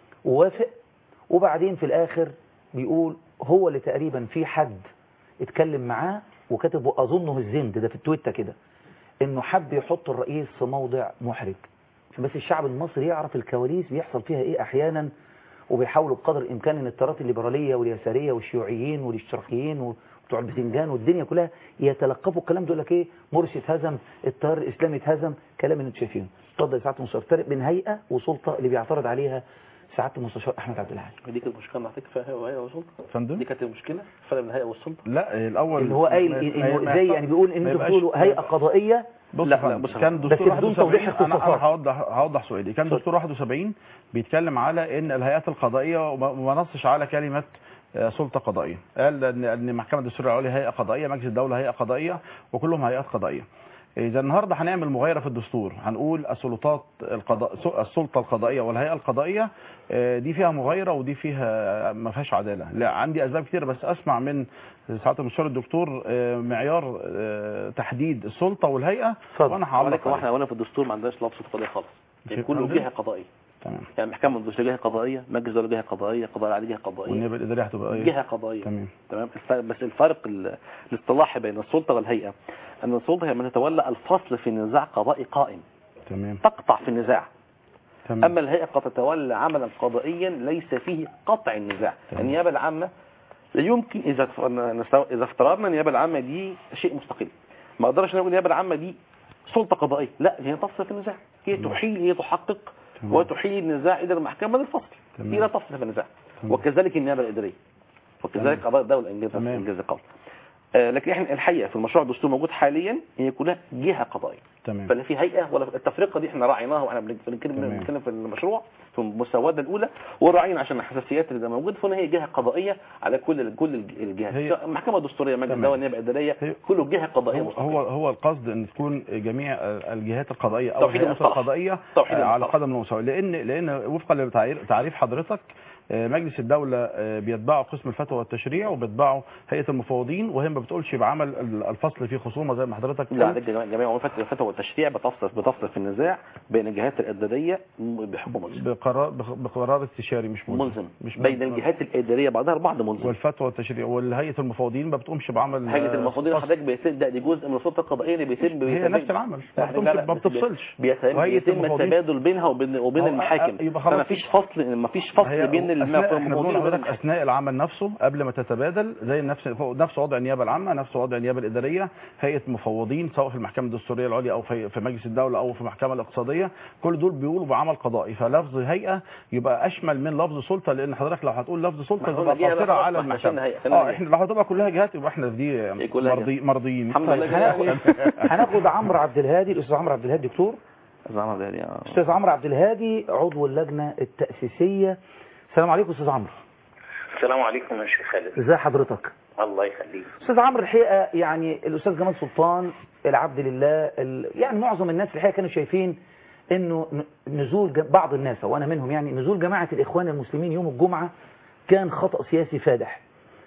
ووافق وبعدين في الاخر بيقول هو اللي تقريبا في حد اتكلم معاه وكتبه اظنه الزند ده في التويتر كده انه حب يحط الرئيس في موضع محرج بس الشعب المصري يعرف الكواليس بيحصل فيها ايه احيانا وبيحاولوا بقدر الامكان ان التيارات الليبراليه واليساريه والشيوعيين والاشتراكيين وبتوع البتنجان والدنيا كلها يتلقفوا الكلام ده يقول لك ايه مرسي اتهزم التيار الاسلامي اتهزم كلام اللي انتوا شايفينه اتفضل يا سعاده المستشار فرق بين هيئه وسلطه اللي بيعترض عليها سعاده المستشار احمد عبد العال دي كانت المشكله على فكره في الهيئه والسلطه فندم دي كانت المشكله الفرق بين الهيئه والسلطه لا الاول اللي هو قايل ما- انه ما- زي يعني بيقول ان ما انتوا يبقاش- بتقولوا هيئه قضائيه بص لا، لا لا، بص يا كان فندم. دستور بس بدون 71 توضيح انا اختصاصات. انا هوضح هوضح سؤالي كان دستور 71 بيتكلم على ان الهيئات القضائيه وما وما نصش على كلمه آه، سلطه قضائيه قال ان ان المحكمه الدستوريه العليا هيئه قضائيه مجلس الدوله هيئه قضائيه وكلهم هيئات قضائيه اذا النهارده هنعمل مغايره في الدستور هنقول السلطات القضاء السلطه القضائيه والهيئه القضائيه آه، دي فيها مغايره ودي فيها ما فيهاش عداله لا عندي اسباب كتير بس اسمع من سعاده المستشار الدكتور آه، معيار آه، تحديد السلطه والهيئه وانا هعلق ولكن عليه. احنا اولا في الدستور ما عندناش لفظ قضائي خالص يعني في- كله عندنا؟ جهه قضائيه تمام يعني المحكمه الدستوريه جهه قضائيه مجلس الدوله جهه قضائيه قضاء العالي جهه قضائيه والنيابه الاداريه هتبقى ايه جهه قضائيه تمام تمام الف- بس الفرق ال- الاصطلاحي بين السلطه والهيئه ان السلطه هي من تتولى الفصل في نزاع قضائي قائم تمام تقطع في النزاع تمام اما الهيئه قد تتولى عملا قضائيا ليس فيه قطع النزاع تمام. النيابه العامه لا يمكن اذا ف- نستو- اذا افترضنا النيابه العامه دي شيء مستقل ما اقدرش نقول النيابه العامه دي سلطه قضائيه لا هي تفصل في النزاع هي تحيل هي تحقق تمام. وتحيل النزاع الى المحكمه للفصل تمام. هي لا تفصل في النزاع تمام. وكذلك النيابه الاداريه وكذلك قضاء الدوله انجاز تمام. انجاز القول آه، لكن احنا الحقيقه في المشروع الدستوري موجود حاليا هي كلها جهه قضائيه تمام فلا في هيئه ولا التفرقه دي احنا راعيناها واحنا بنتكلم تمام. بنتكلم في المشروع في المسوده الاولى وراعينا عشان الحساسيات اللي موجود فهنا هي جهه قضائيه على كل كل الجهات هي- سواء المحكمه الدستوريه مجلس تمام. الدوله النيابه الاداريه هي- كله جهه قضائيه هو مستقلة. هو هو القصد ان تكون جميع الجهات القضائيه او توحيد الهيئات المصطلح. القضائيه توحيد آه، على المصطلح. قدم المساواه لان لان وفقا لتعريف حضرتك آه، مجلس الدولة آه، بيتبعوا قسم الفتوى والتشريع وبيتبعوا هيئة المفوضين وهي ما بتقولش بعمل ال- الفصل في خصومة زي ما حضرتك لا قلت. ده جميع جميع عموم فتوى الفتوى والتشريع بتفصل بتفصل في النزاع بين الجهات الاداريه بحكم ملزم بقرار بق- بقرار استشاري مش ملزم ملزم مش بين ملزم. الجهات الاداريه بعضها البعض ملزم والفتوى والتشريع والهيئة المفوضين ما بتقومش بعمل هيئه آه، المفوضين فصل. حضرتك بيتم ده دي جزء من السلطه القضائيه اللي بيتم هي بيتم- نفس العمل ما لا، بتقومش- لا، لا، ما بتفصلش بيتم, وهيئة بيتم المفوضين- التبادل بينها وبين وبين هو- المحاكم يبقى خلاص فما فيش فصل ما فيش فصل هي بين أثناء احنا بنقول المفوضين وبين لحضرتك المحاكم اثناء العمل نفسه قبل ما تتبادل زي نفس نفس وضع النيابه العامه نفس وضع النيابه الاداريه هيئه مفوضين سواء في المحكمه الدستوريه العليا او في في مجلس الدوله او في المحكمه الاقتصاديه كل دول بيقولوا بعمل قضائي فلفظ هيئه يبقى اشمل من لفظ سلطه لان حضرتك لو هتقول لفظ سلطه ما هو تبقى الجهة قاصره بقى على خلاص، ما احنا المحكمه شلنا هيئة، خلينا اه هيئة. احنا لو هتبقى كلها جهات يبقى احنا في دي كلها مرضي جهات. مرضيين الحمد طيب، لله هناخد هناخد عمرو عبد الهادي الاستاذ عمرو عبد الهادي دكتور زعما بالي آه. استاذ عمرو عبد الهادي عضو اللجنه التاسيسيه السلام عليكم استاذ عمرو السلام عليكم يا شيخ خالد ازي حضرتك الله يخليك استاذ عمرو الحقيقه يعني الاستاذ جمال سلطان العبد لله ال... يعني معظم الناس الحقيقه كانوا شايفين انه ن- نزول ج... بعض الناس وانا منهم يعني نزول جماعه الاخوان المسلمين يوم الجمعه كان خطا سياسي فادح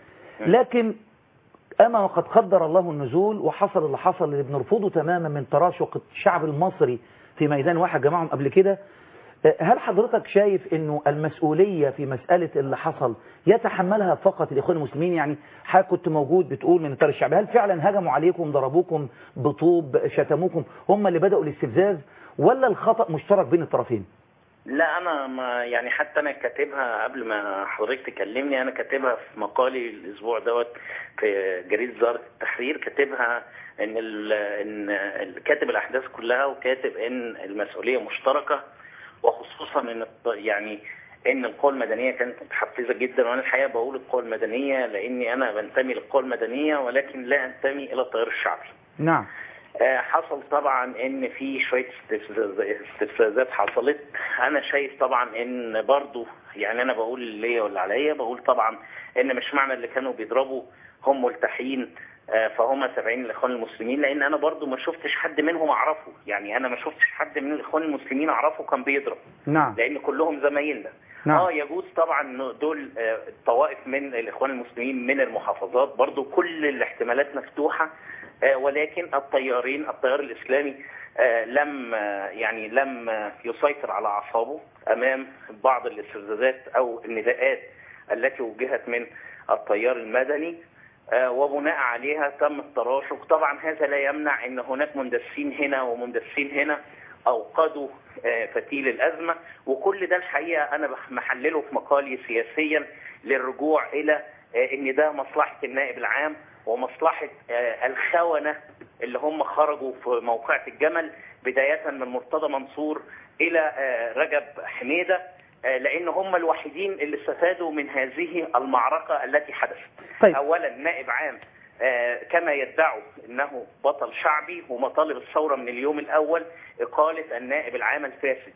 لكن اما وقد قدر الله النزول وحصل اللي حصل اللي بنرفضه تماما من تراشق الشعب المصري في ميدان واحد جمعهم قبل كده هل حضرتك شايف انه المسؤولية في مسألة اللي حصل يتحملها فقط الاخوان المسلمين يعني حضرتك كنت موجود بتقول من اطار الشعب هل فعلا هجموا عليكم ضربوكم بطوب شتموكم هم اللي بدأوا الاستفزاز ولا الخطأ مشترك بين الطرفين لا انا ما يعني حتى انا كاتبها قبل ما حضرتك تكلمني انا كاتبها في مقالي الاسبوع دوت في جريده زهره التحرير كاتبها ان ال ان ال- كاتب الاحداث كلها وكاتب ان المسؤوليه مشتركه وخصوصا ان الط- يعني ان القوى المدنيه كانت متحفزه جدا وانا الحقيقه بقول القوى المدنيه لاني انا بنتمي للقوى المدنيه ولكن لا انتمي الى التيار الشعبي نعم آه، حصل طبعا ان في شويه استفزاز- استفزازات حصلت انا شايف طبعا ان برضو يعني انا بقول ليا ولا عليا بقول طبعا ان مش معنى اللي كانوا بيضربوا هم ملتحين آه، فهم تابعين للاخوان المسلمين لان انا برضو ما شفتش حد منهم اعرفه يعني انا ما شفتش حد من الاخوان المسلمين اعرفه كان بيضرب نعم لان كلهم زمايلنا نعم. اه يجوز طبعا إنه دول آه، طوائف من الاخوان المسلمين من المحافظات برضو كل الاحتمالات مفتوحه آه، ولكن التيارين التيار الإسلامي آه، لم آه، يعني لم آه، يسيطر على أعصابه أمام بعض الاستفزازات أو النداءات التي وجهت من التيار المدني آه، وبناء عليها تم التراشق طبعا هذا لا يمنع ان هناك مندسين هنا ومندسين هنا اوقدوا آه، فتيل الازمه وكل ده الحقيقه انا بح- محلله في مقالي سياسيا للرجوع الى آه، ان ده مصلحه النائب العام ومصلحه آه، الخونه اللي هم خرجوا في موقعة الجمل بداية من مرتضى منصور إلى آه، رجب حميدة آه، لأن هم الوحيدين اللي استفادوا من هذه المعركة التي حدثت طيب. أولا نائب عام آه، كما يدعوا انه بطل شعبي ومطالب الثوره من اليوم الاول اقاله النائب العام الفاسد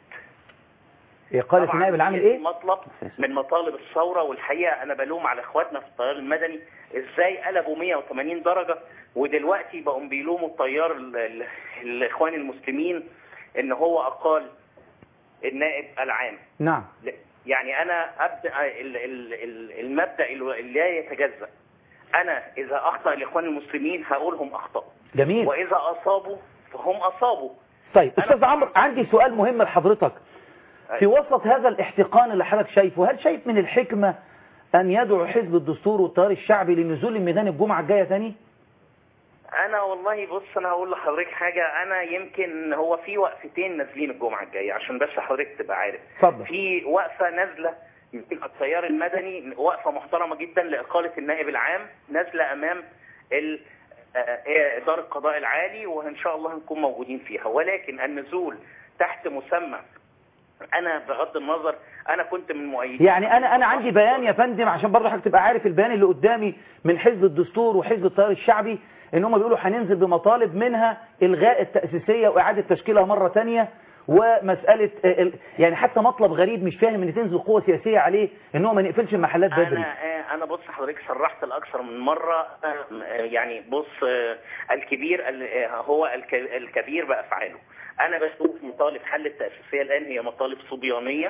إقالة طبعاً النائب العام هي الإيه؟ مطلب من مطالب الثوره والحقيقه انا بلوم على اخواتنا في التيار المدني ازاي قلبوا 180 درجه ودلوقتي بقوا بيلوموا التيار ال- ال- الاخوان المسلمين ان هو اقال النائب العام نعم لا، يعني انا ابدا ال- ال- ال- المبدا اللي لا يتجزا انا اذا اخطا الاخوان المسلمين هقولهم اخطاوا جميل واذا اصابوا فهم اصابوا طيب أستاذ عمرو عندي سؤال مهم لحضرتك في وسط هذا الاحتقان اللي حضرتك شايفه هل شايف من الحكمة أن يدعو حزب الدستور والتيار الشعبي لنزول الميدان الجمعة الجاية تاني؟ انا والله بص انا هقول لحضرتك حاجه انا يمكن هو في وقفتين نازلين الجمعه الجايه عشان بس حضرتك تبقى عارف اتفضل في وقفه نازله من التيار المدني وقفه محترمه جدا لاقاله النائب العام نازله امام ال- آه، اداره القضاء العالي وان شاء الله هنكون موجودين فيها ولكن النزول تحت مسمى انا بغض النظر انا كنت من مؤيدين يعني أنا أنا عندي بيان يا فندم عشان برضه حضرتك تبقى عارف البيان اللي قدامي من حزب الدستور وحزب التيار الشعبي إن هم بيقولوا هننزل بمطالب منها إلغاء التأسيسية وإعادة تشكيلها مرة تانية ومسألة آه، ال- يعني حتى مطلب غريب مش فاهم إن تنزل قوة سياسية عليه إن هو ما نقفلش المحلات بدري انا آه، انا بص حضرتك صرحت لاكثر من مره آه، يعني بص آه، الكبير ال- آه، هو الك- الكبير بافعاله انا بشوف مطالب حل التاسيسيه الان هي مطالب صبيانيه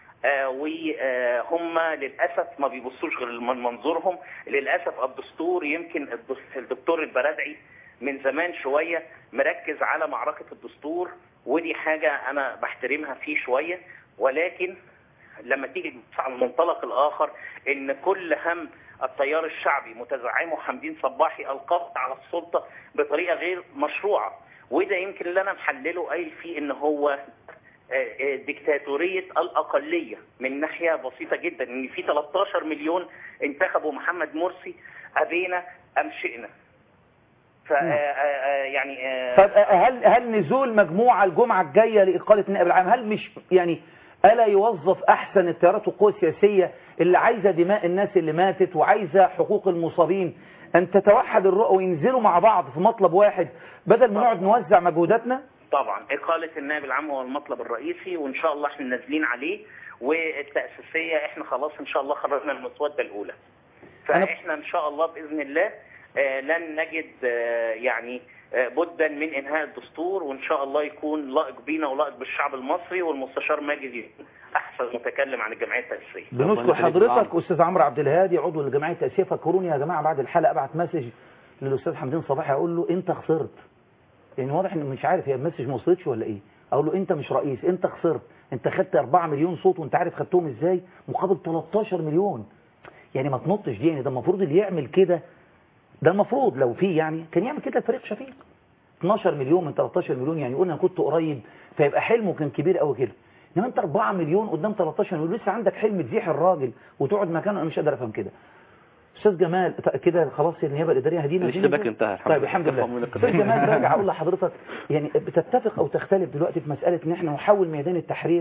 وهم للاسف ما بيبصوش غير من منظورهم للاسف الدستور يمكن الدس- الدكتور البرادعي من زمان شويه مركز على معركه الدستور ودي حاجه انا بحترمها فيه شويه ولكن لما تيجي تبص على المنطلق الاخر ان كل هم التيار الشعبي متزعمه حمدين صباحي القبض على السلطه بطريقه غير مشروعه وده يمكن اللي انا محلله قايل فيه ان هو آه، آه، ديكتاتوريه الاقليه من ناحيه بسيطه جدا ان في 13 مليون انتخبوا محمد مرسي ابينا ام شئنا ف آه، آه، آه، يعني آه، طب هل هل نزول مجموعة الجمعة الجاية لإقالة النائب العام هل مش يعني ألا يوظف أحسن التيارات والقوى السياسية اللي عايزة دماء الناس اللي ماتت وعايزة حقوق المصابين أن تتوحد الرؤى وينزلوا مع بعض في مطلب واحد بدل ما نقعد نوزع مجهوداتنا طبعا إقالة النائب العام هو المطلب الرئيسي وإن شاء الله احنا نازلين عليه والتأسيسية احنا خلاص إن شاء الله خرجنا المسودة الأولى فاحنا إن شاء الله بإذن الله آه، لن نجد آه، يعني آه، بدا من إنهاء الدستور وإن شاء الله يكون لائق بينا ولائق بالشعب المصري والمستشار ماجد يكون أحسن متكلم عن الجمعية التأسيسية بنشكر حضرتك أستاذ عمرو عبد الهادي عضو الجمعية التأسيسية فكروني يا جماعة بعد الحلقة أبعت مسج للأستاذ حمدين صباحي أقول له أنت خسرت لأن واضح إنه مش عارف هي المسج ما وصلتش ولا إيه أقول له أنت مش رئيس أنت خسرت أنت خدت 4 مليون صوت وأنت عارف خدتهم إزاي مقابل 13 مليون يعني ما تنطش دي يعني ده المفروض اللي يعمل كده ده المفروض لو في يعني كان يعمل كده الفريق شفيق 12 مليون من 13 مليون يعني قلنا كنت قريب فيبقى حلمه كان كبير قوي كده انما انت 4 مليون قدام 13 مليون لسه عندك حلم تزيح الراجل وتقعد مكانه انا مش قادر افهم كده استاذ جمال ط- كده خلاص النيابه الاداريه هدينا الاشتباك انتهى الحمد طيب لله. الحمد لله تفهم منك استاذ جمال راجع اقول لحضرتك يعني بتتفق او تختلف دلوقتي في مساله ان احنا نحول ميدان التحرير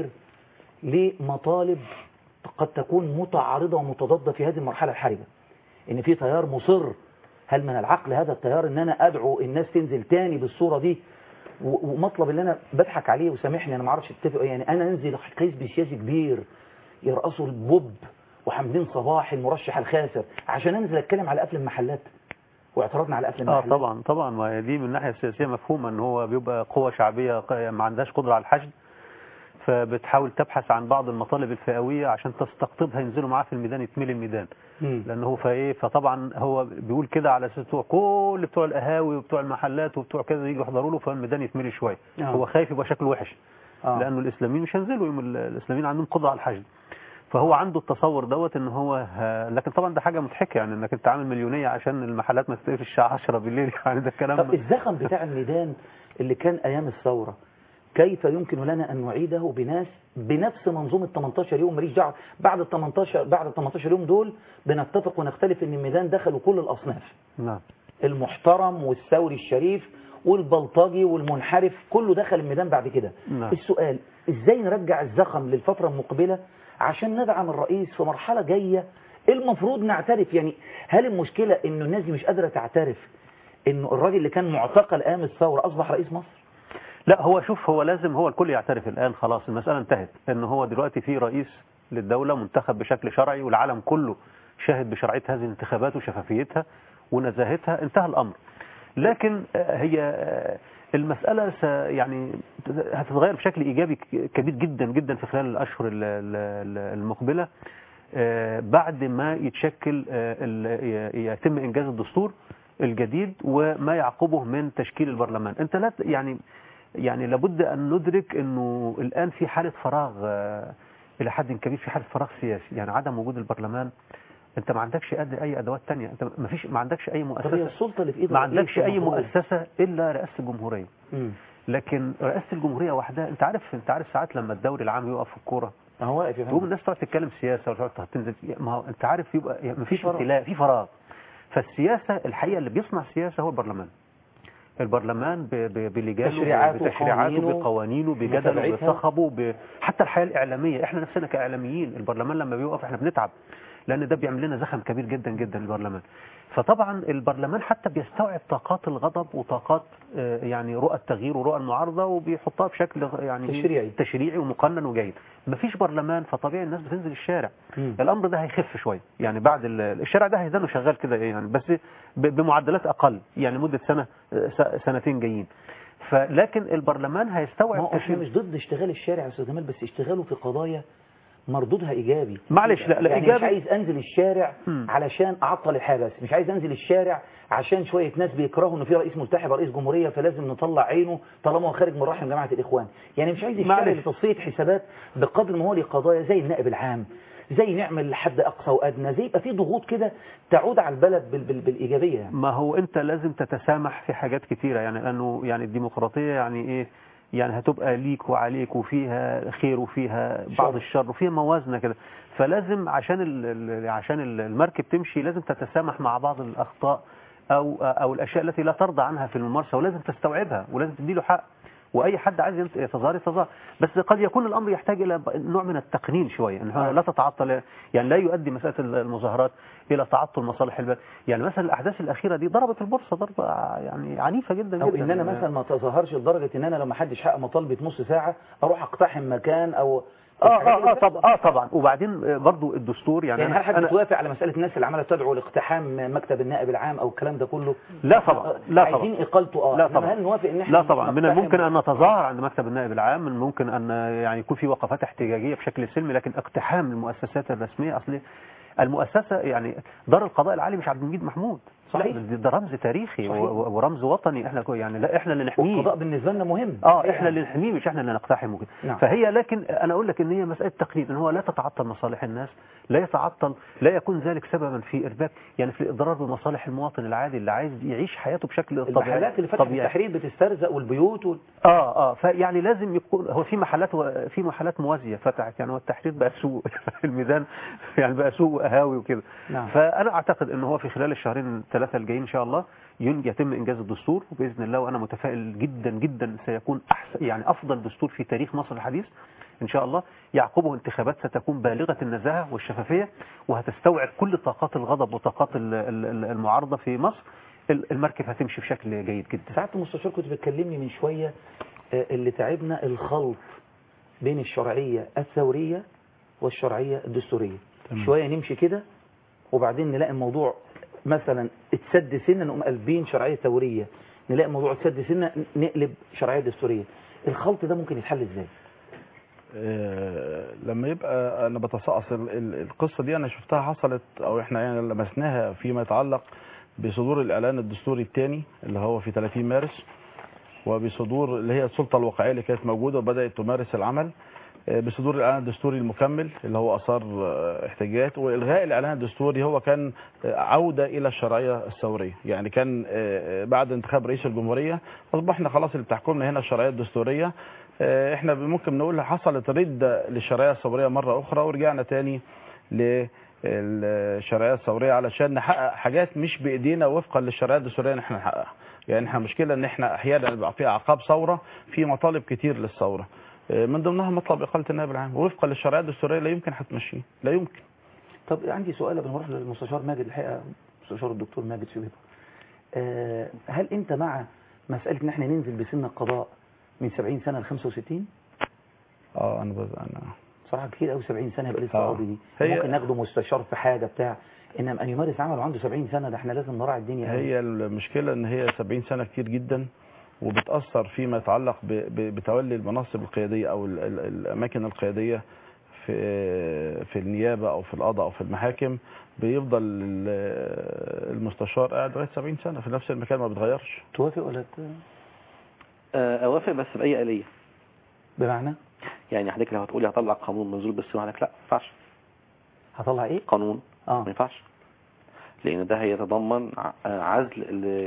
لمطالب قد تكون متعارضه ومتضاده في هذه المرحله الحرجه ان في تيار مصر هل من العقل هذا التيار ان انا ادعو الناس تنزل تاني بالصوره دي و- ومطلب اللي انا بضحك عليه وسامحني انا ما اعرفش اتفق يعني انا انزل حزب سياسي كبير يرأسه البوب وحمدين صباح المرشح الخاسر عشان انزل اتكلم على قفل المحلات واعتراضنا على قفل اه المحلات طبعا طبعا ما هي دي من الناحيه السياسيه مفهومه ان هو بيبقى قوه شعبيه ق- ما عندهاش قدره على الحشد فبتحاول تبحث عن بعض المطالب الفئويه عشان تستقطبها ينزلوا معاه في الميدان يتملي الميدان لان هو فايه فطبعا هو بيقول كده على اساس بتوع كل بتوع القهاوي وبتوع المحلات وبتوع كذا يجوا يحضروا له فالميدان يتملي شويه آه. هو خايف يبقى شكله وحش آه. لانه الاسلاميين مش هينزلوا يوم ال- الاسلاميين عندهم قدره على الحشد فهو عنده التصور دوت ان هو ه... لكن طبعا ده حاجه مضحكه يعني انك انت عامل مليونيه عشان المحلات ما تقفلش الساعه 10 بالليل يعني ده كلام طب الزخم بتاع الميدان اللي كان ايام الثوره كيف يمكن لنا ان نعيده بناس بنفس منظومه 18 يوم ماليش دعوه بعد ال 18 بعد ال 18 يوم دول بنتفق ونختلف ان الميدان دخلوا كل الاصناف نعم المحترم والثوري الشريف والبلطجي والمنحرف كله دخل الميدان بعد كده نعم. السؤال ازاي نرجع الزخم للفتره المقبله عشان ندعم الرئيس في مرحله جايه المفروض نعترف يعني هل المشكله انه الناس دي مش قادره تعترف انه الراجل اللي كان معتقل ايام الثوره اصبح رئيس مصر لا هو شوف هو لازم هو الكل يعترف الآن خلاص المسألة انتهت ان هو دلوقتي في رئيس للدولة منتخب بشكل شرعي والعالم كله شاهد بشرعية هذه الانتخابات وشفافيتها ونزاهتها انتهى الأمر لكن آه، هي آه، المسألة س يعني هتتغير بشكل إيجابي ك- كبير جدا جدا في خلال الأشهر ال- ال- ال- المقبلة آه، بعد ما يتشكل آه، ال- ي- يتم إنجاز الدستور الجديد وما يعقبه من تشكيل البرلمان انت لا ت- يعني يعني لابد ان ندرك انه الان في حاله فراغ آه، الى حد كبير في حاله فراغ سياسي يعني عدم وجود البرلمان انت ما عندكش أد- اي ادوات تانية انت ما فيش ما عندكش اي طب هي مؤسسه السلطه اللي في ايد ما الرئيس عندكش اي المفروض. مؤسسه الا رئاسه الجمهوريه مم. لكن رئاسه الجمهوريه وحدها انت عارف انت عارف ساعات لما الدوري العام يقف في الكوره ما هو واقف يا تقوم فندم الناس تقعد تتكلم سياسه وتقعد تنزل ما هو انت عارف يبقى ما فيش فراغ. امتلاء في فراغ فالسياسه الحقيقه اللي بيصنع السياسه هو البرلمان البرلمان ب- ب- بلجانه تشريعاته بتشريعاته وقوانينه، بقوانينه بجدله متابعتها. بصخبه ب... حتى الحياه الاعلاميه احنا نفسنا كاعلاميين البرلمان لما بيوقف احنا بنتعب لان ده بيعمل لنا زخم كبير جدا جدا البرلمان فطبعا البرلمان حتى بيستوعب طاقات الغضب وطاقات آه، يعني رؤى التغيير ورؤى المعارضه وبيحطها بشكل يعني تشريعي. تشريعي ومقنن وجيد مفيش برلمان فطبيعي الناس بتنزل الشارع مم. الامر ده هيخف شويه يعني بعد ال- الشارع ده هيزال شغال كده يعني بس ب- بمعدلات اقل يعني مده سنه س- سنتين جايين فلكن البرلمان ما هيستوعب هو احنا تشريع مش ضد اشتغال الشارع يا استاذ جمال بس اشتغاله في قضايا مردودها ايجابي معلش لا لا يعني ايجابي مش عايز انزل الشارع مم. علشان اعطل الحدث مش عايز انزل الشارع عشان شويه ناس بيكرهوا ان في رئيس ملتحي رئيس جمهوريه فلازم نطلع عينه طالما هو خارج من رحم جماعه الاخوان يعني مش عايز الشارع معلش. لتصفيه حسابات بقدر ما هو ليه قضايا زي النائب العام زي نعمل حد اقصى وادنى زي يبقى في ضغوط كده تعود على البلد بال بال بالايجابيه يعني. ما هو انت لازم تتسامح في حاجات كتيره يعني لانه يعني الديمقراطيه يعني ايه يعني هتبقى ليك وعليك وفيها خير وفيها بعض شر. الشر وفيها موازنه كده فلازم عشان ال- ال- عشان ال- المركب تمشي لازم تتسامح مع بعض الاخطاء او او الاشياء التي لا ترضى عنها في الممارسه ولازم تستوعبها ولازم تديله حق واي حد عايز ينت- يتظاهر يتظاهر بس قد يكون الامر يحتاج الى ب- نوع من التقنين شويه ان هو لا تتعطل يعني لا يؤدي مساله المظاهرات الى تعطل مصالح البلد يعني مثلا الاحداث الاخيره دي ضربت البورصه ضربه يعني عنيفه جدا او جدا ان انا مثلا ما تظاهرش لدرجه ان انا لو ما حدش حقق مطالبه نص ساعه اروح اقتحم مكان او اه اه اه طب اه طبعا وبعدين آه، برضو الدستور يعني, يعني أنا- هل حضرتك أنا بتوافق على مساله الناس اللي عماله تدعو لاقتحام مكتب النائب العام او الكلام ده كله لا طبعا لا طبعا عايزين اقالته اه لا إنما طبعا هل نوافق ان احنا لا طبعا من نقتحم- الممكن ان نتظاهر عند مكتب النائب العام من الممكن ان يعني يكون في وقفات احتجاجيه بشكل سلمي لكن اقتحام المؤسسات الرسميه اصل المؤسسه يعني دار القضاء العالي مش عبد المجيد محمود صحيح. لا، ده ده رمز تاريخي صحيح. و- و- ورمز وطني احنا كو- يعني لا احنا اللي نحميه والقضاء بالنسبه لنا مهم اه احنا اللي نحميه مش احنا اللي نقتحم وكده نعم. فهي لكن انا اقول لك ان هي مساله تقنين ان هو لا تتعطل مصالح الناس لا يتعطل لا يكون ذلك سببا في ارباك يعني في الاضرار بمصالح المواطن العادي اللي عايز يعيش حياته بشكل طبيعي المحلات اللي فتحت طبيعي. التحرير بتسترزق والبيوت وال... اه اه فيعني لازم يكون هو في محلات و- في محلات موازيه فتحت يعني هو التحرير بقى سوق الميدان يعني بقى سوق وقهاوي وكده نعم. فانا اعتقد ان هو في خلال الشهرين الثلاثه الجايين ان شاء الله ين- يتم انجاز الدستور وباذن الله وانا متفائل جدا جدا سيكون احسن يعني افضل دستور في تاريخ مصر الحديث ان شاء الله يعقبه انتخابات ستكون بالغه النزاهه والشفافيه وهتستوعب كل طاقات الغضب وطاقات ال- ال- ال- المعارضه في مصر ال- المركب هتمشي بشكل جيد جدا ساعات المستشار كنت بتكلمني من شويه آه، اللي تعبنا الخلط بين الشرعيه الثوريه والشرعيه الدستوريه تمام. شويه نمشي كده وبعدين نلاقي الموضوع مثلا اتسد سنه نقوم قلبين شرعيه ثوريه نلاقي الموضوع اتسد سنه نقلب شرعيه دستوريه الخلط ده ممكن يتحل ازاي آه، لما يبقى انا بتصاص ال- ال- القصه دي انا شفتها حصلت او احنا يعني لمسناها فيما يتعلق بصدور الاعلان الدستوري الثاني اللي هو في 30 مارس وبصدور اللي هي السلطه الواقعيه اللي كانت موجوده وبدات تمارس العمل آه، بصدور الاعلان الدستوري المكمل اللي هو اثار آه، احتجاجات والغاء الاعلان الدستوري هو كان آه، عوده الى الشرعيه الثوريه يعني كان آه، آه، بعد انتخاب رئيس الجمهوريه اصبحنا خلاص اللي بتحكمنا هنا الشرعيه الدستوريه آه، احنا ممكن نقول حصلت رده للشرعيه الثوريه مره اخرى ورجعنا تاني للشرعيه الثوريه علشان نحقق حاجات مش بايدينا وفقا للشرعيه الدستوريه ان احنا نحققها يعني احنا مشكله ان احنا احيانا بيبقى في اعقاب ثوره في مطالب كتير للثوره آه، من ضمنها مطلب اقاله النائب العام وفقا للشرعيه الدستوريه لا يمكن هتمشيه لا يمكن طب عندي سؤال قبل ما نروح للمستشار ماجد الحقيقه مستشار الدكتور ماجد شبيبه آه، هل انت مع مساله ان احنا ننزل بسن القضاء من 70 سنه ل 65 اه انا بز... انا صراحه كتير قوي 70 سنه يبقى لسه آه. قاضي دي هي- ممكن ناخده مستشار في حاجه بتاع انما ان يمارس عمله عنده 70 سنه ده احنا لازم نراعي الدنيا قوي. هي المشكله ان هي 70 سنه كتير جدا وبتاثر فيما يتعلق ب... ب... بتولي المناصب القياديه او ال... ال... الاماكن القياديه في في النيابه او في القضاء او في المحاكم بيفضل ال- المستشار قاعد لغايه 70 سنه في نفس المكان ما بيتغيرش توافق ولا ت... آه، اوافق بس باي اليه بمعنى يعني حضرتك لو هتقولي هطلع قانون منزول بالسنه لك لا ما ينفعش هطلع ايه قانون اه ما ينفعش لان ده هيتضمن ع- آه، عزل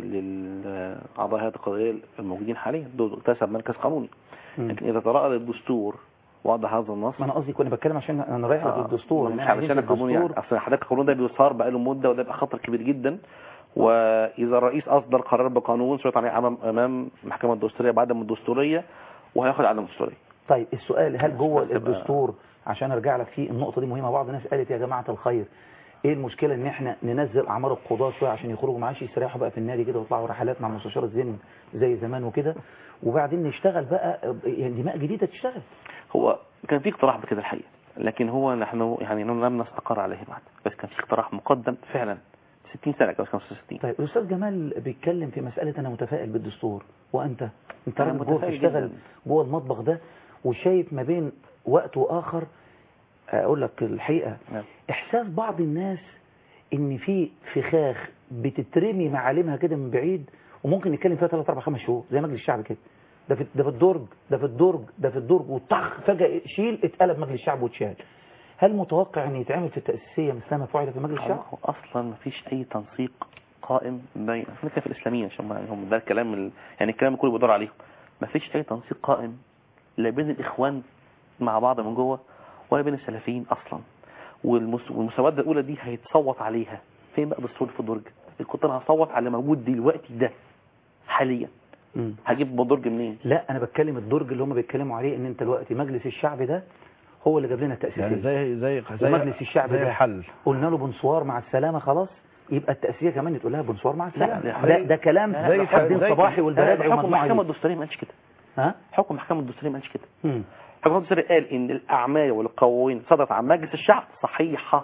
للاعضاء هيئه القضائيه الموجودين حاليا دول اكتسب مركز قانوني مم. لكن اذا ترأى الدستور وضع هذا النص ما انا قصدي كنت بتكلم عشان انا رايح آه، للدستور مش إن إحنا عايزين علشان في القانون يعني الدستور اصل حضرتك القانون ده بيصار بقاله مده وده يبقى خطر كبير جدا واذا الرئيس اصدر قرار بقانون شرط عليه امام امام المحكمه الدستوريه بعدم الدستوريه وهياخد عدم الدستوريه طيب السؤال هل جوه بس بقى- الدستور عشان ارجع لك فيه النقطه دي مهمه بعض الناس قالت يا جماعه الخير ايه المشكله ان احنا ننزل اعمار القضاه شويه عشان يخرجوا معاش يستريحوا بقى في النادي كده ويطلعوا رحلات مع مستشار الزن زي زمان وكده وبعدين نشتغل بقى يعني دماء جديده تشتغل هو كان في اقتراح بكده الحقيقه لكن هو نحن يعني لم نستقر عليه بعد بس كان في اقتراح مقدم فعلا 60 سنه كان 65 طيب الاستاذ جمال بيتكلم في مساله انا متفائل بالدستور وانت انت أنا راجل جوه متفائل بتشتغل جداً. جوه المطبخ ده وشايف ما بين وقت واخر اقول لك الحقيقه نعم. احساس بعض الناس ان في فخاخ بتترمي معالمها كده من بعيد وممكن نتكلم فيها 3 4 5 شهور زي مجلس الشعب كده ده في ده في الدرج ده في الدرج ده في الدرج وطخ فجاه شيل اتقلب مجلس الشعب واتشال هل متوقع ان يتعمل في التاسيسيه مثل ما فعل في مجلس الشعب؟ هو اصلا ما فيش اي تنسيق قائم بين احنا كده في الاسلاميين عشان ما هم ده الكلام ال... يعني الكلام كله بيدور عليهم ما فيش اي تنسيق قائم لا بين الاخوان مع بعض من جوه ولا بين السلفيين اصلا والمس... والمسودة الاولى دي هيتصوت عليها فين بقى دستور في الدرج كنت انا هصوت على اللي موجود دلوقتي ده حاليا مم. هجيب درج منين لا انا بتكلم الدرج اللي هم بيتكلموا عليه ان انت دلوقتي مجلس الشعب ده هو اللي جاب لنا التاسيسيه يعني زي زي زي ومجلس الشعب زي ده الحل قلنا له بنصوار مع السلامه خلاص يبقى التاسيسيه كمان تقول لها بنصوار مع السلامه لا، ده, ده كلام لا، زي لا، حدين زي- صباحي والبرادعي حكم ومجموعه المحكمه دي. الدستوريه ما قالش كده ها حكم المحكمه الدستوريه ما قالش كده مم. حكم الدستوري قال ان الاعمال والقوانين صدرت عن مجلس الشعب صحيحه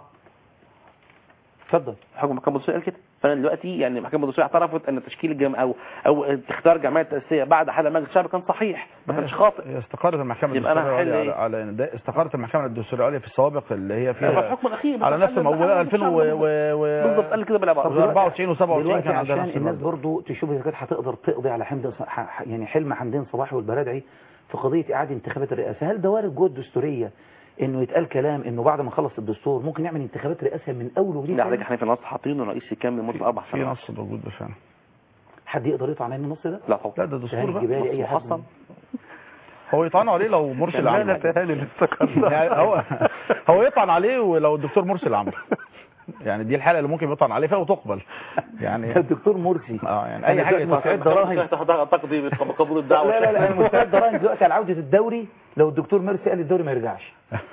اتفضل حكم المحكمه الدستوريه قال كده فانا دلوقتي يعني المحكمه الدستوريه اعترفت ان تشكيل الجامعه او او اختيار جمعيه تاسيسيه بعد حل مجلس الشعب كان صحيح ما كانش خاطئ هي استقرت المحكمة يبقى أنا الدستورية هحل العليا على, على ده استقرت المحكمة الدستورية العليا في السوابق اللي هي هو فيها الحكم الاخير على بس نفس حل الموضوع مجلس 2000 و الشعب و بالظبط قال كده بالعباره و 94 و 97 دلوقتي كان عندنا عشان نفس الناس الموضوع. برضو تشوف اذا كانت هتقدر تقضي على حمد ص- ح- ح- يعني حلم حمدين صباحي والبرادعي في قضيه اعاده انتخابات الرئاسه هل ده وارد جوه الدستوريه انه يتقال كلام انه بعد ما نخلص الدستور ممكن نعمل انتخابات رئاسه من اول وجديد لا تاني؟ حضرتك احنا في النص حاطين الرئيس يكمل مده اربع في سنوات نص موجود بالفعل حد يقدر يطعن عليه النص ده؟ لا طبعا لا ده دستور بقى جبالي اي نص حد محصن. هو يطعن عليه لو مرسي اللي عمله تهاني اللي افتكرتها يعني هو هو يطعن عليه ولو الدكتور مرسي اللي عمله يعني دي الحاله اللي ممكن يطعن عليه فيها وتقبل يعني الدكتور مرسي اه يعني اي أنا حاجه دلوقتي يطعن مستعد اراهن تقضي بقبول الدعوه لا لا لا انا مستعد اراهن دلوقتي على عوده الدوري لو الدكتور مرسي قال الدوري ما يرجعش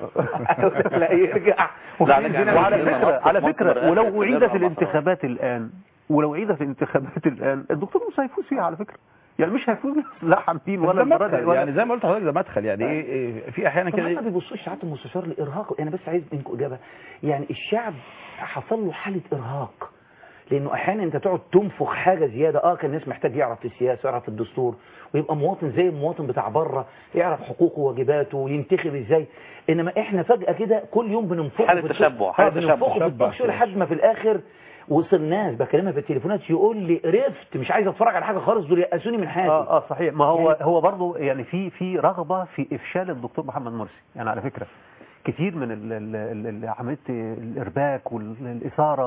لا يرجع لا، لا، يعني وعلى عندنا فكرة مصر- على مصر فكرة رئاسة ولو الدولة أعيدت أربع الانتخابات الآن ولو أعيدت الانتخابات الآن الدكتور موسى هيفوز فيها على فكرة يعني مش هيفوز لا حمدين بس ولا ده البرادعي مدخل ولا يعني زي ما قلت لحضرتك ده مدخل يعني ايه إيه، في احيانا طب كده ما إيه بيبصوش ساعات المستشار لارهاق انا بس عايز منكم اجابه يعني الشعب حصل له حاله ارهاق لانه احيانا انت تقعد تنفخ حاجه زياده اه كان الناس محتاج يعرف في السياسه ويعرف في الدستور ويبقى مواطن زي المواطن بتاع بره يعرف حقوقه وواجباته وينتخب ازاي انما احنا فجاه كده كل يوم بننفخه حالة في التوك- تشبع، آه، حالة بننفخه تشبع. في التوك شو لحد ما في الاخر وصل ناس بكلمها في التليفونات يقول لي قرفت مش عايز اتفرج على حاجه خالص دول يأسوني من حياتي اه اه صحيح ما هو يعني- هو برضه يعني في في رغبه في افشال الدكتور محمد مرسي يعني على فكره كتير من ال- ال- ال- ال- عمليه الارباك والاثاره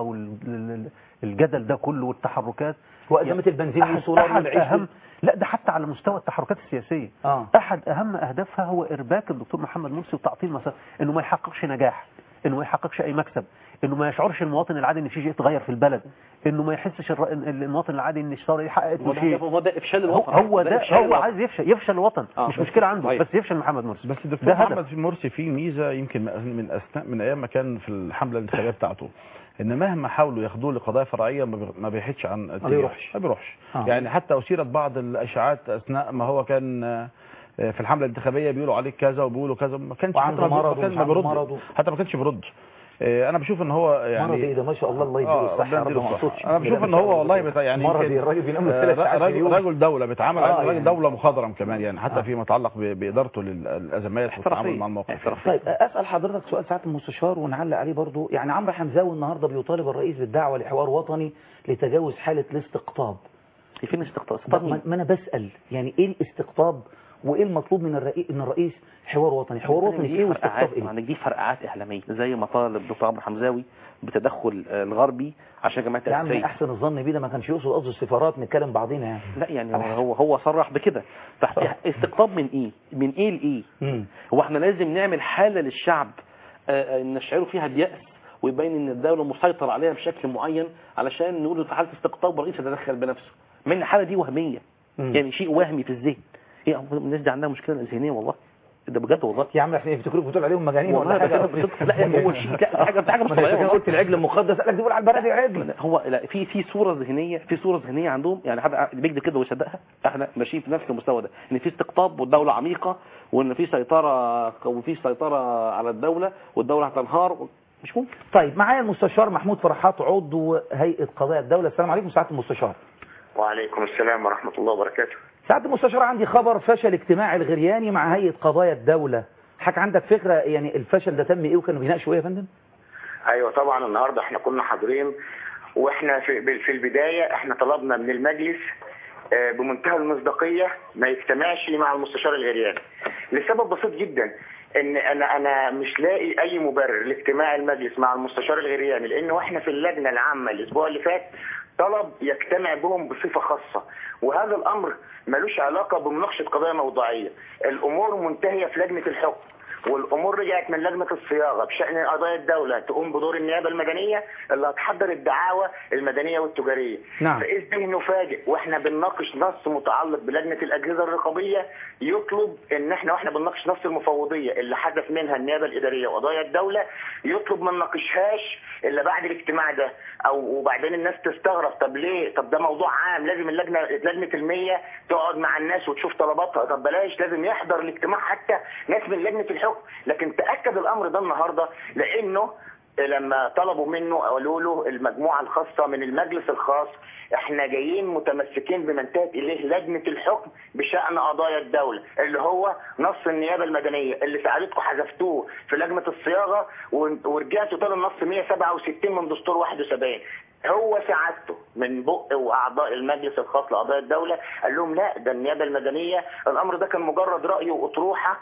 والجدل ده كله والتحركات وأزمة البنزين أحد- والسولار أحد والعيش اهم لا ده حتى على مستوى التحركات السياسيه اه احد اهم اهدافها هو ارباك الدكتور محمد مرسي وتعطيل مسار انه ما يحققش نجاح انه ما يحققش اي مكسب انه ما يشعرش المواطن العادي ان في شيء اتغير في البلد انه ما يحسش الر- المواطن العادي ان صار يحقق هو ده- شيء هو ده افشال هو, الوطن هو ده ده إفشال هو الوطن. عايز يفشل يفشل الوطن آه. مش مشكله عنده طيب. بس يفشل محمد مرسي بس ده الدكتور هدف. محمد مرسي فيه ميزه يمكن من اثناء من ايام ما كان في الحمله الانتخابيه بتاعته ان مهما حاولوا ياخدوه لقضايا فرعيه ما بي- ما بيحدش عن اتجاهه. بيروحش. ما بيروحش آه. يعني حتى اثيرت بعض الاشاعات اثناء ما هو كان آه، في الحمله الانتخابيه بيقولوا عليه كذا وبيقولوا كذا ما كانش وعنده حتى ما- مرض ما كان ومش ما عنده بيرد مرض و- حتى ما كانش بيرد آه، انا بشوف ان هو يعني مرض ايه ده ما شاء الله الله يديله آه، الصحه يا ربنا رب يديله ما الصحة. اقصدش انا بشوف ان هو والله بتا يعني مرض يمكن، ايه الراجل بينام آه، ثلاث ساعات في راجل اليوم راجل دوله بيتعامل آه، راجل يعني. دوله مخضرم كمان يعني حتى فيما يتعلق ب- بادارته للازمات والتعامل مع المواقف طيب اسال حضرتك سؤال ساعه المستشار ونعلق عليه برضو يعني عمرو حمزاوي النهارده بيطالب الرئيس بالدعوه لحوار وطني لتجاوز حاله الاستقطاب فين الاستقطاب طب ما ما انا بسال يعني ايه الاستقطاب وايه المطلوب من الرئيس من الرئيس حوار وطني حوار وطني ايه واستقطاب ايه يعني دي فرقعات اعلاميه زي ما طالب دكتور عمرو حمزاوي بتدخل آه، الغربي عشان جماعه يا عم التأسيسية. احسن الظن بيه ده ما كانش يقصد قصد السفارات نتكلم بعضينا يعني لا يعني هو هو, هو صرح بكده تحت استقطاب من ايه من ايه لايه مم. هو احنا لازم نعمل حاله للشعب آه، آه، نشعره فيها بيأس ويبين ان الدوله مسيطر عليها بشكل معين علشان نقول في حاله استقطاب والرئيس يتدخل بنفسه من الحاله دي وهميه مم. يعني شيء وهمي في الذهن هي الناس دي عندها مشكله ذهنيه والله ده بجد والله يا عم احنا افتكروك بتقول عليهم مجانين والله ولا حاجه بجد بصدق. لا هو شيء لا دي حاجه دي حاجه مش ما أنا طبيعيه كده والله. قلت العجل المقدس قال لك دي بيقول على البلد عجل هو لا في في صوره ذهنيه في صوره ذهنيه عندهم يعني حد بيكذب كده ويصدقها احنا ماشيين في نفس المستوى ده ان في استقطاب والدوله عميقه وان في سيطره وفي سيطره على الدوله والدوله هتنهار مش ممكن طيب معايا المستشار محمود فرحات عضو هيئه قضايا الدوله السلام عليكم سعاده المستشار وعليكم السلام ورحمة الله وبركاته سعاده المستشار عندي خبر فشل اجتماعي الغرياني مع هيئه قضايا الدوله حضرتك عندك فكره يعني الفشل ده تم ايه وكانوا بيناقشوا ايه يا فندم أيوة طبعا النهاردة احنا كنا حاضرين واحنا في في البداية احنا طلبنا من المجلس آه، بمنتهى المصداقية ما يجتمعش مع المستشار الغرياني لسبب بسيط جدا ان انا انا مش لاقي اي مبرر لاجتماع المجلس مع المستشار الغرياني لان واحنا في اللجنة العامة الاسبوع اللي فات طلب يجتمع بهم بصفة خاصة وهذا الامر ملوش علاقة بمناقشة قضايا موضوعية الامور منتهية في لجنة الحكم والامور رجعت من لجنه الصياغه بشان قضايا الدوله تقوم بدور النيابه المدنيه اللي هتحضر الدعاوى المدنيه والتجاريه نعم. فاذ به نفاجئ واحنا بنناقش نص متعلق بلجنه الاجهزه الرقابيه يطلب ان احنا واحنا بنناقش نص المفوضيه اللي حدث منها النيابه الاداريه وقضايا الدوله يطلب ما نناقشهاش الا بعد الاجتماع ده او وبعدين الناس تستغرب طب ليه طب ده موضوع عام لازم اللجنه لجنه المية تقعد مع الناس وتشوف طلباتها طب بلاش لازم يحضر الاجتماع حتى ناس من لجنه الحكم لكن تاكد الامر ده النهارده لانه لما طلبوا منه قالوا له المجموعه الخاصه من المجلس الخاص احنا جايين متمسكين بما انتهت اليه لجنه الحكم بشان قضايا الدوله اللي هو نص النيابه المدنيه اللي ساعدتكم حذفتوه في لجنه الصياغه ورجعتوا تاني النص 167 من دستور 71 هو سعادته من بق واعضاء المجلس الخاص لقضايا الدوله قال لهم لا ده النيابه المدنيه الامر ده كان مجرد راي واطروحه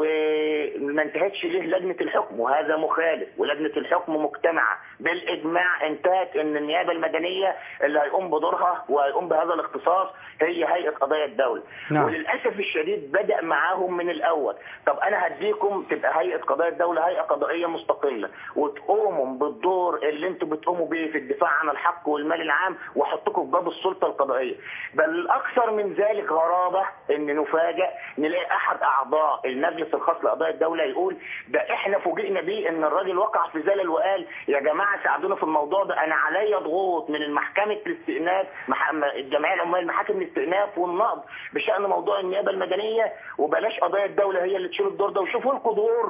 وما انتهتش ليه لجنه الحكم وهذا مخالف ولجنه الحكم مجتمعه بالاجماع انتهت ان النيابه المدنيه اللي هيقوم بدورها وهيقوم بهذا الاختصاص هي هيئه قضايا الدوله نعم. وللاسف الشديد بدا معاهم من الاول طب انا هديكم تبقى هيئه قضايا الدوله هيئه قضائيه مستقله وتقوموا بالدور اللي انتم بتقوموا بيه في الدفاع عن الحق والمال العام واحطكم في باب السلطه القضائيه بل الاكثر من ذلك غرابه ان نفاجئ نلاقي احد اعضاء المجلس الخاص لقضايا الدوله يقول ده احنا فوجئنا بيه ان الراجل وقع في زلل وقال يا جماعه ساعدونا في الموضوع ده انا عليا ضغوط من المحكمه الاستئناف مح... الجمعيه العمال محاكم الاستئناف والنقض بشان موضوع النيابه المدنيه وبلاش قضايا الدوله هي اللي تشيل الدور ده وشوفوا لكم دور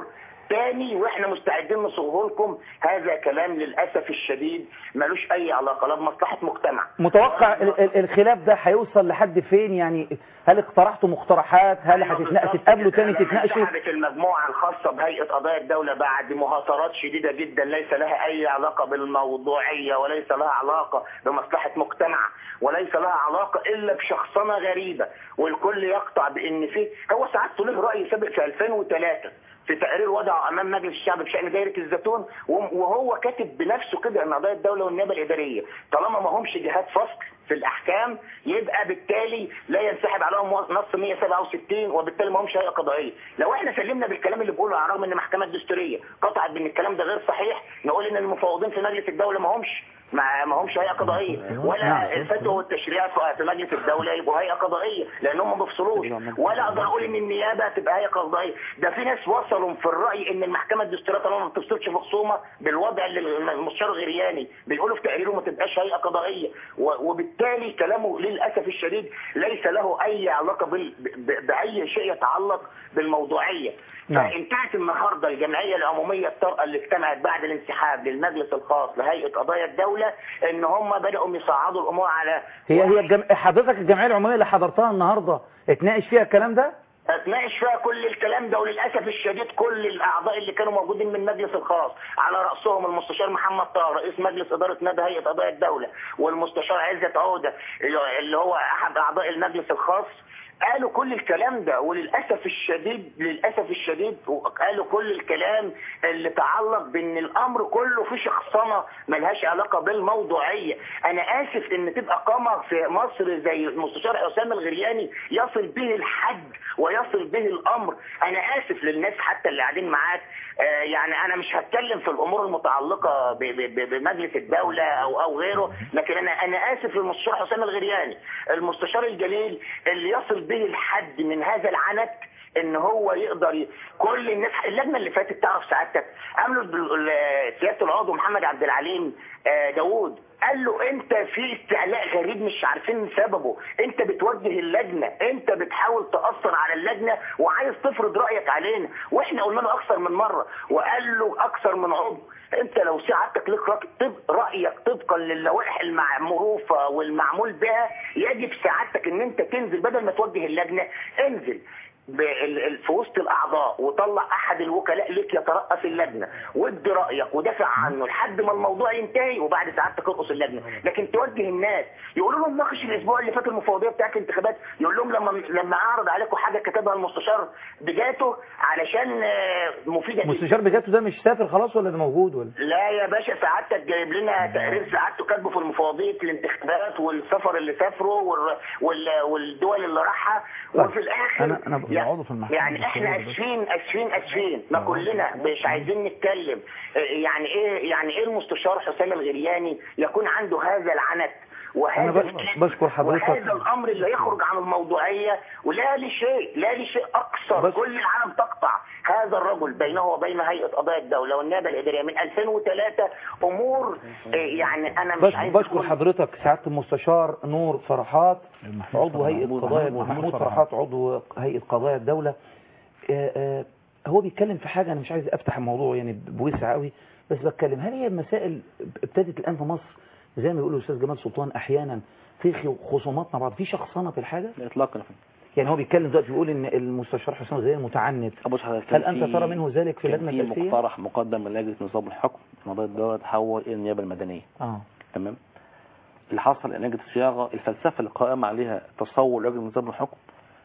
تاني واحنا مستعدين نصوغه لكم هذا كلام للاسف الشديد ملوش اي علاقه لا بمصلحه مجتمع متوقع ال- ال- الخلاف ده هيوصل لحد فين يعني هل اقترحتوا مقترحات هل هتتنا- هتتقابلوا تاني تتناقشوا انسحبت المجموعة الخاصة بهيئة قضايا الدولة بعد مهاترات شديدة جدا ليس لها أي علاقة بالموضوعية وليس لها علاقة بمصلحة مجتمع وليس لها علاقة إلا بشخصنة غريبة والكل يقطع بأن فيه هو سعادته له رأي سابق في 2003 في تقرير وضعه امام مجلس الشعب بشان دايره الزيتون وهو كاتب بنفسه كده ان قضايا الدوله والنيابه الاداريه طالما ما همش جهات فصل في الاحكام يبقى بالتالي لا ينسحب عليهم نص 167 وبالتالي ما همش هيئه قضائيه لو احنا سلمنا بالكلام اللي بيقوله على الرغم ان المحكمه الدستوريه قطعت بان الكلام ده غير صحيح نقول ان المفوضين في مجلس الدوله ما همش ما ما همش هيئه قضائيه ولا الفتوى والتشريع في مجلس الدوله يبقوا هيئه قضائيه لانهم ما بيفصلوش ولا اقدر اقول ان النيابه تبقى هيئه قضائيه ده في ناس وصلوا في الراي ان المحكمه الدستوريه طالما ما بتفصلش في خصومه بالوضع اللي المستشار غرياني بيقولوا في تقريره ما تبقاش هيئه قضائيه و- وبالتالي كلامه للاسف الشديد ليس له اي علاقه بال... ب... باي شيء يتعلق بالموضوعيه نعم. فانتهت النهارده الجمعيه العموميه الطارئه اللي اجتمعت بعد الانسحاب للمجلس الخاص لهيئه قضايا الدوله ان هم بداوا يصعدوا الامور على هي هي الجم... حضرتك الجمعيه العموميه اللي حضرتها النهارده اتناقش فيها الكلام ده اتناقش فيها كل الكلام ده وللاسف الشديد كل الاعضاء اللي كانوا موجودين من المجلس الخاص على راسهم المستشار محمد طه رئيس مجلس اداره نادي هيئه قضايا الدوله والمستشار عزت عوده اللي هو احد اعضاء المجلس الخاص قالوا كل الكلام ده وللاسف الشديد للاسف الشديد قالوا كل الكلام اللي تعلق بان الامر كله في شخصنه ملهاش علاقه بالموضوعيه انا اسف ان تبقى قامه في مصر زي المستشار حسام الغرياني يصل به الحد ويصل به الامر انا اسف للناس حتى اللي قاعدين معاك آه يعني انا مش هتكلم في الامور المتعلقه ب- ب- ب- بمجلس الدوله او او غيره لكن انا انا اسف للمستشار حسام الغرياني المستشار الجليل اللي يصل به الحد من هذا العنت ان هو يقدر ي... كل الناس اللجنه اللي فاتت تعرف سعادتك عملوا ال- ال- سياده العضو محمد عبد العليم آه، داوود قال له انت في استعلاء غريب مش عارفين سببه انت بتوجه اللجنه انت بتحاول تاثر على اللجنه وعايز تفرض رايك علينا واحنا قلنا له اكثر من مره وقال له اكثر من عضو انت لو سعادتك لك رأي- طب رايك طبقا للوائح المعروفه والمعمول بها يجب سعادتك ان انت تنزل بدل ما توجه اللجنه انزل بال- ال- في وسط الاعضاء وطلع احد الوكلاء لك يترأس اللجنه وادي رايك ودافع عنه لحد ما الموضوع ينتهي وبعد ساعتك ارقص اللجنه لكن توجه الناس يقولوا لهم ناقش الاسبوع اللي فات المفوضيه بتاعت الانتخابات يقول لهم لما لما اعرض عليكم حاجه كتبها المستشار بجاته علشان آه، مفيده جداً. مستشار بجاته ده مش سافر خلاص ولا ده موجود ولا لا يا باشا سعادتك جايب لنا تقرير سعادته كاتبه في المفوضيه الانتخابات والسفر اللي سافره وال... وال... والدول اللي راحها وفي الاخر انا انا يعني- عضو في المحكمه يعني احنا اسفين اسفين اسفين ما كلنا مش عايزين نتكلم إيه يعني ايه يعني ايه المستشار حسام الغرياني يكون عنده هذا العنت انا وهذا بش- الكذب بشكر حضرتك وهذا الامر اللي يخرج عن الموضوعيه ولا لشيء لا لشيء اكثر كل العالم تقطع هذا الرجل بينه وبين هيئه قضاء الدوله والنيابه الاداريه من 2003 امور إيه يعني انا مش بش عايز بشكر أقول- حضرتك سعاده المستشار نور فرحات عضو هيئه محمود- قضايا محمود محمود فرحات. فرحات عضو هيئه قضايا الدوله آه، آه، هو بيتكلم في حاجه انا مش عايز افتح الموضوع يعني بوسع قوي بس بتكلم هل هي المسائل ابتدت الان في مصر زي ما بيقولوا الاستاذ جمال سلطان احيانا في خ- خصومات مع بعض في شخصنه في الحاجه اطلاقا يعني هو بيتكلم دلوقتي بيقول ان المستشار حسام غير متعنت أبو حضرتك هل كان انت في- ترى منه ذلك في كان اللجنه في التأسيسية؟ مقترح مقدم من لجنه نظام الحكم قضايا الدوله تحول الى النيابه المدنيه اه تمام اللي حصل ان لجنه الصياغه الفلسفه اللي قائمه عليها تصور لجنه نظام الحكم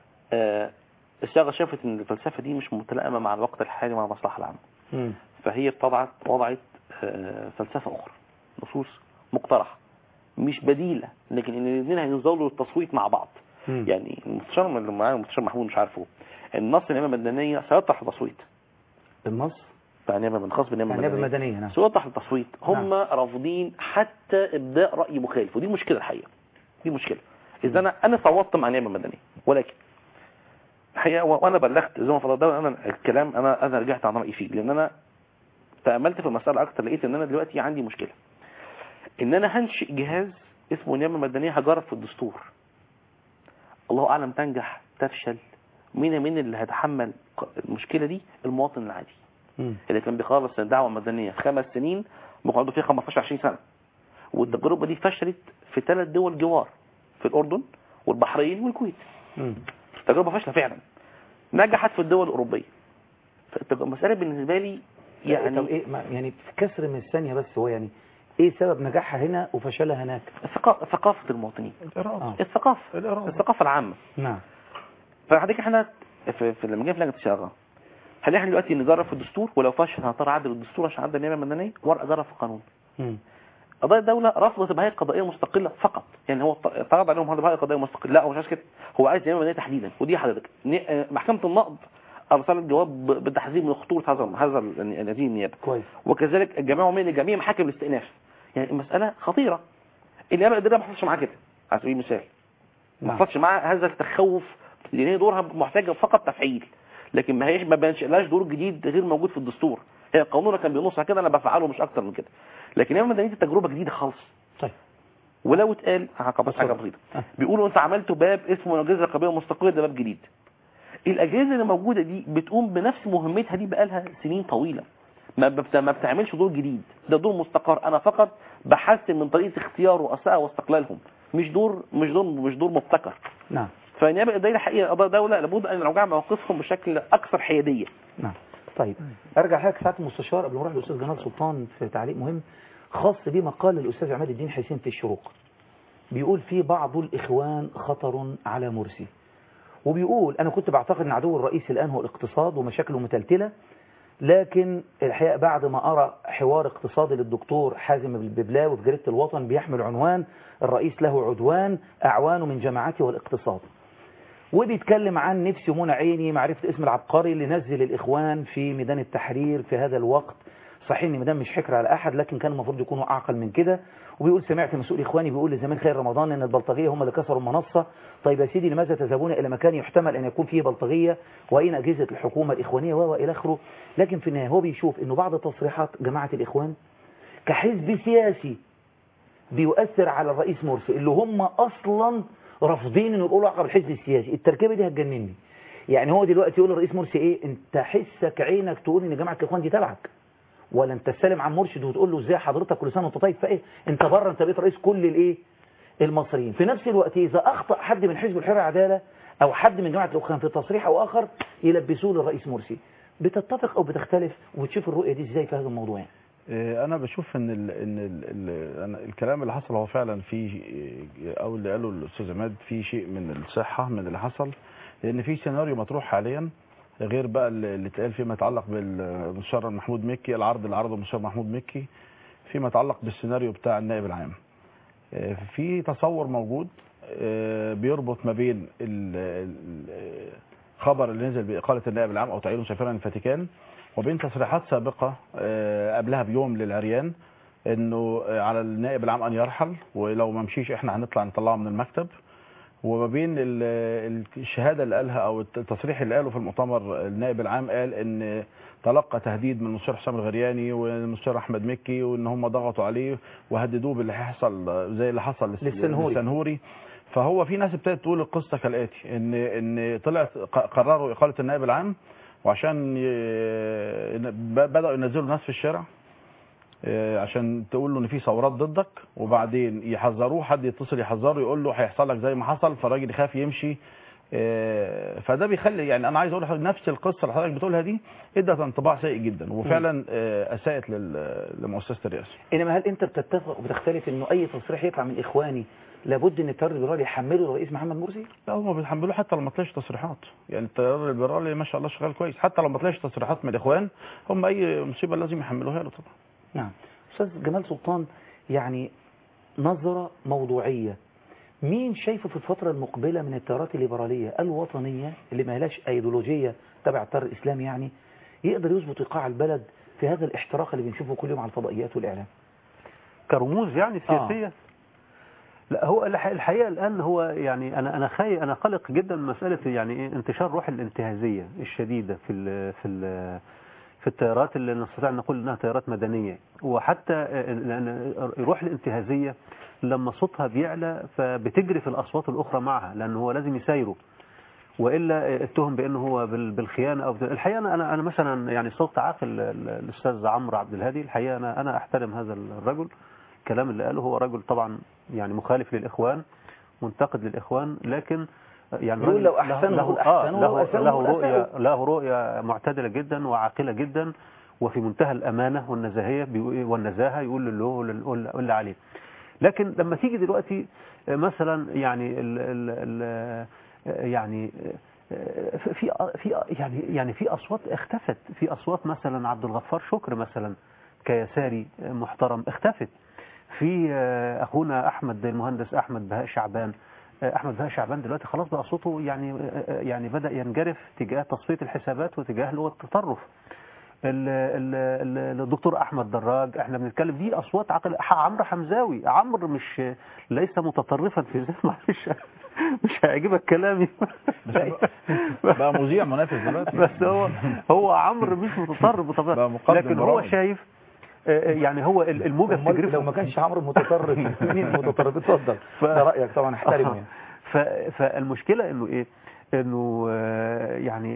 آه الصياغه شافت ان الفلسفه دي مش متلائمه مع الوقت الحالي مع المصلحه العامه مم. فهي وضعت وضعت آه، فلسفه اخرى نصوص مقترحه مش بديله لكن ان الاثنين هينزلوا للتصويت مع بعض مم. يعني المستشار اللي معايا المستشار محمود مش عارفه النص النيابه المدنيه سيطرح للتصويت النص بتاع النيابه الخاص بالنيابه النيابة المدنيه المدنية، نعم. سيطرح للتصويت هم رافضين حتى ابداء راي مخالف ودي مشكله الحقيقه دي مشكله اذا انا انا صوتت مع النيابه المدنيه ولكن الحقيقه و- وانا بلغت زي ما فضل الدوله انا الكلام انا انا رجعت عن رايي فيه لان انا تاملت في المساله اكتر لقيت ان انا دلوقتي عندي مشكله ان انا هنشئ جهاز اسمه النيابه المدنيه هجرب في الدستور الله اعلم تنجح تفشل مين مين اللي هيتحمل ق- المشكله دي المواطن العادي اللي كان بيخلص الدعوه المدنيه خمس سنين ممكن يقعدوا فيها 15 20 سنه والتجربه دي فشلت في ثلاث دول جوار في الاردن والبحرين والكويت تجربه فاشله فعلا نجحت في الدول الاوروبيه فالمساله بالنسبه لي يعني يعني طب ايه ما- يعني في كسر من الثانيه بس هو يعني ايه سبب نجاحها هنا وفشلها هناك ثقا- ثقافه المواطنين آه. الثقافه الثقافه العامه نعم فحضرتك احنا في, في لما جينا في لجنه الصياغه هل احنا دلوقتي نجرب في الدستور ولو فشل هنضطر اعدل الدستور عشان اعدل النيابه المدنيه ولا اجرب في القانون مم. قضايا الدولة رفضت تبقى هيئة قضائية مستقلة فقط يعني هو فرض عليهم هذا هيئة قضائية مستقلة لا هو مش عايز كده هو عايز نيابة مدنية تحديدا ودي حضرتك ن- آه، محكمة النقض أرسلت جواب ب- بالتحذير من خطورة هذا هذا ال- هذه النيابة كويس وكذلك الجماعة العمومية لجميع محاكم الاستئناف يعني المسألة خطيرة النيابة الإدارية ما حصلش معاها كده على سبيل المثال ما نعم. حصلش معاها هذا التخوف لأن هي دورها محتاجة فقط تفعيل لكن ما هيش ما بينشئلهاش دور جديد غير موجود في الدستور هي القانون كان بينص على كده انا بفعله مش اكتر من كده لكن هي مدنيه تجربه جديده خالص طيب ولو اتقال هقبض حاجه بسيطه بيقولوا انت عملت باب اسمه الاجهزه الرقابيه المستقله ده باب جديد الاجهزه اللي موجوده دي بتقوم بنفس مهمتها دي بقالها سنين طويله ما بت- ما بتعملش دور جديد ده دور مستقر انا فقط بحسن من طريقه اختيار رؤساء واستقلالهم مش دور مش دور مش دور مبتكر نعم فالنيابه الاداريه حقيقه قضايا دوله لابد ان يراجعوا مواقفهم بشكل اكثر حياديه نعم طيب ارجع لحضرتك ساعه المستشار قبل ما اروح للاستاذ جمال سلطان في تعليق مهم خاص بمقال الاستاذ عماد الدين حسين في الشروق بيقول في بعض الاخوان خطر على مرسي وبيقول انا كنت بعتقد ان عدو الرئيس الان هو الاقتصاد ومشاكله متلتله لكن الحقيقه بعد ما ارى حوار اقتصادي للدكتور حازم الببلاوي في جريده الوطن بيحمل عنوان الرئيس له عدوان اعوانه من جماعته والاقتصاد وبيتكلم عن نفسي منى عيني معرفة اسم العبقري اللي نزل الإخوان في ميدان التحرير في هذا الوقت صحيح ان ميدان مش حكر على أحد لكن كان المفروض يكونوا أعقل من كده وبيقول سمعت مسؤول إخواني بيقول لزمان خير رمضان إن البلطجية هم اللي كسروا المنصة طيب يا سيدي لماذا تذهبون إلى مكان يحتمل أن يكون فيه بلطجية وأين أجهزة الحكومة الإخوانية وإلى آخره لكن في النهاية هو بيشوف إنه بعض تصريحات جماعة الإخوان كحزب سياسي بيؤثر على الرئيس مرسي اللي هم اصلا رافضين انه يقولوا عقب الحزب السياسي التركيبه دي هتجنني يعني هو دلوقتي يقول الرئيس مرسي ايه انت حسك عينك تقول ان جماعه الاخوان دي تبعك ولا انت تسلم عن مرشد وتقول له ازاي حضرتك كل سنه وانت طيب فايه انت بره انت بقيت رئيس كل الايه المصريين في نفس الوقت اذا اخطا حد من حزب الحريه والعداله او حد من جماعه الاخوان في تصريح او اخر يلبسوه للرئيس مرسي بتتفق او بتختلف وتشوف الرؤيه دي ازاي في هذا الموضوع يعني إيه، انا بشوف ان ال ان ال ال أنا الكلام اللي حصل هو فعلا فيه او اللي قاله الاستاذ عماد فيه شيء من الصحه من اللي حصل لان في سيناريو مطروح حاليا غير بقى اللي اللي اتقال فيما يتعلق بالمستشار محمود مكي العرض اللي عرضه المستشار محمود مكي فيما يتعلق بالسيناريو بتاع النائب العام إيه، في تصور موجود إيه، بيربط ما بين ال- ال- الخبر اللي نزل بإقالة النائب العام أو تعيينه سفيرا الفاتيكان وبين تصريحات سابقة آه، قبلها بيوم للعريان انه آه، على النائب العام ان يرحل ولو ما مشيش احنا هنطلع نطلعه من المكتب وما بين ال- ال- الشهاده اللي قالها او التصريح اللي قاله في المؤتمر النائب العام قال ان تلقى تهديد من المستشار حسام الغرياني والمستشار احمد مكي وان هم ضغطوا عليه وهددوه باللي هيحصل زي اللي حصل للس- للسنهوري. للسنهوري فهو في ناس ابتدت تقول القصه كالاتي ان ان طلعت ق- قرروا اقاله النائب العام وعشان ي- ب- بداوا ينزلوا ناس في الشارع آه، عشان تقول له ان في ثورات ضدك وبعدين يحذروه حد يتصل يحذره يقول له هيحصل لك زي ما حصل فالراجل يخاف يمشي آه، فده بيخلي يعني انا عايز اقول لحضرتك نفس القصه اللي حضرتك بتقولها دي ادت انطباع سيء جدا وفعلا آه، اساءت لل- لمؤسسه الرئاسه انما هل انت بتتفق وبتختلف انه اي تصريح يطلع من اخواني لابد ان التيار الليبرالي يحمله الرئيس محمد مرسي لا هم بيتحملوه حتى لو ما طلعش تصريحات يعني التيار الليبرالي ما شاء الله شغال كويس حتى لو ما طلعش تصريحات من الاخوان هم اي مصيبه لازم يحملوها له طبعا نعم استاذ جمال سلطان يعني نظرة موضوعية مين شايفه في الفترة المقبلة من التيارات الليبرالية الوطنية اللي ما لهاش ايديولوجية تبع التيار الاسلامي يعني يقدر يظبط ايقاع البلد في هذا الاحتراق اللي بنشوفه كل يوم على الفضائيات والاعلام كرموز يعني سياسية لا هو الح- الحقيقة الآن هو يعني أنا أنا خايف أنا قلق جدا من مسألة يعني إيه انتشار روح الانتهازية الشديدة في ال في ال في التيارات اللي نستطيع أن نقول إنها تيارات مدنية وحتى آه، لأن روح الانتهازية لما صوتها بيعلى فبتجري في الأصوات الأخرى معها لأن هو لازم يسايروا والا اتهم بانه هو بال- بالخيانه او بال- الحقيقه انا انا أنا مثلا يعني صوت عاقل ال- ال- الاستاذ عمرو عبد الهادي الحقيقه انا انا احترم هذا الرجل الكلام اللي قاله هو رجل طبعا يعني مخالف للاخوان منتقد للاخوان لكن يعني يقول راجل لو له- أحسنوا له آه أحسنوا له, وأساءوا له رؤيه أساءوا. له رؤيه معتدله جدا وعاقله جدا وفي منتهى الامانه والنزاهيه بيقول- والنزاهه يقول اللي هو اللي اللي عليه لكن لما تيجي دلوقتي مثلا يعني ال ال ال يعني في في يعني يعني في اصوات اختفت في اصوات مثلا عبد الغفار شكر مثلا كيساري محترم اختفت في اخونا احمد المهندس احمد بهاء شعبان احمد بهاء شعبان دلوقتي خلاص بقى صوته يعني يعني بدا ينجرف تجاه تصفيه الحسابات وتجاه اللي هو التطرف ال- ال- ال- الدكتور احمد دراج احنا بنتكلم دي اصوات عقل ح- عمرو حمزاوي عمرو مش ليس متطرفا في ذات معلش مش هيعجبك كلامي بقى مذيع منافس دلوقتي بس هو هو عمرو مش متطرف بطبيعته مقدم لكن هو برامج. شايف آه، آه، يعني هو ال- الموجه أمال بتجرفه لو ما كانش عمرو متطرف مين متطرف اتفضل ده رايك طبعا احترمه يعني ف... فالمشكله انه ايه انه آه، يعني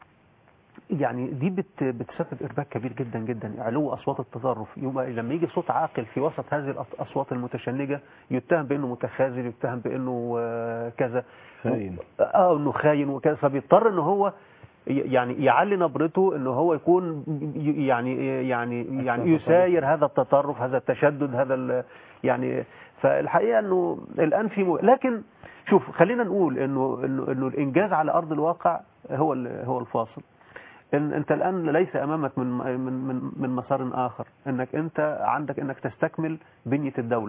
يعني دي بت... بتسبب ارباك كبير جدا جدا علو اصوات التطرف يبقى لما يجي صوت عاقل في وسط هذه الاصوات المتشنجه يتهم بانه متخاذل يتهم بانه آه، كذا خاين. اه انه خاين وكذا فبيضطر ان هو ي- يعني يعلي نبرته ان هو يكون ي- يعني يعني يعني يساير هذا التطرف هذا التشدد هذا ال- يعني فالحقيقه انه الان في م... لكن شوف خلينا نقول انه انه انه الانجاز على ارض الواقع هو ال- هو الفاصل إن انت الان ليس امامك من من من من مسار اخر انك انت عندك انك تستكمل بنيه الدوله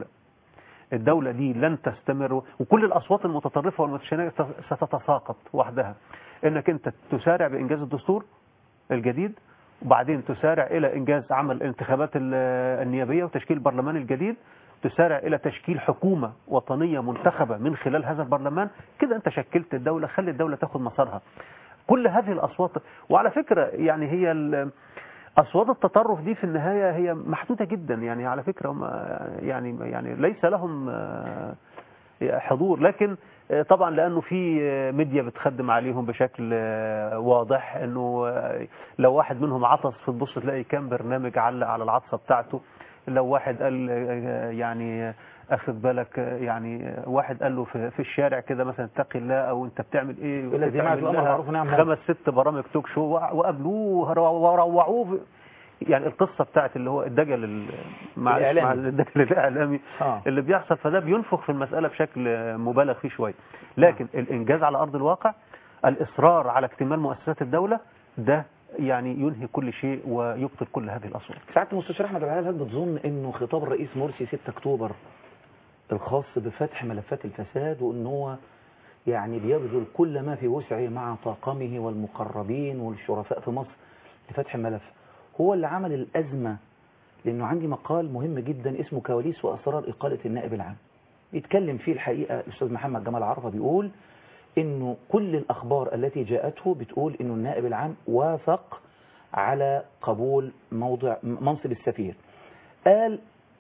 الدولة دي لن تستمر وكل الأصوات المتطرفة والمتشنجة ستتساقط وحدها انك انت تسارع بإنجاز الدستور الجديد وبعدين تسارع إلى إنجاز عمل الانتخابات ال- النيابية وتشكيل البرلمان الجديد تسارع إلى تشكيل حكومة وطنية منتخبة من خلال هذا البرلمان كده أنت شكلت الدولة خلي الدولة تاخد مسارها كل هذه الأصوات وعلى فكرة يعني هي ال- أصوات التطرف دي في النهاية هي محدودة جدا يعني على فكرة هم يعني يعني ليس لهم آه، حضور لكن آه، طبعا لأنه في آه، ميديا بتخدم عليهم بشكل آه، واضح أنه آه، لو واحد منهم عطس فتبص تلاقي كام برنامج علق على العطسة بتاعته لو واحد قال آه، يعني آه، اخد بالك آه، يعني آه، واحد قال له في, في الشارع كده مثلا اتقي الله او انت بتعمل ايه إلا زي ما بتعمل الأمر لها معروف ونعم منكر. خمس ست برامج توك شو وع- وقابلوه وروعوه في- يعني القصه بتاعت اللي هو الدجل ال- معلش مع الإعلامي. الدجل الاعلامي آه. اللي بيحصل فده بينفخ في المساله بشكل آه، مبالغ فيه شويه لكن الانجاز على ارض الواقع الاصرار على اكتمال مؤسسات الدوله ده يعني ينهي كل شيء ويبطل كل هذه الاصوات سعاده المستشار احمد العال هل بتظن انه خطاب الرئيس مرسي 6 اكتوبر الخاص بفتح ملفات الفساد وان هو يعني بيبذل كل ما في وسعه مع طاقمه والمقربين والشرفاء في مصر لفتح الملف هو اللي عمل الازمه لانه عندي مقال مهم جدا اسمه كواليس واسرار اقاله النائب العام يتكلم فيه الحقيقه الاستاذ محمد جمال عرفه بيقول انه كل الاخبار التي جاءته بتقول انه النائب العام وافق على قبول موضع منصب السفير قال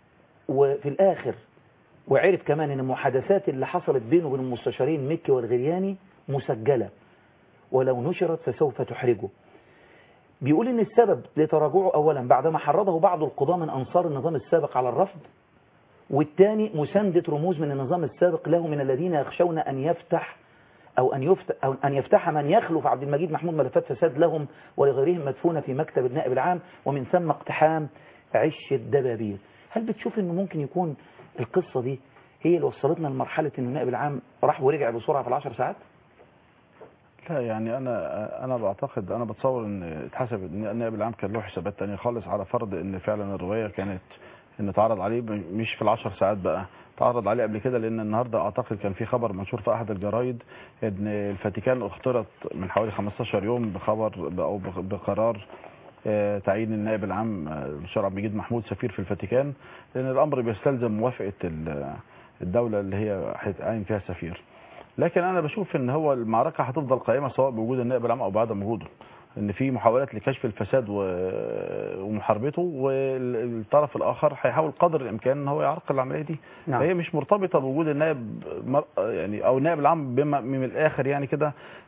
وفي الاخر وعرف كمان ان المحادثات اللي حصلت بينه وبين المستشارين مكي والغرياني مسجلة ولو نشرت فسوف تحرجه بيقول ان السبب لتراجعه اولا بعدما حرضه بعض القضاة من انصار النظام السابق على الرفض والثاني مساندة رموز من النظام السابق له من الذين يخشون ان يفتح او ان يفتح او ان يفتح من يخلف عبد المجيد محمود ملفات فساد لهم ولغيرهم مدفونة في مكتب النائب العام ومن ثم اقتحام عش الدبابير هل بتشوف انه ممكن يكون القصة دي هي اللي وصلتنا لمرحلة ان النائب العام راح ورجع بسرعة في العشر ساعات لا يعني انا انا بعتقد انا بتصور ان اتحسب ان النائب العام كان له حسابات تانية خالص على فرض ان فعلا الروايه كانت ان اتعرض عليه مش في العشر ساعات بقى اتعرض عليه قبل كده لان النهارده اعتقد كان في خبر منشور في احد الجرايد ان الفاتيكان اخترت من حوالي 15 يوم بخبر او بقرار آه، تعيين النائب العام آه، الشرع عبد المجيد محمود سفير في الفاتيكان لان الامر بيستلزم موافقه ال- الدوله اللي هي هيتعين فيها سفير لكن انا بشوف ان هو المعركه هتفضل قائمه سواء بوجود النائب العام او بعدم وجوده ان في محاولات لكشف الفساد و- ومحاربته والطرف الاخر هيحاول قدر الامكان ان هو يعرقل العمليه دي نعم. فهي مش مرتبطه بوجود النائب مر- يعني او النائب العام بما من الاخر يعني كده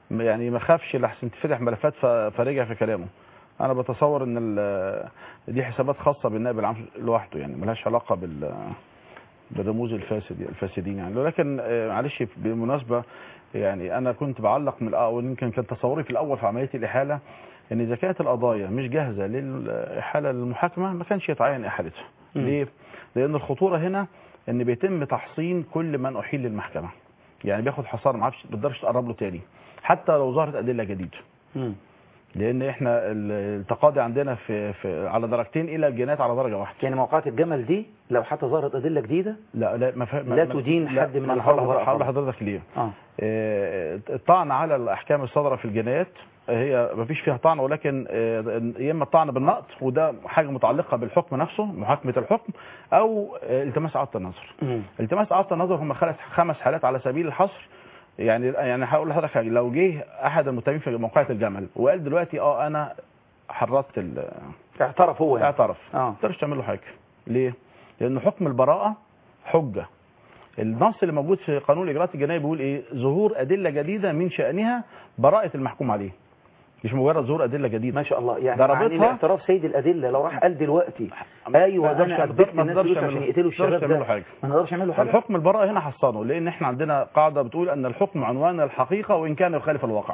م- يعني ما خافش لحسن تفتح ملفات ف- فرجع في كلامه انا بتصور ان ال- دي حسابات خاصه بالنائب العام لوحده يعني ملهاش علاقه بال بالرموز الفاسد الفاسدين يعني ولكن آه، معلش بالمناسبه يعني انا كنت بعلق من الاول يمكن كان تصوري في الاول في عمليه الاحاله ان اذا كانت القضايا مش جاهزه للاحاله للمحاكمه ما كانش يتعين احالتها مم. ليه لان الخطوره هنا ان بيتم تحصين كل من احيل للمحكمه يعني بياخد حصار ما عادش بتقدرش تقرب له تاني حتى لو ظهرت ادله جديده لان احنا ال- التقاضي عندنا في, في على درجتين الى الجنايات على درجه واحده يعني موقعة الجمل دي لو حتى ظهرت أدلة جديدة لا لا ما فهم لا تدين حد من اللي الحول هقول وراء هقول طبعا. لحضرتك ليه اه آه، الطعن على الاحكام الصادره في الجنايات هي ما فيش فيها طعن ولكن آه، يا اما الطعن بالنقض وده حاجه متعلقه بالحكم نفسه محاكمه الحكم او آه، التماس اعاده النظر التماس اعاده النظر هم خمس خمس حالات على سبيل الحصر يعني يعني هقول لحضرتك حاجه لو جه احد المتهمين في موقعة الجمل وقال دلوقتي اه انا حرضت ال اعترف هو يعني. اعترف اه ما تقدرش تعمل له حاجه ليه؟ لان حكم البراءه حجه النص اللي موجود في قانون الاجراءات الجنائيه بيقول ايه؟ ظهور ادله جديده من شانها براءه المحكوم عليه مش مجرد ظهور ادله جديده ما شاء الله يعني ده معني رابطها اعتراف سيد الأدلة لو راح قال دلوقتي أيوه ما أنا نقدرش- أثبت ما الناس نقدرش فلوس نعمل عشان له- يقتلوا ما نقدرش الشباب نعمل له ده حاجه ما نقدرش نعمل له حاجة فالحكم البراءه هنا حصانه لان احنا عندنا قاعده بتقول ان الحكم عنوان الحقيقه وان كان يخالف الواقع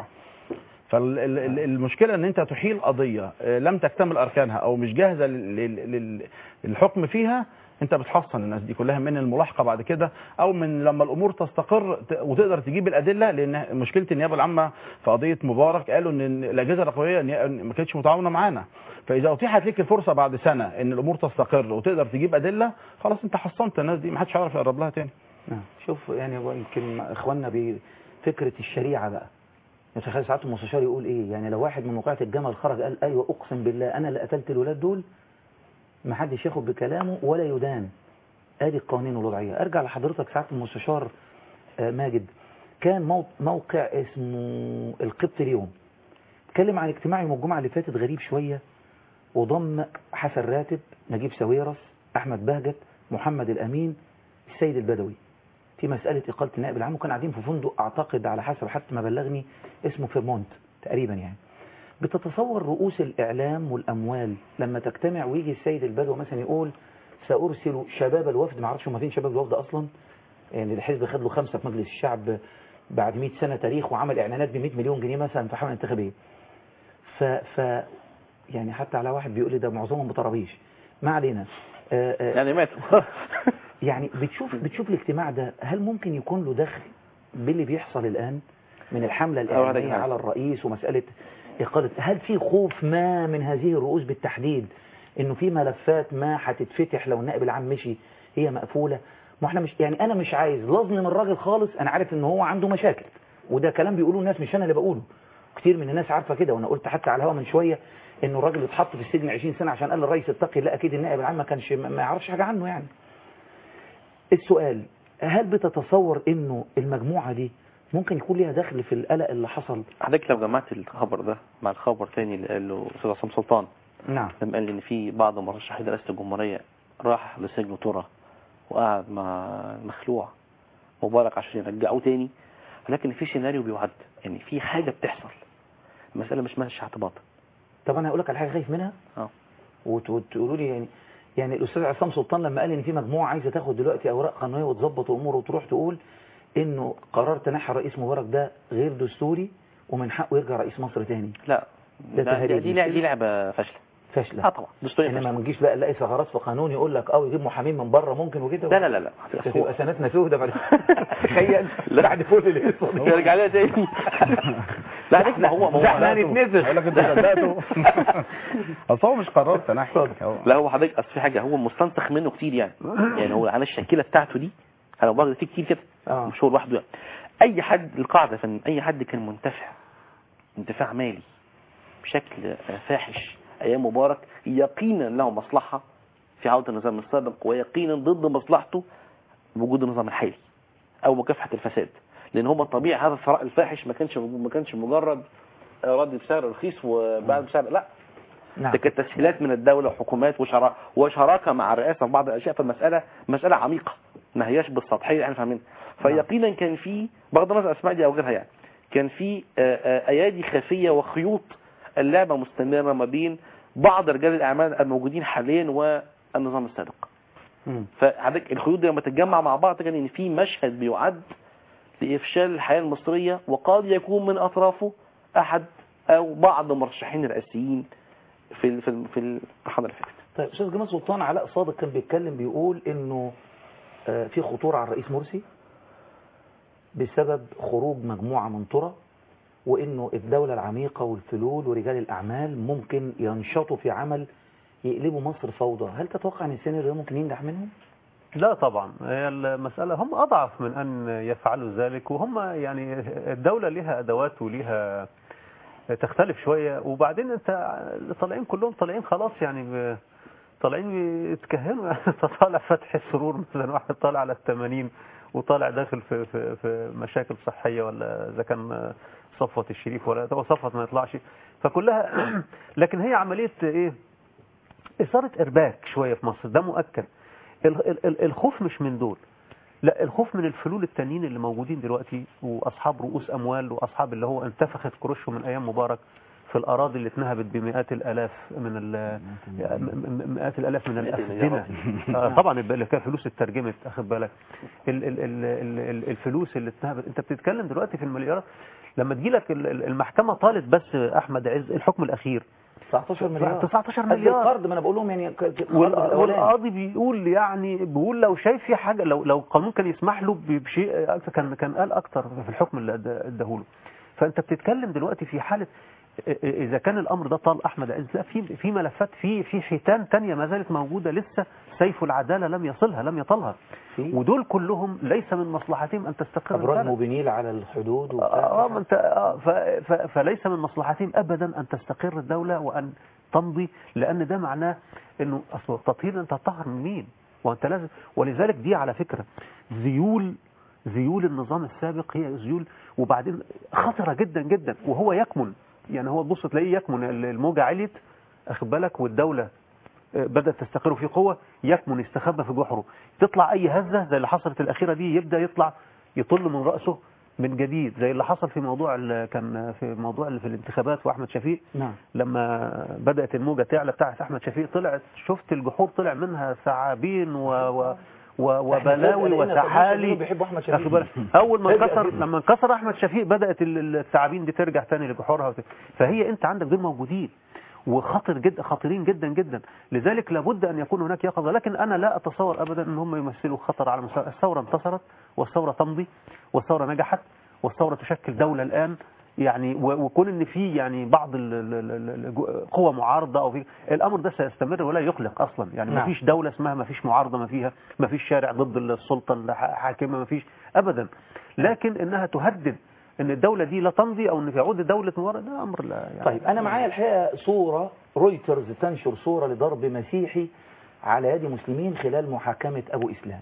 فالمشكله ان انت تحيل قضيه آه، لم تكتمل اركانها او مش جاهزه لل- لل- لل- للحكم فيها انت بتحصن الناس دي كلها من الملاحقه بعد كده او من لما الامور تستقر ت- وتقدر تجيب الادله لان مشكله النيابه العامه في قضيه مبارك قالوا ان الاجهزه الرقابيه ني- ما كانتش متعاونه معانا فاذا اتيحت لك الفرصه بعد سنه ان الامور تستقر وتقدر تجيب ادله خلاص انت حصنت الناس دي ما حدش هيعرف يقرب لها تاني نعم. شوف يعني هو يمكن اخواننا بفكره الشريعه بقى متخيل ساعات المستشار يقول ايه يعني لو واحد من موقعة الجمل خرج قال ايوه اقسم بالله انا اللي قتلت الولاد دول ما حدش ياخد بكلامه ولا يدان ادي القوانين الوضعيه ارجع لحضرتك ساعات المستشار آه، ماجد كان مو- موقع اسمه القبط اليوم اتكلم عن اجتماع يوم الجمعه اللي فاتت غريب شويه وضم حسن راتب نجيب ساويرس احمد بهجت محمد الامين السيد البدوي في مسألة إقالة النائب العام وكانوا قاعدين في فندق أعتقد على حسب حتى ما بلغني اسمه فيرمونت تقريبا يعني بتتصور رؤوس الإعلام والأموال لما تجتمع ويجي السيد البدوي مثلا يقول سأرسل شباب الوفد ما اعرفش هم فين شباب الوفد أصلا يعني الحزب خد له خمسة في مجلس الشعب بعد 100 سنة تاريخ وعمل إعلانات ب 100 مليون جنيه مثلا في حملة انتخابية ف, ف يعني حتى على واحد بيقول لي ده معظمهم بطرابيش ما علينا آه، آه، يعني مات يعني بتشوف بتشوف الاجتماع ده هل ممكن يكون له دخل باللي بيحصل الآن من الحملة أو هذا الإعلامية كمان. على الرئيس ومسألة إقالة هل في خوف ما من هذه الرؤوس بالتحديد إنه في ملفات ما هتتفتح لو النائب العام مشي هي مقفولة ما احنا مش يعني أنا مش عايز لظلم الراجل خالص أنا عارف إن هو عنده مشاكل وده كلام بيقولوه الناس مش أنا اللي بقوله كتير من الناس عارفة كده وأنا قلت حتى على الهوا من شوية إنه الراجل اتحط في السجن 20 سنة عشان قال للرئيس اتقي لا أكيد النائب العام ما كانش ما يعرفش حاجة عنه يعني السؤال هل بتتصور انه المجموعة دي ممكن يكون ليها دخل في القلق اللي حصل حضرتك لو جمعت الخبر ده مع الخبر تاني اللي قاله استاذ عصام سلطان نعم لما قال ان في بعض مرشحين رئاسه الجمهوريه راح لسجن ترى وقعد مع المخلوع مبارك عشان يرجعوه تاني ولكن في سيناريو بيعد يعني في حاجه بتحصل المساله مش ماشيه اعتباط طب انا هقول لك على حاجه خايف منها اه وت- وتقولوا لي يعني يعني الاستاذ عصام سلطان لما قال ان في مجموعه عايزه تاخد دلوقتي اوراق قانونيه وتظبط امور وتروح تقول انه قرار تنحي الرئيس مبارك ده غير دستوري ومن حقه يرجع رئيس مصر تاني لا ده لا، تهريج دي, دي, دي لعبه فاشله فاشله اه طبعا دستوريا انما فاشله ما نجيش بقى نلاقي ثغرات في قانون يقول لك اه يجيب محامين من بره ممكن وكده لا لا لا لا تبقى سنتنا سودة بعد تخيل بعد كل القصه دي يرجع لها تاني لا عليك ما هو ما هو ده احنا هنتنفخ هقول لك انت صدقته اصل هو مش قرار تنحي هو- لا هو حضرتك اصل في حاجه هو مستنسخ منه كتير يعني يعني هو على الشكيله بتاعته دي انا بقول فيه كتير كده آه. مش هو لوحده يعني اي حد القاعده فن اي حد كان منتفع انتفاع مالي بشكل آه، فاحش ايام مبارك يقينا له مصلحه في عوده النظام السابق ويقينا ضد مصلحته بوجود النظام الحالي او مكافحه الفساد لان هو طبيعي هذا الثراء الفاحش ما كانش ما كانش مجرد آه، رد بسعر رخيص وبعد بسعر لا نعم ده كانت تسهيلات من الدولة وحكومات وشرا- وشراكة مع الرئاسة في بعض الأشياء فالمسألة مسألة عميقة ما هياش بالسطحية اللي احنا فاهمينها فيقينا كان في بغض النظر الأسماء دي أو غيرها يعني كان في آه، آه، ايادي خفيه وخيوط اللعبه مستمره ما بين بعض رجال الاعمال الموجودين حاليا والنظام السابق فحضرتك الخيوط دي لما تتجمع مع بعض كان ان في مشهد بيعد لافشال الحياه المصريه وقد يكون من اطرافه احد او بعض المرشحين الرئاسيين في ال- في ال- في المرحله اللي فاتت طيب استاذ جمال سلطان علاء صادق كان بيتكلم بيقول انه آه، في خطوره على الرئيس مرسي بسبب خروج مجموعه من ترى وانه الدوله العميقه والفلول ورجال الاعمال ممكن ينشطوا في عمل يقلبوا مصر فوضى هل تتوقع ان السيناريو ده ممكن ينجح منهم لا طبعا هي المسألة هم أضعف من أن يفعلوا ذلك وهم يعني الدولة لها أدوات ولها تختلف شوية وبعدين أنت طالعين كلهم طالعين خلاص يعني ب- طالعين يتكهنوا يعني أنت طالع فتح السرور مثلا واحد طالع على الثمانين وطالع داخل في, في, في مشاكل صحية ولا إذا كان صفوة الشريف ولا هو صفوة ما يطلعش فكلها لكن هي عملية إيه إثارة إرباك شوية في مصر ده مؤكد ال- ال- ال- الخوف مش من دول لا الخوف من الفلول التانيين اللي موجودين دلوقتي واصحاب رؤوس اموال واصحاب اللي هو انتفخت كروشهم من ايام مبارك في الاراضي اللي اتنهبت بمئات الالاف من ال- م- م- مئات الالاف من الافدنه آه، طبعا يبقى اللي كان فلوس اترجمت اخد بالك ال- ال- ال- ال- ال- الفلوس اللي اتنهبت انت بتتكلم دلوقتي في المليارات لما تجي لك ال- ال- المحكمه طالت بس احمد عز الحكم الاخير 19 مليار 19 قد مليار القرض ما انا بقول لهم يعني ك- ك- القرض وال- الأولاني. والقاضي بيقول يعني بيقول لو شايف في حاجه لو لو القانون كان يسمح له ب- بشيء اكتر كان كان قال اكتر في الحكم اللي أد- اداهوله فانت بتتكلم دلوقتي في حاله ا- ا- اذا كان الامر ده طال احمد عز لا في في ملفات في في حيتان تانية ما زالت موجوده لسه سيف العداله لم يصلها لم يطلها ودول كلهم ليس من مصلحتهم ان تستقر ابراج البلد. موبينيل على الحدود وبتاع. اه ما انت آه ف ف فليس من مصلحتهم ابدا ان تستقر الدوله وان تمضي لان ده معناه انه اصل التطهير انت هتطهر من مين؟ وانت لازم ولذلك دي على فكره ذيول ذيول النظام السابق هي ذيول وبعدين خطره جدا جدا وهو يكمن يعني هو تبص تلاقيه يكمن الموجه عليت اخد بالك والدوله بدأت تستقر في قوة يكمن يستخبى في جحره تطلع أي هزة زي اللي حصلت الأخيرة دي يبدأ يطلع يطل من رأسه من جديد زي اللي حصل في موضوع ال- كان في موضوع اللي في الانتخابات وأحمد شفيق نعم لما بدأت الموجة تعلى بتاعت أحمد شفيق طلعت شفت الجحور طلع منها ثعابين و, و و- وبلاوي لقينا 12 وسحالي مليون بيحبوا أحمد شفيق. أخد بالك؟ اول ما فجأة انكسر كده. لما انكسر احمد شفيق بدات ال- ال- الثعابين دي ترجع تاني لجحورها وت- فهي انت عندك دول موجودين وخطر جدا خطيرين جدا جدا لذلك لابد ان يكون هناك يقظه لكن انا لا اتصور ابدا ان هم يمثلوا خطر على مستوى الثوره انتصرت والثوره تمضي والثوره نجحت والثوره تشكل دوله الان يعني و- وكون ان في يعني بعض ال- ال- ال- ال- قوى معارضه او في الامر ده سيستمر ولا يقلق اصلا يعني ما نعم. فيش دوله اسمها ما فيش معارضه ما فيها ما فيش شارع ضد السلطه الحاكمه ما فيش ابدا لكن انها تهدد ان الدوله دي لا تمضي او ان يعود دوله مباراه ده امر لا يعني طيب انا معايا الحقيقه صوره رويترز تنشر صوره لضرب مسيحي على يد مسلمين خلال محاكمه ابو اسلام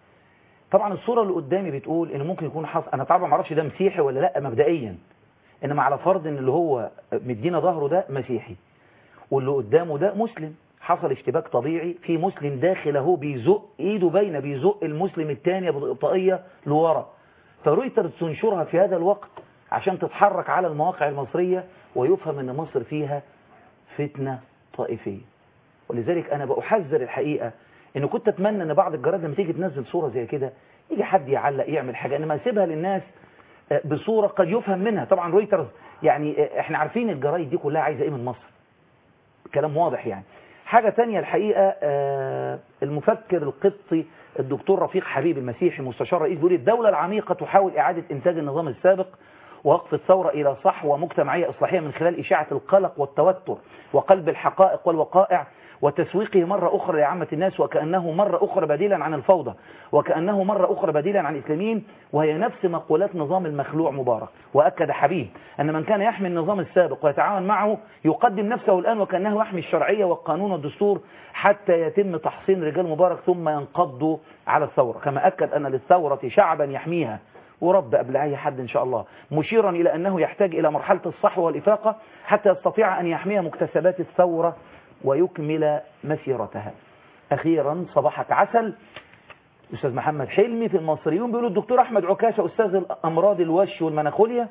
طبعا الصوره اللي قدامي بتقول ان ممكن يكون حصل انا طبعا ما اعرفش ده مسيحي ولا لا مبدئيا انما على فرض ان اللي هو مدينا ظهره ده مسيحي واللي قدامه ده مسلم حصل اشتباك طبيعي في مسلم داخل اهو بيزق ايده باينه بيزق المسلم الثاني بطاقيه لورا فرويترز تنشرها في هذا الوقت عشان تتحرك على المواقع المصرية ويفهم ان مصر فيها فتنة طائفية ولذلك انا بأحذر الحقيقة ان كنت اتمنى ان بعض الجرائد لما تيجي تنزل صورة زي كده يجي حد يعلق يعمل حاجة انما اسيبها للناس آه، بصورة قد يفهم منها طبعا رويترز يعني آه، احنا عارفين الجرايد دي كلها عايزة ايه من مصر كلام واضح يعني حاجة تانية الحقيقة آه، المفكر القبطي الدكتور رفيق حبيب المسيحي مستشار رئيس بيقول الدولة العميقة تحاول إعادة إنتاج النظام السابق ووقف الثورة إلى صحوة مجتمعية إصلاحية من خلال إشاعة القلق والتوتر وقلب الحقائق والوقائع وتسويقه مرة أخرى لعامة الناس وكأنه مرة أخرى بديلا عن الفوضى وكأنه مرة أخرى بديلا عن الإسلاميين وهي نفس مقولات نظام المخلوع مبارك وأكد حبيب أن من كان يحمي النظام السابق ويتعاون معه يقدم نفسه الآن وكأنه يحمي الشرعية والقانون والدستور حتى يتم تحصين رجال مبارك ثم ينقضوا على الثورة كما أكد أن للثورة شعبا يحميها ورب قبل أي حد إن شاء الله مشيرا إلى أنه يحتاج إلى مرحلة الصحوة والإفاقة حتى يستطيع أن يحمي مكتسبات الثورة ويكمل مسيرتها أخيرا صباحك عسل أستاذ محمد حلمي في المصريون بيقولوا الدكتور أحمد عكاشة أستاذ الأمراض الوش والمناخوليا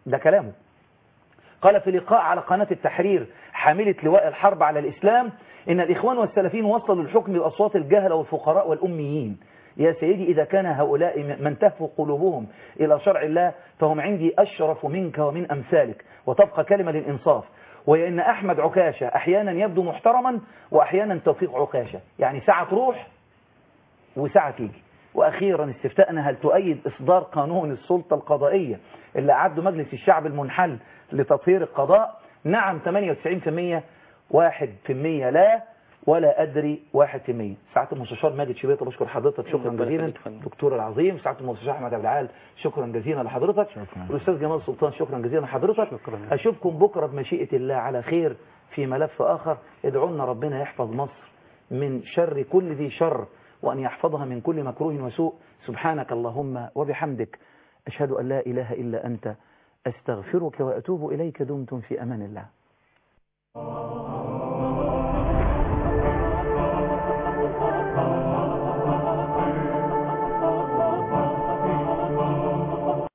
ده كلامه قال في لقاء على قناة التحرير حاملة لواء الحرب على الإسلام إن الإخوان والسلفيين وصلوا الحكم بأصوات الجهل والفقراء والأميين يا سيدي إذا كان هؤلاء من تهفو قلوبهم إلى شرع الله فهم عندي أشرف منك ومن أمثالك وتبقى كلمة للإنصاف وهي إن أحمد عكاشة أحيانا يبدو محترما وأحيانا توفيق عكاشة يعني ساعة تروح وساعة تيجي وأخيرا استفتاءنا هل تؤيد إصدار قانون السلطة القضائية اللي أعده مجلس الشعب المنحل لتطهير القضاء نعم 98% واحد في المية لا ولا أدري واحد في المية ساعة المستشار ماجد شبيطة بشكر حضرتك شكرا ربنا جزيلا يخليك يا فندم. دكتور العظيم ساعة المستشار أحمد عبد العال شكرا جزيلا لحضرتك الأستاذ جمال سلطان شكرا جزيلا لحضرتك أشوفكم بكرة بمشيئة الله على خير في ملف آخر ادعوا لنا ربنا يحفظ مصر من شر كل ذي شر وأن يحفظها من كل مكروه وسوء سبحانك اللهم وبحمدك أشهد أن لا إله إلا أنت أستغفرك وأتوب إليك دمتم في أمان الله